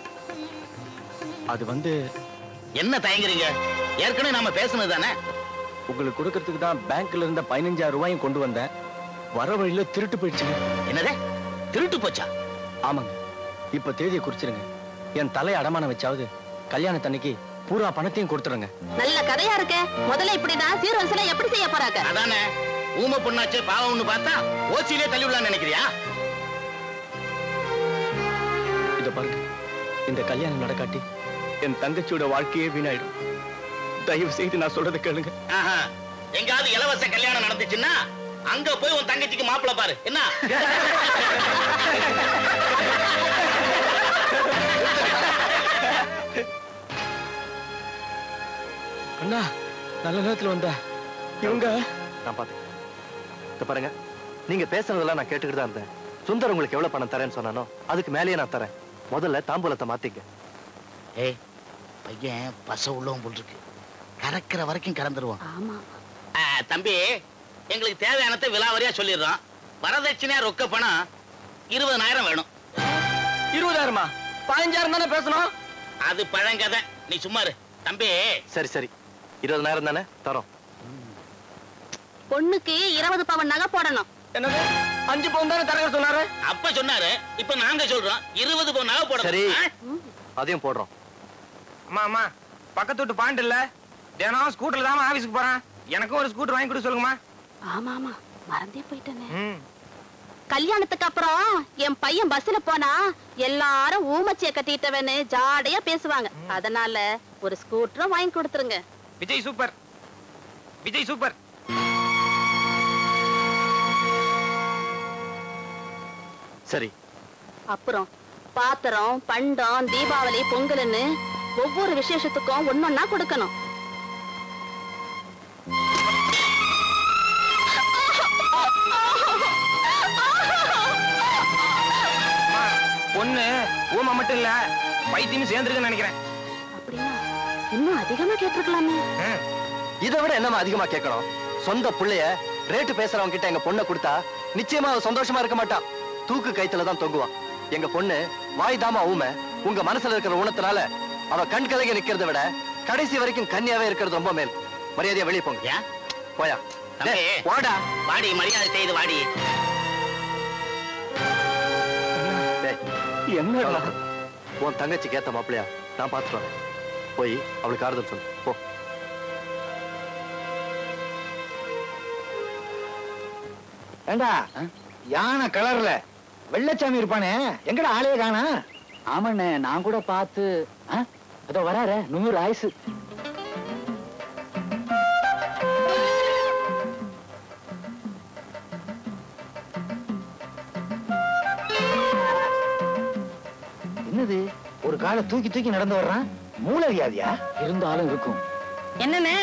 அது வந்து என்ன தயங்குறீங்க ஏற்கனவே நாம பேசுனது தானே உங்களுக்கு கொடுக்கறதுக்கு தான் பேங்க்ல இருந்த பதினஞ்சாயிரம் ரூபாயும் கொண்டு வந்தேன் வர வழியில திருட்டு போயிடுச்சுங்க என்னது திருட்டு போச்சா ஆமாங்க இப்ப தேதியை குறிச்சிருங்க என் தலையை அடமானம் வச்சாவது கல்யாணத்தன்னைக்கு பூரா பணத்தையும் கொடுத்துருங்க நல்ல கதையா இருக்க முதல்ல இப்படிதான் சீர்வரிசையில எப்படி செய்ய போறாங்க அதானே ஊமை பொண்ணாச்சே பாவம்னு பார்த்தா ஓசியிலே தள்ளி விடலாம்னு நினைக்கிறியா இத பாருங்க இந்த கல்யாணம் நடக்காட்டி என் தங்கச்சியோட வாழ்க்கையே வீணாயிடும் தயவு செய்து நான் சொல்றதை கேளுங்க ஆஹா. எங்காவது இலவச கல்யாணம் நடந்துச்சுன்னா அங்க போய் உன் தங்கச்சிக்கு மாப்பிள்ளை பாரு என்ன அண்ணா நல்ல நேரத்துல வந்த இவங்க நான் பாத்துக்கிறேன் இத பாருங்க நீங்க பேசுனதெல்லாம் நான் கேட்டுக்கிட்டு தான் இருந்தேன் சுந்தர் உங்களுக்கு எவ்வளவு பணம் தரேன்னு சொன்னானோ அதுக்கு மேலேயே நான் தரேன் முதல்ல தாம்பூலத்தை மாத்திக்க ஏய் பையன் பச உள்ளவன் போல் இருக்கு கறக்கிற வரைக்கும் கறந்துருவான் ஆமா ஆ, தம்பி எங்களுக்கு தேவையானதை விலாவரியா சொல்லிடுறோம் வரதட்சணையா ரொக்க பணம் இருபதனாயிரம் வேணும் இருபதாயிரமா பதினஞ்சாயிரம் தானே பேசணும் அது பழங்கதை நீ சும்மா இரு தம்பி சரி சரி இருபதனாயிரம் தானே தரோம் பொண்ணுக்கு இருபது பவன் நகை போடணும் என்னது அஞ்சு பவுன் தானே தரங்க சொன்னாரு அப்ப சொன்னாரு இப்ப நாங்க சொல்றோம் இருபது பவுன் நகை போடணும் சரி. ஆ? அதையும் போடுறோம் அம்மா அம்மா பக்கத்து வீட்டு பாயிண்ட் இல்ல தினம் ஸ்கூட்டர்ல தான் ஆபீஸ்க்கு போறேன் எனக்கும் ஒரு ஸ்கூட்டர் வாங்கி கொடு சொல்லுங்கம்மா ஆமா ஆமா மறந்தே போயிட்டேனே ம். கல்யாணத்துக்கு அப்புறம் என் பையன் பஸ்ல போனா எல்லாரும் ஊமச்சிய கட்டிட்டவன்னு ஜாடையா பேசுவாங்க அதனால ஒரு ஸ்கூட்டரும் வாங்கி கொடுத்துருங்க விஜய் சூப்பர் விஜய் சூப்பர் சரி அப்புறம் பாத்திரம் பண்டம் தீபாவளி பொங்கல்னு ஒவ்வொரு விசேஷத்துக்கும் ஒன்னொன்னா கொடுக்கணும் பொண்ணு ஊமை மட்டும் இல்ல பைத்தியம் சேர்ந்துருக்குன்னு நினைக்கிறேன் அப்படின்னா இன்னும் அதிகமா கேட்டிருக்கலாமே இதை விட என்னமா அதிகமா கேட்கணும் சொந்த புள்ளைய ரேட்டு பேசுறவங்க கிட்ட எங்க பொண்ணை கொடுத்தா நிச்சயமா அவ சந்தோஷமா இருக்க மாட்டான் தூக்கு கைத்துல தான் தொங்குவான் எங்க பொண்ணு வாய் தாமா ஊமை உங்க மனசுல இருக்கிற உணத்தினால அவ கண் கலங்கி நிக்கிறதை விட கடைசி வரைக்கும் கன்னியாவே இருக்கிறது ரொம்ப மேல் மரியாதையா வெளியே போங்க ஏன்? போயா தம்பி டேய், போடா வாடி மரியாதை செய்து வாடி டேய், என்ன உன் தங்கச்சிக்கு ஏத்த மாப்பிளையா நான் பாத்துட்டு வரேன் போய் அவளுக்கு ஆறுதல் சொல்லு போ ஏண்டா யானை கலர்ல வெள்ளச்சாமி இருப்பானே எங்கடா ஆளே காணா ஆமாண்ணே நான் கூட பார்த்து ஆ, அதோ வராரு நூறு ஆயுசு என்னது ஒரு காலை தூக்கி தூக்கி நடந்து வர்றான் மூளை வியாதியா இருந்தாலும் இருக்கும் என்னண்ணே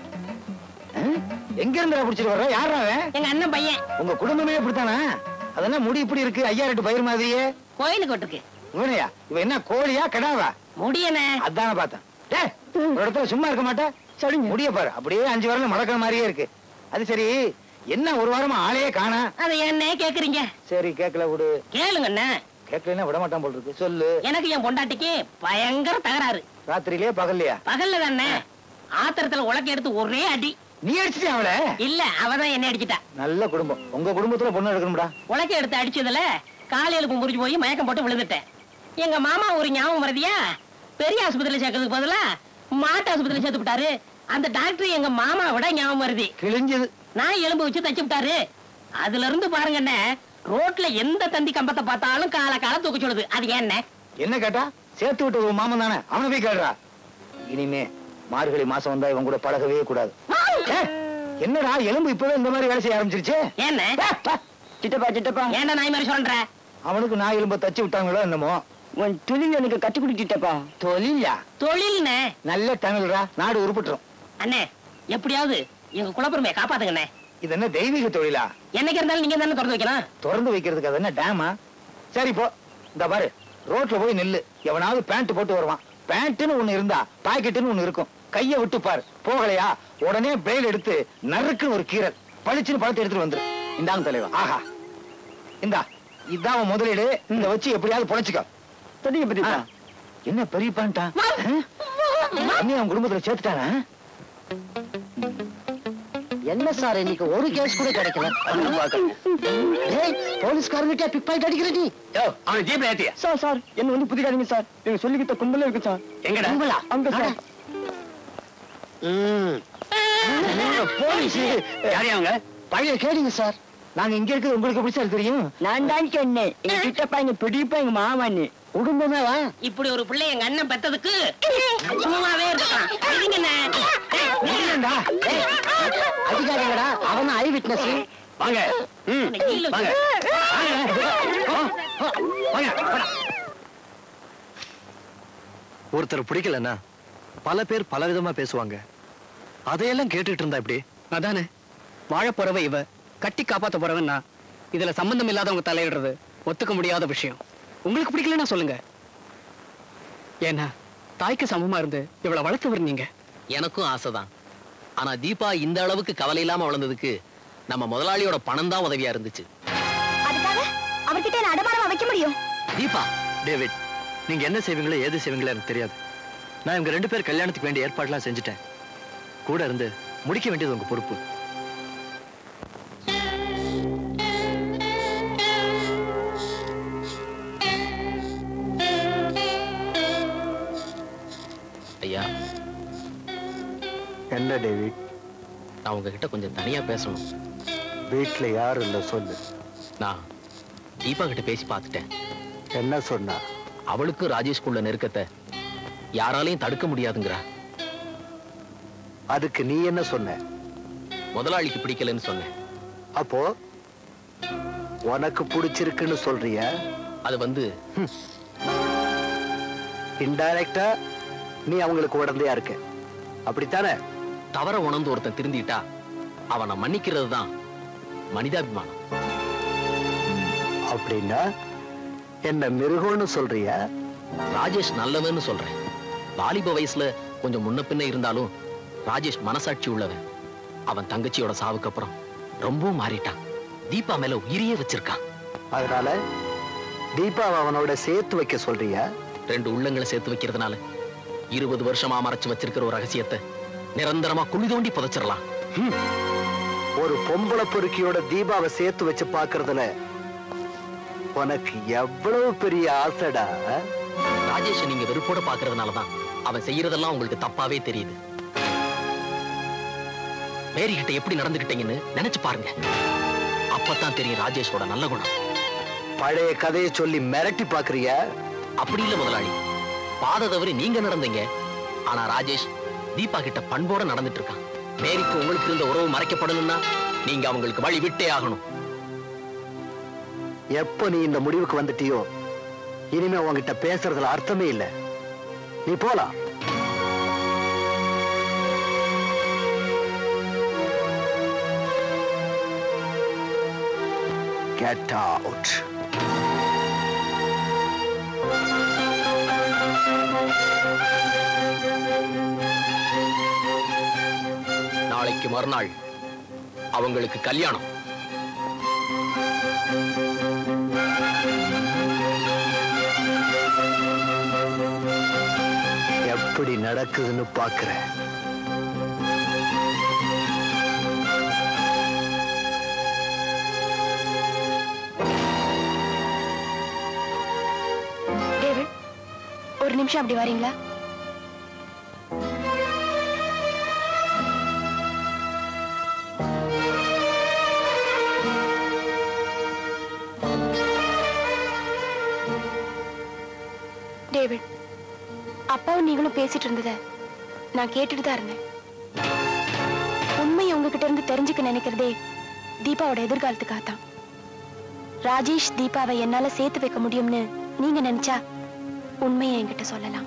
எங்க இருந்து பிடிச்சிட்டு வர்ற யாரா அவன் எங்க அண்ணன் பையன் உங்க குடும்பமே இப்படித்தானா அதெல்லாம் முடி இப்படி இருக்கு ஐயா ரெட்டு பயிர் மாதிரியே கோயிலுக்கு விட்டுருக்கு இவனையா இவன் என்ன கோழியா கடாவா முடியண்ணே அதான பார்த்தேன் டேய், ஒரு இடத்துல சும்மா இருக்க மாட்டேன் சரி முடிய பாரு அப்படியே அஞ்சு வரல மடக்கிற மாதிரியே இருக்கு அது சரி என்ன ஒரு வாரமா ஆளையே காணா அதை என்ன கேக்குறீங்க சரி கேட்கல விடு கேளுங்க அண்ணே கேட்கலன்னா விட மாட்டான் போல் இருக்கு சொல்லு எனக்கு என் பொண்டாட்டிக்கு பயங்கர தகராறு ராத்திரியிலே பகல்லையா பகல்ல தானே ஆத்திரத்துல உலக்க எடுத்து ஒரே அடி நீ அடிச்சிட்டியா அவளை இல்ல அவதான் என்ன அடிச்சிட்டா நல்ல குடும்பம் உங்க குடும்பத்துல பொண்ணு எடுக்கணும்டா உலக்க எடுத்து அடிச்சதுல காலையிலுக்கு முறிஞ்சு போய் மயக்கம் போட்டு விழுந்துட்டேன் எங்க மாமா ஒரு ஞாபகம் வருதியா பெரிய ஆஸ்பத்திரியில சேர்க்கறதுக்கு பதிலா மாட்டு ஆஸ்பத்திரியில சேர்த்து விட்டாரு அந்த டாக்டர் எங்க மாமா விட ஞாபகம் வருது கிழிஞ்சது நான் எலும்பு வச்சு தச்சு விட்டாரு அதுல இருந்து பாருங்க ரோட்ல எந்த தந்தி கம்பத்தை பார்த்தாலும் கால கால தூக்க சொல்லுது அது என்ன என்ன கேட்டா சேர்த்து விட்டு ஒரு மாமன் தானே அவனை போய் கேளுடா இனிமே மார்கழி மாசம் வந்தா இவன் கூட பழகவே கூடாது ஏ, என்னடா எலும்பு இப்பவே இந்த மாதிரி வேலை செய்ய ஆரம்பிச்சிருச்சு என்ன சித்தப்பா சித்தப்பா ஏன்டா நாய் மாதிரி சொல்ற அவனுக்கு நான் எலும்ப தச்சு விட்டாங்களோ என்னமோ உன் தொழில் எனக்கு கட்டி கொடுத்துட்டப்பா தொழிலா தொழில்னே நல்ல தமிழ்ரா நாடு உருப்பிட்டுரும் அண்ணே எப்படியாவது எங்க குலப்பெருமையை காப்பாத்துங்கண்ணே இது என்ன தெய்வீக தொழிலா என்னைக்கு இருந்தாலும் நீங்க தானே திறந்து வைக்கணும் திறந்து வைக்கிறதுக்கு அது என்ன டேமா சரி போ இந்த பாரு ரோட்ல போய் நில்லு எவனாவது பேண்ட் போட்டு வருவான் பேண்ட்னு ஒண்ணு இருந்தா பாக்கெட்டுன்னு ஒண்ணு இருக்கும் கைய விட்டு பாரு போகலையா உடனே பிளேட் எடுத்து நறுக்குன்னு ஒரு கீரல் பளிச்சுன்னு பழத்தை எடுத்துட்டு வந்துரு இந்தாங்க தலைவா ஆஹா இந்தா இதான் உன் முதலீடு இந்த வச்சு எப்படியாவது பொழைச்சுக்கோ பெரிய பெரிய என்ன பெரிய பேண்டா அண்ணி அவன் குடும்பத்துல சேர்த்துட்டானா என்ன சார் இன்னைக்கு ஒரு கேஸ் கூட கிடைக்கல ஏய், போலீஸ்காரங்கிட்ட பிக் பாயிண்ட் அடிக்கிற நீ அவன் ஜீப்ல ஏத்தியா சார் சார் என்ன வந்து புதிக்காதீங்க சார் நீங்க சொல்லிக்கிட்ட கும்பல இருக்கு சார் எங்கடா கும்பலா? அங்க சார் போலீஸ் யாரையா அவங்க பழைய கேடுங்க சார் நாங்க இங்க இருக்கிறது உங்களுக்கு எப்படி சார் தெரியும் நான் தான் சொன்னேன் எங்க சித்தப்பா எங்க பெரியப்பா எங்க மாமான்னு குடும்பமே வா இப்படி ஒரு பிள்ளை எங்க அண்ணன் பெத்ததுக்கு சும்மாவே இருக்கலாம் இதுங்கண்ணே இல்லைண்டா. ஏய், அடிக்காதீங்கடா அவன் ஐ விட்னஸ் வாங்க ம், வாங்க ஒருத்தர் பிடிக்கலன்னா பல பேர் பல விதமா பேசுவாங்க அதையெல்லாம் கேட்டுட்டு இருந்தா எப்படி அதானே வாழ போறவ இவ கட்டி காப்பாத்த போறவன் நான் இதுல சம்பந்தம் இல்லாதவங்க தலையிடுறது ஒத்துக்க முடியாத விஷயம் உங்களுக்கு பிடிக்கலன்னா சொல்லுங்க ஏன்னா தாய்க்கு சமமா இருந்து இவளை வளர்த்தவர் நீங்க எனக்கும் ஆசைதான் ஆனா தீபா இந்த அளவுக்கு கவலை இல்லாம வளர்ந்ததுக்கு நம்ம முதலாளியோட பணம் தான் உதவியா இருந்துச்சு அதுக்காக அவர்கிட்ட என்ன அடமானமா வைக்க முடியும் தீபா டேவிட் நீங்க என்ன செய்வீங்களோ ஏது செய்வீங்களோ எனக்கு தெரியாது நான் இவங்க ரெண்டு பேர் கல்யாணத்துக்கு வேண்டிய ஏற்பாடுலாம் செஞ்சுட்டேன் கூட இருந்து முடிக்க வேண்டியது உங்க பொறுப்பு ஐயா என்ன டேவிட் நான் உங்ககிட்ட கொஞ்சம் தனியா பேசணும் வீட்ல யாரும் இல்ல சொல்லு நான் தீபா கிட்ட பேசி பார்த்துட்டேன் என்ன சொன்னா அவளுக்கும் ராஜேஷ்குள்ள நெருக்கத்தை யாராலையும் தடுக்க முடியாதுங்கிறா அதுக்கு நீ என்ன சொன்ன முதலாளிக்கு பிடிக்கலன்னு சொன்னேன் அப்போ உனக்கு பிடிச்சிருக்குன்னு சொல்றிய அது வந்து இன்டைரக்டா நீ அவங்களுக்கு உடந்தையா இருக்க அப்படித்தானே தவற உணர்ந்து ஒருத்தன் திருந்திட்டா அவனை மன்னிக்கிறது தான் மனிதாபிமானம் அப்படின்னா என்ன மிருகம்னு சொல்றியா ராஜேஷ் நல்லவன்னு சொல்றேன் வாலிப வயசுல கொஞ்சம் முன்ன பின்ன இருந்தாலும் ராஜேஷ் மனசாட்சி உள்ளவன் அவன் தங்கச்சியோட சாவுக்கு அப்புறம் ரொம்பவும் மாறிட்டான் தீபா மேல உயிரியே வச்சிருக்கான் அதனால தீபாவை அவனோட சேர்த்து வைக்க சொல்றியா ரெண்டு உள்ளங்களை சேர்த்து வைக்கிறதுனால இருபது வருஷமா மறைச்சு வச்சிருக்கிற ஒரு ரகசியத்தை நிரந்தரமா குழி தோண்டி புதைச்சிடலாம் ஒரு பொம்பளை பொறுக்கியோட தீபாவை சேர்த்து வச்சு பாக்குறதுல உனக்கு எவ்வளவு பெரிய ஆசைடா ராஜேஷ் நீங்க வெறுப்போட பாக்குறதுனாலதான் அவன் செய்யறதெல்லாம் உங்களுக்கு தப்பாவே தெரியுது மேரி கிட்ட எப்படி நடந்துகிட்டீங்கன்னு நினைச்சு பாருங்க அப்பதான் தெரியும் ராஜேஷோட நல்ல குணம் பழைய கதையை சொல்லி மிரட்டி பாக்குறியா அப்படி இல்ல முதலாளி பாத தவறி நீங்க நடந்தீங்க ஆனா ராஜேஷ் தீபா கிட்ட பண்போட நடந்துட்டு இருக்கான் மேரிக்கு உங்களுக்கு இருந்த உறவு மறைக்கப்படணும்னா நீங்க அவங்களுக்கு வழி விட்டே ஆகணும் எப்ப நீ இந்த முடிவுக்கு வந்துட்டியோ இனிமே உன்கிட்ட பேசுறதுல அர்த்தமே இல்ல நீ போலாம் Get out. நாளைக்கு மறுநாள் அவங்களுக்கு கல்யாணம் எப்படி நடக்குதுன்னு பாக்குறேன் டேவிட் ஒரு நிமிஷம் அப்படி வரீங்களா டேவிட் அப்பாவும் நீங்களும் பேசிட்டு இருந்தத நான் கேட்டுட்டு தான் இருந்தேன் உண்மையை உங்ககிட்ட இருந்து தெரிஞ்சுக்க நினைக்கிறதே தீபாவோட எதிர்காலத்துக்காக தான் ராஜேஷ் தீபாவை என்னால சேர்த்து வைக்க முடியும்னு நீங்க நினைச்சா உண்மையை என்கிட்ட சொல்லலாம்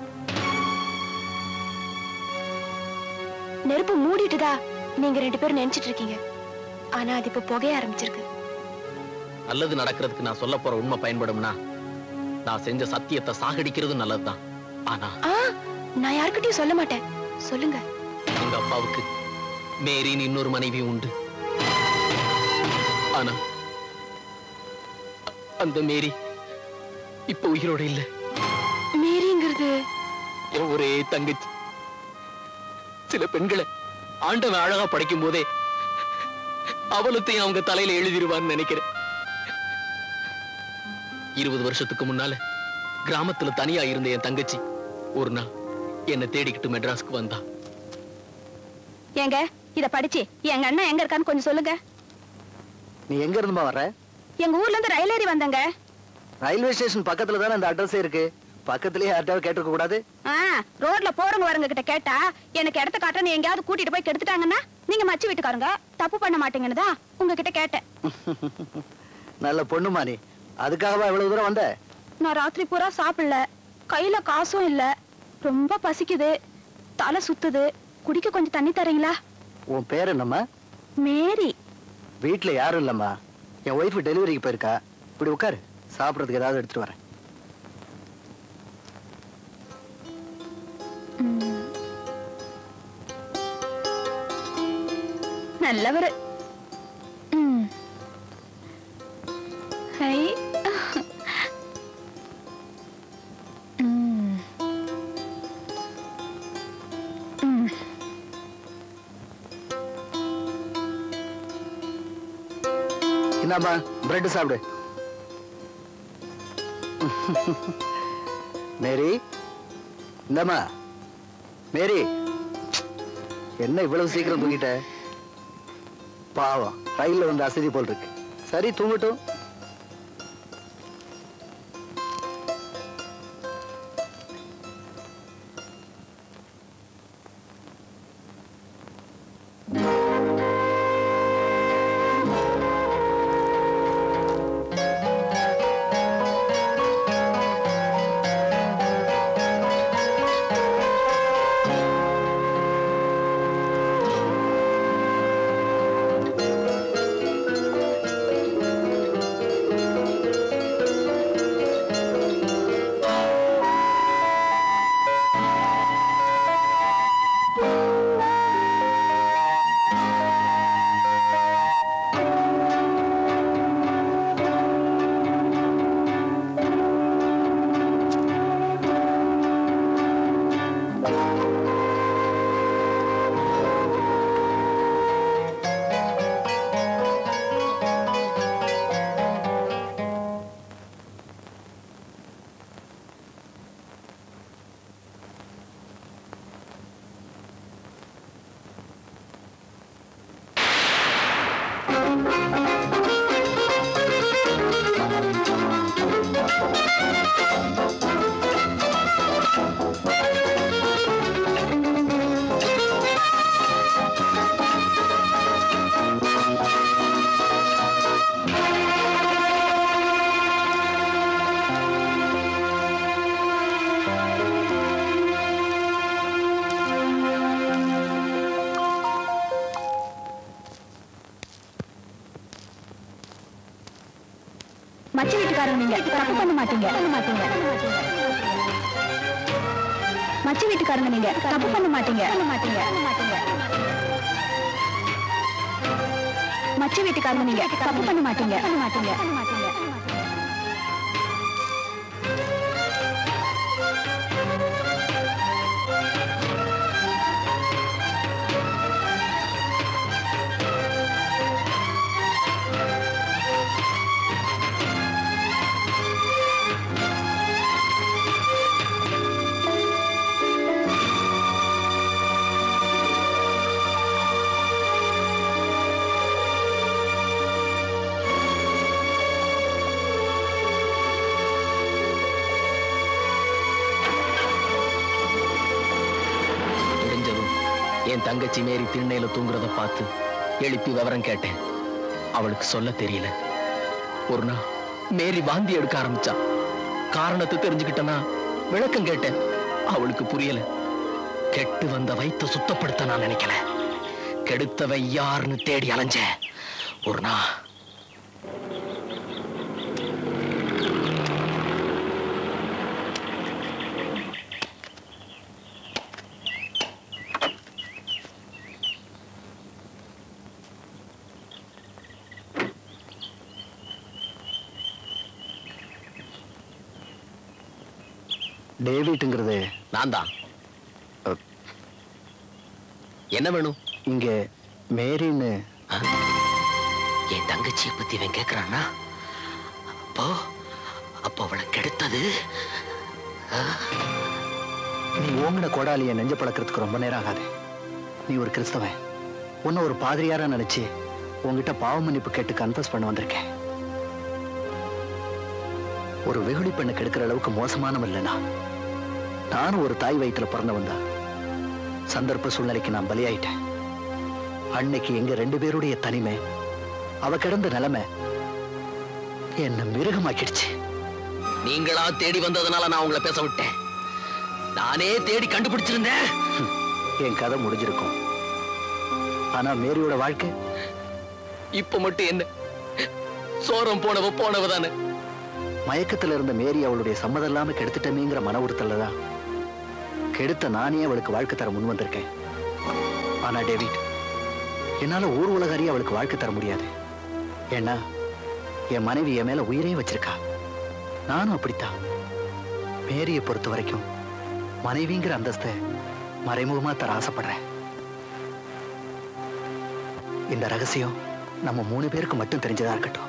நெருப்பு மூடிட்டுதா நீங்க ரெண்டு பேரும் நினைச்சிட்டு இருக்கீங்க ஆனா அது இப்ப புகைய ஆரம்பிச்சிருக்கு நல்லது நடக்கிறதுக்கு நான் சொல்ல போற உண்மை பயன்படும்னா நான் செஞ்ச சத்தியத்தை சாகடிக்கிறது நல்லதுதான் ஆனா ஆ நான் யார்கிட்டயும் சொல்ல மாட்டேன் சொல்லுங்க எங்க அப்பாவுக்கு மேரின்னு இன்னொரு மனைவி உண்டு ஆனா அந்த மேரி இப்ப உயிரோட இல்ல மேரிங்கிறது என் ஒரே தங்கச்சி சில பெண்களை ஆண்டவன் அழகா படைக்கும் போதே அவலத்தையும் அவங்க தலையில எழுதிருவான்னு நினைக்கிறேன் இருபது வருஷத்துக்கு முன்னால கிராமத்துல தனியா இருந்த என் தங்கச்சி ஒரு நாள் என்னை தேடிக்கிட்டு மெட்ராஸ்க்கு வந்தா ஏங்க இத படிச்சு எங்க அண்ணன் எங்க இருக்கான்னு கொஞ்சம் சொல்லுங்க நீ எங்க இருந்துமா வர்ற எங்க ஊர்ல இருந்து ரயில் ஏறி வந்தங்க ரயில்வே ஸ்டேஷன் பக்கத்துல தானே அந்த அட்ரஸ் இருக்கு பக்கத்துலயே யார்ட்டாவது கேட்டிருக்க கூடாது ஆ ரோட்ல போறவங்க வரவங்க கிட்ட கேட்டா எனக்கு இடத்த காட்ட எங்கேயாவது கூட்டிட்டு போய் கெடுத்துட்டாங்கன்னா நீங்க மச்சி வீட்டுக்காரங்க தப்பு பண்ண மாட்டீங்கன்னு தான் உங்ககிட்ட கேட்டேன் நல்ல பொண்ணுமா நீ அதுக்காகவா இவ்வளவு தூரம் வந்த நான் ராத்திரி பூரா சாப்பிடல கையில காசும் இல்ல ரொம்ப பசிக்குது தலை சுத்துது குடிக்க கொஞ்சம் தண்ணி தரீங்களா உன் பேர் என்னம்மா மேரி வீட்ல யாரும் இல்லம்மா என் ஒய்ஃப் டெலிவரிக்கு போயிருக்கா இப்படி உட்காரு சாப்பிடறதுக்கு ஏதாவது எடுத்துட்டு வரேன் நல்லவரு ம். ஹை ம். ம். இந்தாம்மா பிரெட் சாப்பிடு மேரி இந்தாம்மா மேரி என்ன இவ்வளவு சீக்கிரம் தூங்கிட்ட பாவம் ரயில்ல வந்து அசதி போல் இருக்கு சரி தூங்கட்டும் மச்சி வீட்டுக்காரங்க நீங்க தப்பு பண்ண மாட்டீங்க பண்ண மாட்டீங்க மச்சி வீட்டுக்காரங்க நீங்க தப்பு பண்ண மாட்டீங்க பண்ண மாட்டீங்க பண்ண மாட்டீங்க மச்ச வீட்டுக்காரங்க நீங்க தப்பு பண்ண மாட்டீங்க பண்ண மாட்டீங்க பண்ண மாட்டீங்க முடிஞ்சதும் என் தங்கச்சி மேரி திண்ணையில தூங்குறத பார்த்து எழுப்பி விவரம் கேட்டேன் அவளுக்கு சொல்ல தெரியல ஒரு நாள் மேரி வாந்தி எடுக்க ஆரம்பிச்சா காரணத்தை தெரிஞ்சுக்கிட்டனா விளக்கம் கேட்டேன் அவளுக்கு புரியல கெட்டு வந்த வயித்தை சுத்தப்படுத்த நான் நினைக்கல கெடுத்தவை யாருன்னு தேடி அலைஞ்சேன் ஒரு நாள் டேவிட்ங்கிறது நான் தான் என்ன வேணும் இங்க மேரின்னு என் தங்கச்சியை பத்தி இவன் கேக்குறான்னா அப்போ அப்போ அவளை கெடுத்தது நீ ஓங்கின கோடாலிய நெஞ்ச பழக்கிறதுக்கு ரொம்ப நேரம் ஆகாது நீ ஒரு கிறிஸ்தவன் உன்னை ஒரு பாதிரியாரா நினைச்சு உன்கிட்ட பாவ மன்னிப்பு கேட்டு கன்ஃபஸ் பண்ண வந்திருக்கேன் ஒரு வெகுளி பெண்ணை கெடுக்கிற அளவுக்கு மோசமானவன் இல்லைனா நானும் ஒரு தாய் வயிற்றுல பிறந்தவன் தான் சந்தர்ப்ப சூழ்நிலைக்கு நான் பலியாயிட்டேன் அன்னைக்கு எங்க ரெண்டு பேருடைய தனிமை அவ கிடந்த நிலைமை என்ன மிருகமாக்கிடுச்சு நீங்களா தேடி வந்ததுனால நான் உங்களை பேச விட்டேன் நானே தேடி கண்டுபிடிச்சிருந்தேன் என் கதை முடிஞ்சிருக்கும் ஆனா மேரியோட வாழ்க்கை இப்ப மட்டும் என்ன சோரம் போனவ போனவ தானே மயக்கத்துல இருந்த மேரி அவளுடைய சம்மதம் இல்லாம கெடுத்துட்டமேங்கிற மன உறுத்தல்ல தான் கெடுத்த நானே அவளுக்கு வாழ்க்கை தர முன் வந்திருக்கேன் ஆனா டேவிட் என்னால ஊர் உலக அறிய அவளுக்கு வாழ்க்கை தர முடியாது ஏன்னா என் மனைவி என் மேல உயிரே வச்சிருக்கா நானும் அப்படித்தான் மேரியை பொறுத்த வரைக்கும் மனைவிங்கிற அந்தஸ்தை மறைமுகமா தர ஆசைப்படுறேன் இந்த ரகசியம் நம்ம மூணு பேருக்கு மட்டும் தெரிஞ்சதா இருக்கட்டும்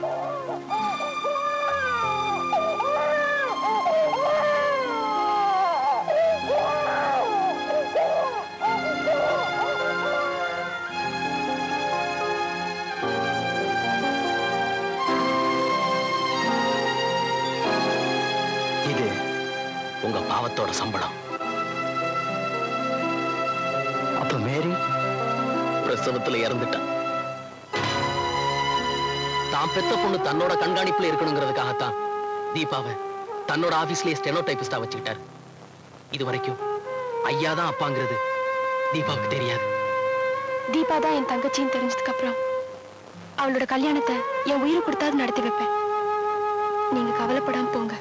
இது உங்க பாவத்தோட சம்பளம் அப்ப மேரி பிரசவத்துல இறந்துட்டா தான் பெத்த பொண்ணு தன்னோட கண்காணிப்புல இருக்கணுங்கிறதுக்காகத்தான் தீபாவை தன்னோட ஆபீஸ்லயே ஸ்டெனோ டைபிஸ்டா வச்சுக்கிட்டாரு இது வரைக்கும் ஐயா தான் அப்பாங்கிறது தீபாவுக்கு தெரியாது தீபா தான் என் தங்கச்சின்னு தெரிஞ்சதுக்கு அப்புறம் அவளோட கல்யாணத்தை என் உயிரை கொடுத்தாவது நடத்தி வைப்பேன் நீங்க கவலைப்படாம போங்க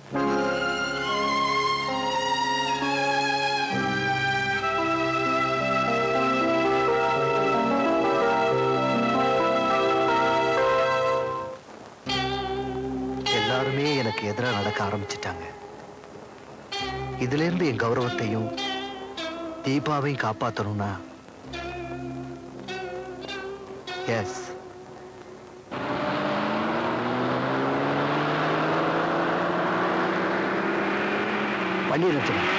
எல்லாருமே எனக்கு எதிராக நடக்க ஆரம்பிச்சிட்டாங்க இதுல இருந்து என் கௌரவத்தையும் தீபாவையும் காப்பாத்தணும்னா எஸ் பண்ணிருச்சு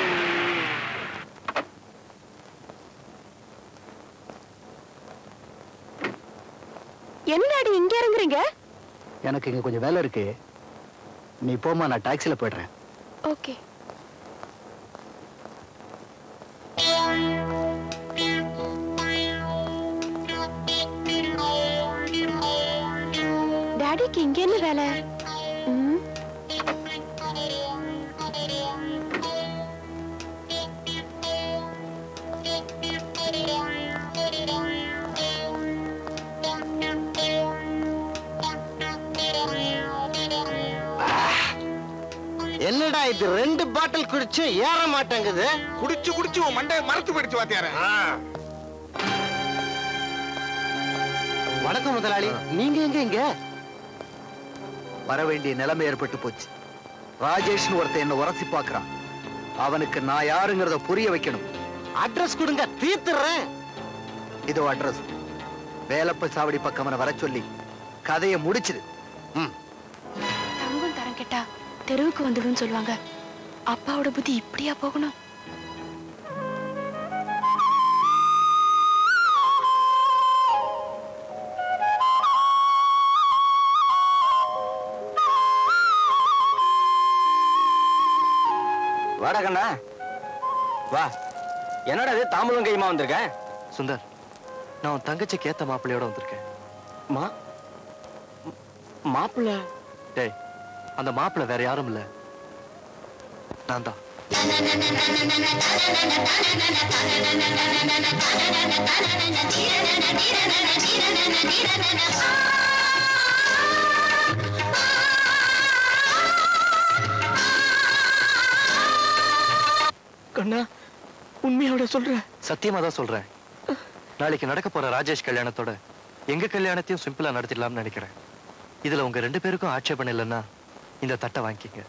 என்னடி இங்க இறங்குறீங்க எனக்கு இங்க கொஞ்சம் வேலை இருக்கு நீ போமா நான் டாக்ஸில போயிடுறேன் ஓகே டாடிக்கு இங்க என்ன வேலை ம், என்னடா இது ரெண்டு பாட்டில் குடிச்சு ஏற மாட்டேங்குது குடிச்சு குடிச்சு உன் மண்டை மரத்து போயிடுச்சு வாத்தியார வணக்கம் முதலாளி நீங்க எங்க இங்க வர வேண்டிய நிலைமை ஏற்பட்டு போச்சு ராஜேஷ்னு ஒருத்தன் என்ன உரசி பார்க்கறான் அவனுக்கு நான் யாருங்கிறத புரிய வைக்கணும் அட்ரஸ் கொடுங்க தீர்த்துறேன் இதோ அட்ரஸ் வேலப்ப சாவடி பக்கம் அவனை வர சொல்லி கதையை முடிச்சிடு ம் தங்கம் தரம் கேட்டா தெருவுக்கு வந்துடும் சொல்லுவாங்க அப்பாவோட புத்தி இப்படியா போகணும் வாடா கண்ணா வா என்னடா இது தாம்பூலம் கைமா வந்திருக்க சுந்தர் நான் உன் தங்கச்சிக்கு ஏத்த மாப்பிள்ளையோட வந்திருக்கேன் மா மாப்பிள்ள டேய் அந்த மாப்பிள்ளை வேற யாரும் இல்ல நான் தான் கண்ணா உண்மையோட சொல்ற சத்தியமா தான் சொல்றேன் நாளைக்கு நடக்க போற ராஜேஷ் கல்யாணத்தோட எங்க கல்யாணத்தையும் சிம்பிளா நடத்திடலாம்னு நினைக்கிறேன் இதுல உங்க ரெண்டு பேருக்கும் ஆட்சேபணம் இல்லைன்னா இந்த தட்டை வாங்கிக்கங்க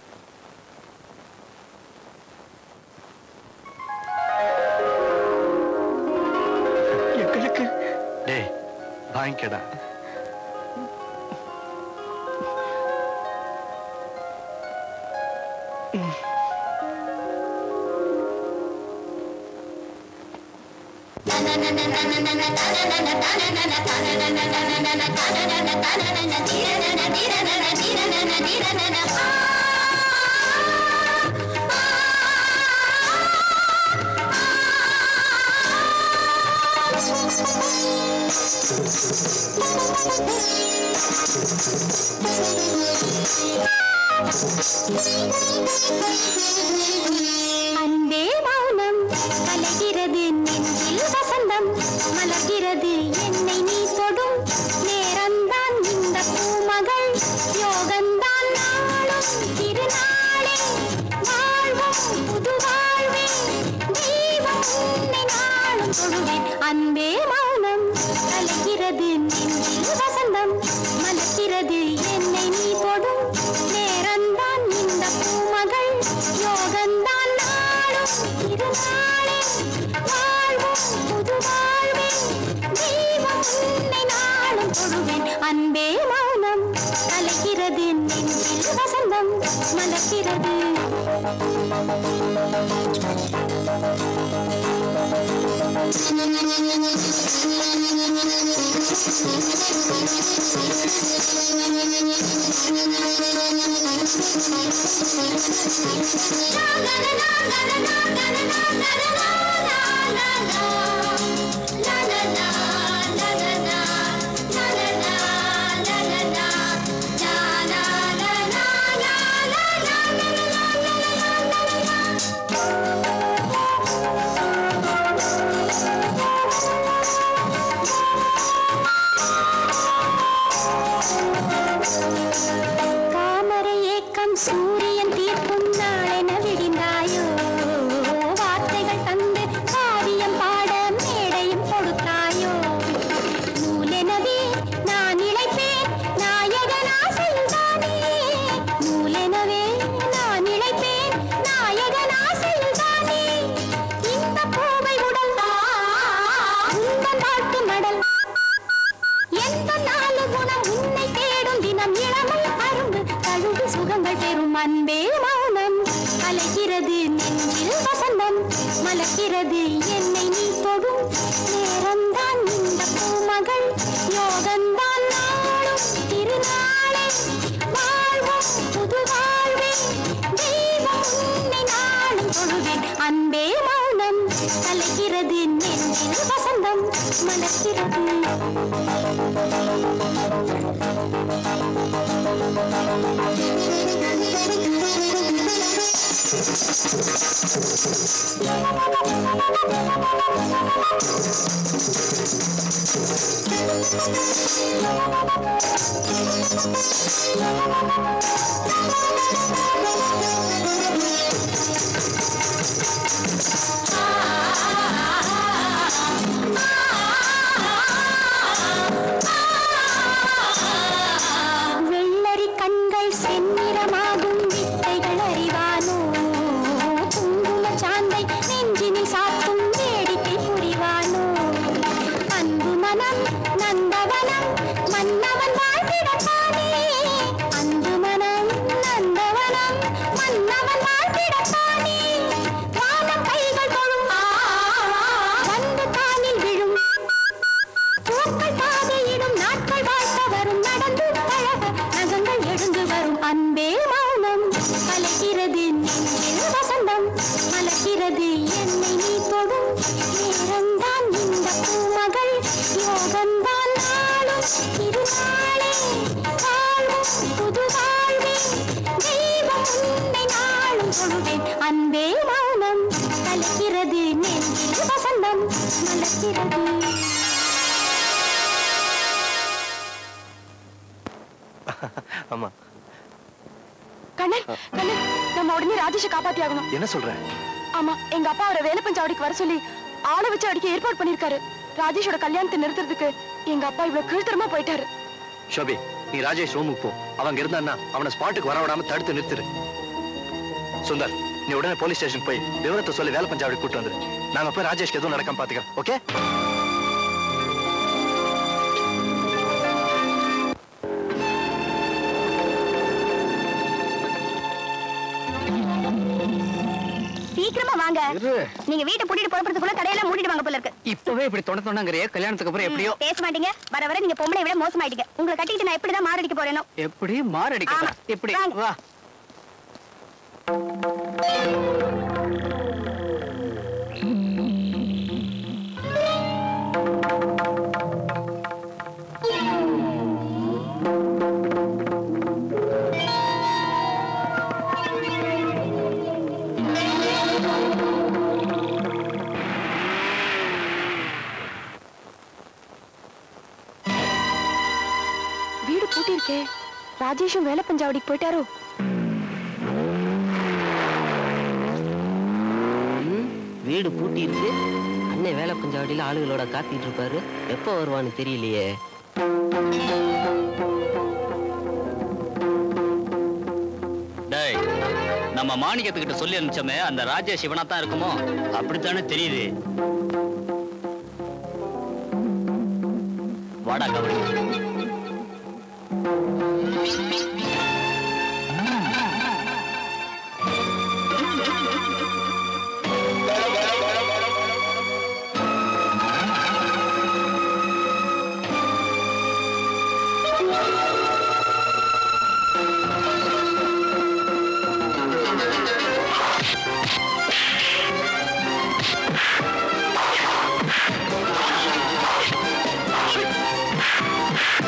எங்களுக்கு டேய் வாங்கிக்கடா அன்பே மௌனம் கலைகிறது நெஞ்சில் வசந்தம் மலர்கிறது என்னை நீ தொடும் நேரம்தான் இந்த பூமகள் யோகந்தான் நாளும் திருநாளே வாழ்வும் புது வாழ்வே தெய்வம் உன்னை நாளும் தொழுவேன் அன்பே மௌனம் கலைகிறது நெஞ்சில் வசந்தம் மலர்கிறது என்னை நீ தொடும் நேரம்தான் இந்த பூமகள் யோகந்தான் நாளும் திருநாளே வாழ்வும் புது வாழ்வே தெய்வம் உன்னை நாளும் தொழுவேன் அன்பே மௌனம் கலைகிறது நெஞ்சில் வசந்தம் மலர்கிறது தாமரை ஏக்கம் சூரியன் தீர்க்கும் நாளென விடிந்தாயோ வார்த்தைகள் தந்து காவியம் பாட மேடையும் கொடுத்தாயோ நூலெனவே நான் இழைப்பேன் நாயகன் ஆசையில் தானே நூலெனவே நான் இழைப்பேன் நாயகன் ஆசையில் தானே இந்த பூவை உடல் உந்தன் வாழ்த்து மடல் எந்த நாலு குணம் உன்னை தேடும் தினம் இளமை அரும்பு தழுவி சுகங்கள் பெறும் அன்பே மௌனம் அலைகிறது நெஞ்சில் வசந்தம் மலர்கிறது என்னை நீ தொடும் நேரம்தான் இந்த பூமகள் யோகந்தான் நாளும் திருநாளே வாழ்வும் புது வாழ்வே தெய்வம் உன்னை நாளும் தொழுவேன் அன்பே மௌனம் அலைகிறது நெஞ்சில் வசந்தம் மலர்கிறது ஆ மலர்கிறது நெஞ்சில் வசந்தம் மலர்கிறது என்னை நீ தொடும் நேரம்தான் இந்த பூமகள் யோகம்தான் நாளும் திருநாளே வாழும் புது வாழ்வே தெய்வம் உன்னை நாளும் தொழுவேன் அன்பே மௌனம் கலக்கிறது நெஞ்சில் வசந்தம் மலர்கிறது ஆமா கண்ணன் கண்ணன் நம்ம உடனே ராஜேஷை காப்பாத்தி ஆகணும் என்ன சொல்ற ஆமா எங்க அப்பா அவரை வேலைப்பஞ்சாவடிக்கு வர சொல்லி ஆளை வச்சு அடிக்க ஏற்பாடு பண்ணிருக்காரு ராஜேஷோட கல்யாணத்தை நிறுத்துறதுக்கு எங்க அப்பா இவ்வளவு கீழ்த்தரமா போயிட்டாரு ஷோபி நீ ராஜேஷ் ரூமுக்கு போ அவங்க இருந்தான்னா அவனை ஸ்பாட்டுக்கு வர விடாம தடுத்து நிறுத்துரு சுந்தர் நீ உடனே போலீஸ் ஸ்டேஷன் போய் விவரத்தை சொல்லி வேலை பஞ்சாவடி கூட்டு வந்துரு நாங்க போய் ராஜேஷ்க்கு எதுவும் நடக்காம பாத்துக்கிறோம் ஓகே சீக்கிரமா வாங்க நீங்க வீட்டை பூட்டிட்டு புறப்படுறதுக்குள்ள கடையெல்லாம் மூடிட்டு வாங்க போல இருக்கு இப்பவே இப்படி தொண தொணங்கிறிய கல்யாணத்துக்கு அப்புறம் எப்படியோ பேச மாட்டீங்க வர வர நீங்க பொம்பளை விட மோசமாயிட்டீங்க உங்களை கட்டிக்கிட்டு நான் எப்படிதான் மாரடிக்க போறேனோ எப்படி மாரடிக்க எப்படி வா வீடு பூட்டி இருக்கே ராஜேஷும் வேலை பஞ்சாவடிக்கு போயிட்டாரோ வீடு பூட்டி இருக்கு அண்ணன் வேலை பஞ்சாவடியில ஆளுகளோட காத்திட்டு இருப்பாரு எப்போ வருவான்னு தெரியலையே டேய் நம்ம மாணிக்கத்துக்கிட்ட சொல்லி அனுப்பிச்சோமே அந்த ராஜேஷ் இவனா தான் இருக்குமோ அப்படித்தானே தெரியுது வாடா கபடி Thank you.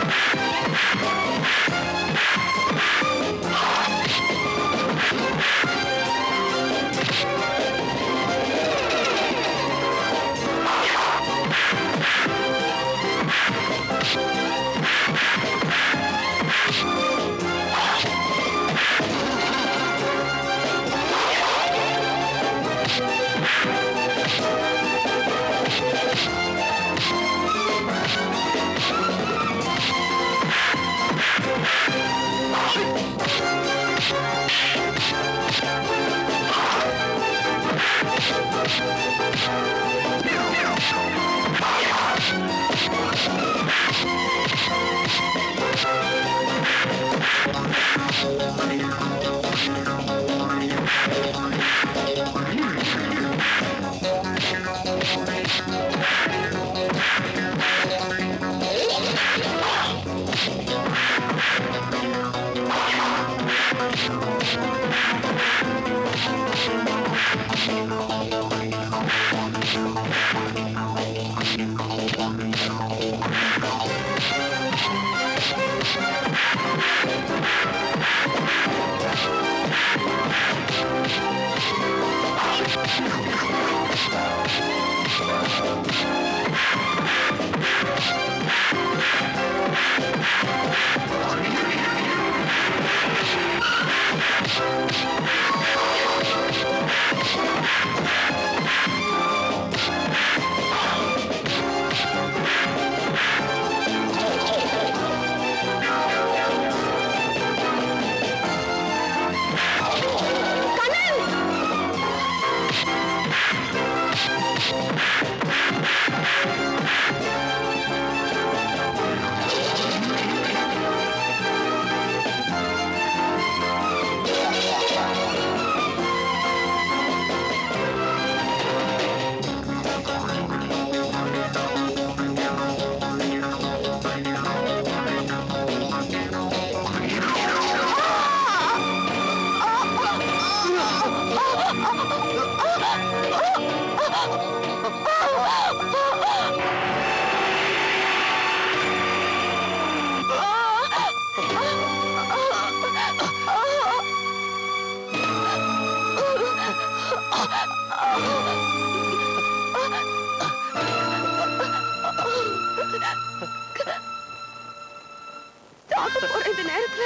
சாக போற இந்த நேரத்துல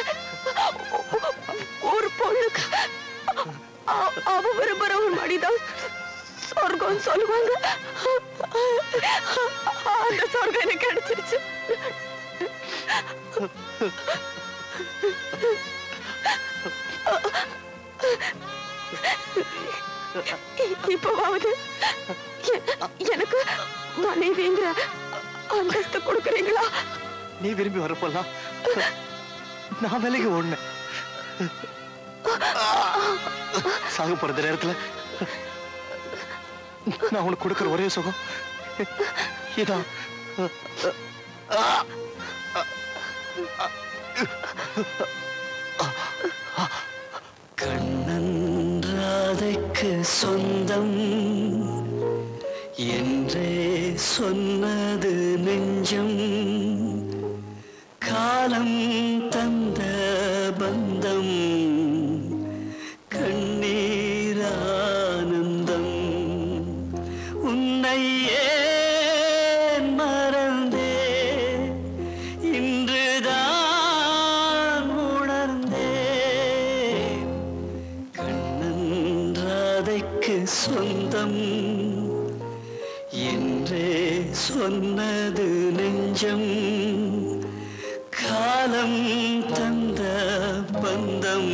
ஒரு பொண்ணுக்கு அ- அவ விரும்புற ஒரு மடிதான் சொர்க்கம் சொல்லுவாங்க அந்த சொர்க்கம் எனக்கு கிடைச்சிருச்சு இப்பவாவது எ- எனக்கு மனைவிங்கிற அந்தஸ்து கொடுக்குறீங்களா நீ விரும்பி வரப்போலாம் நான் விலைக்கு ஓடினேன் சாக போறது நேரத்துல நான் உனக்கு கொடுக்கிற ஒரே சுகம் இதான் ராதைக்கு சொந்தம் என்றே சொன்னது நெஞ்சம் காலம் தந்த பந்தம் கண்ணீரானந்தம் உன்னை ஏன் மறந்தே இன்றுதான் உணர்ந்தேன் ராதைக்கு சொந்தம் என்றே சொன்னது நெஞ்சம் காலம் தந்த பந்தம்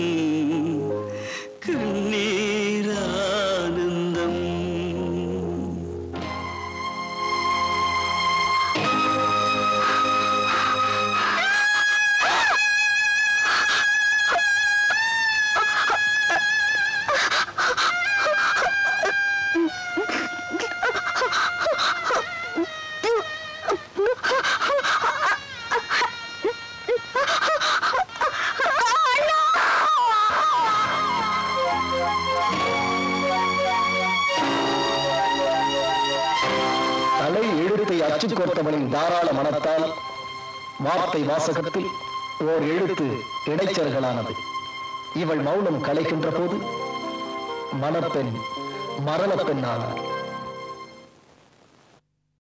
கண்ணீரானந்தம் தலை எழுத்தை அச்சு கோர்த்தவனின் தாராள மனத்தால் வார்த்தை வாசகத்தில் ஓர் எழுத்து இடைச்சல்களானது இவள் மௌனம் கலைக்கின்ற போது மணப்பெண் மரண பெண்ணானார்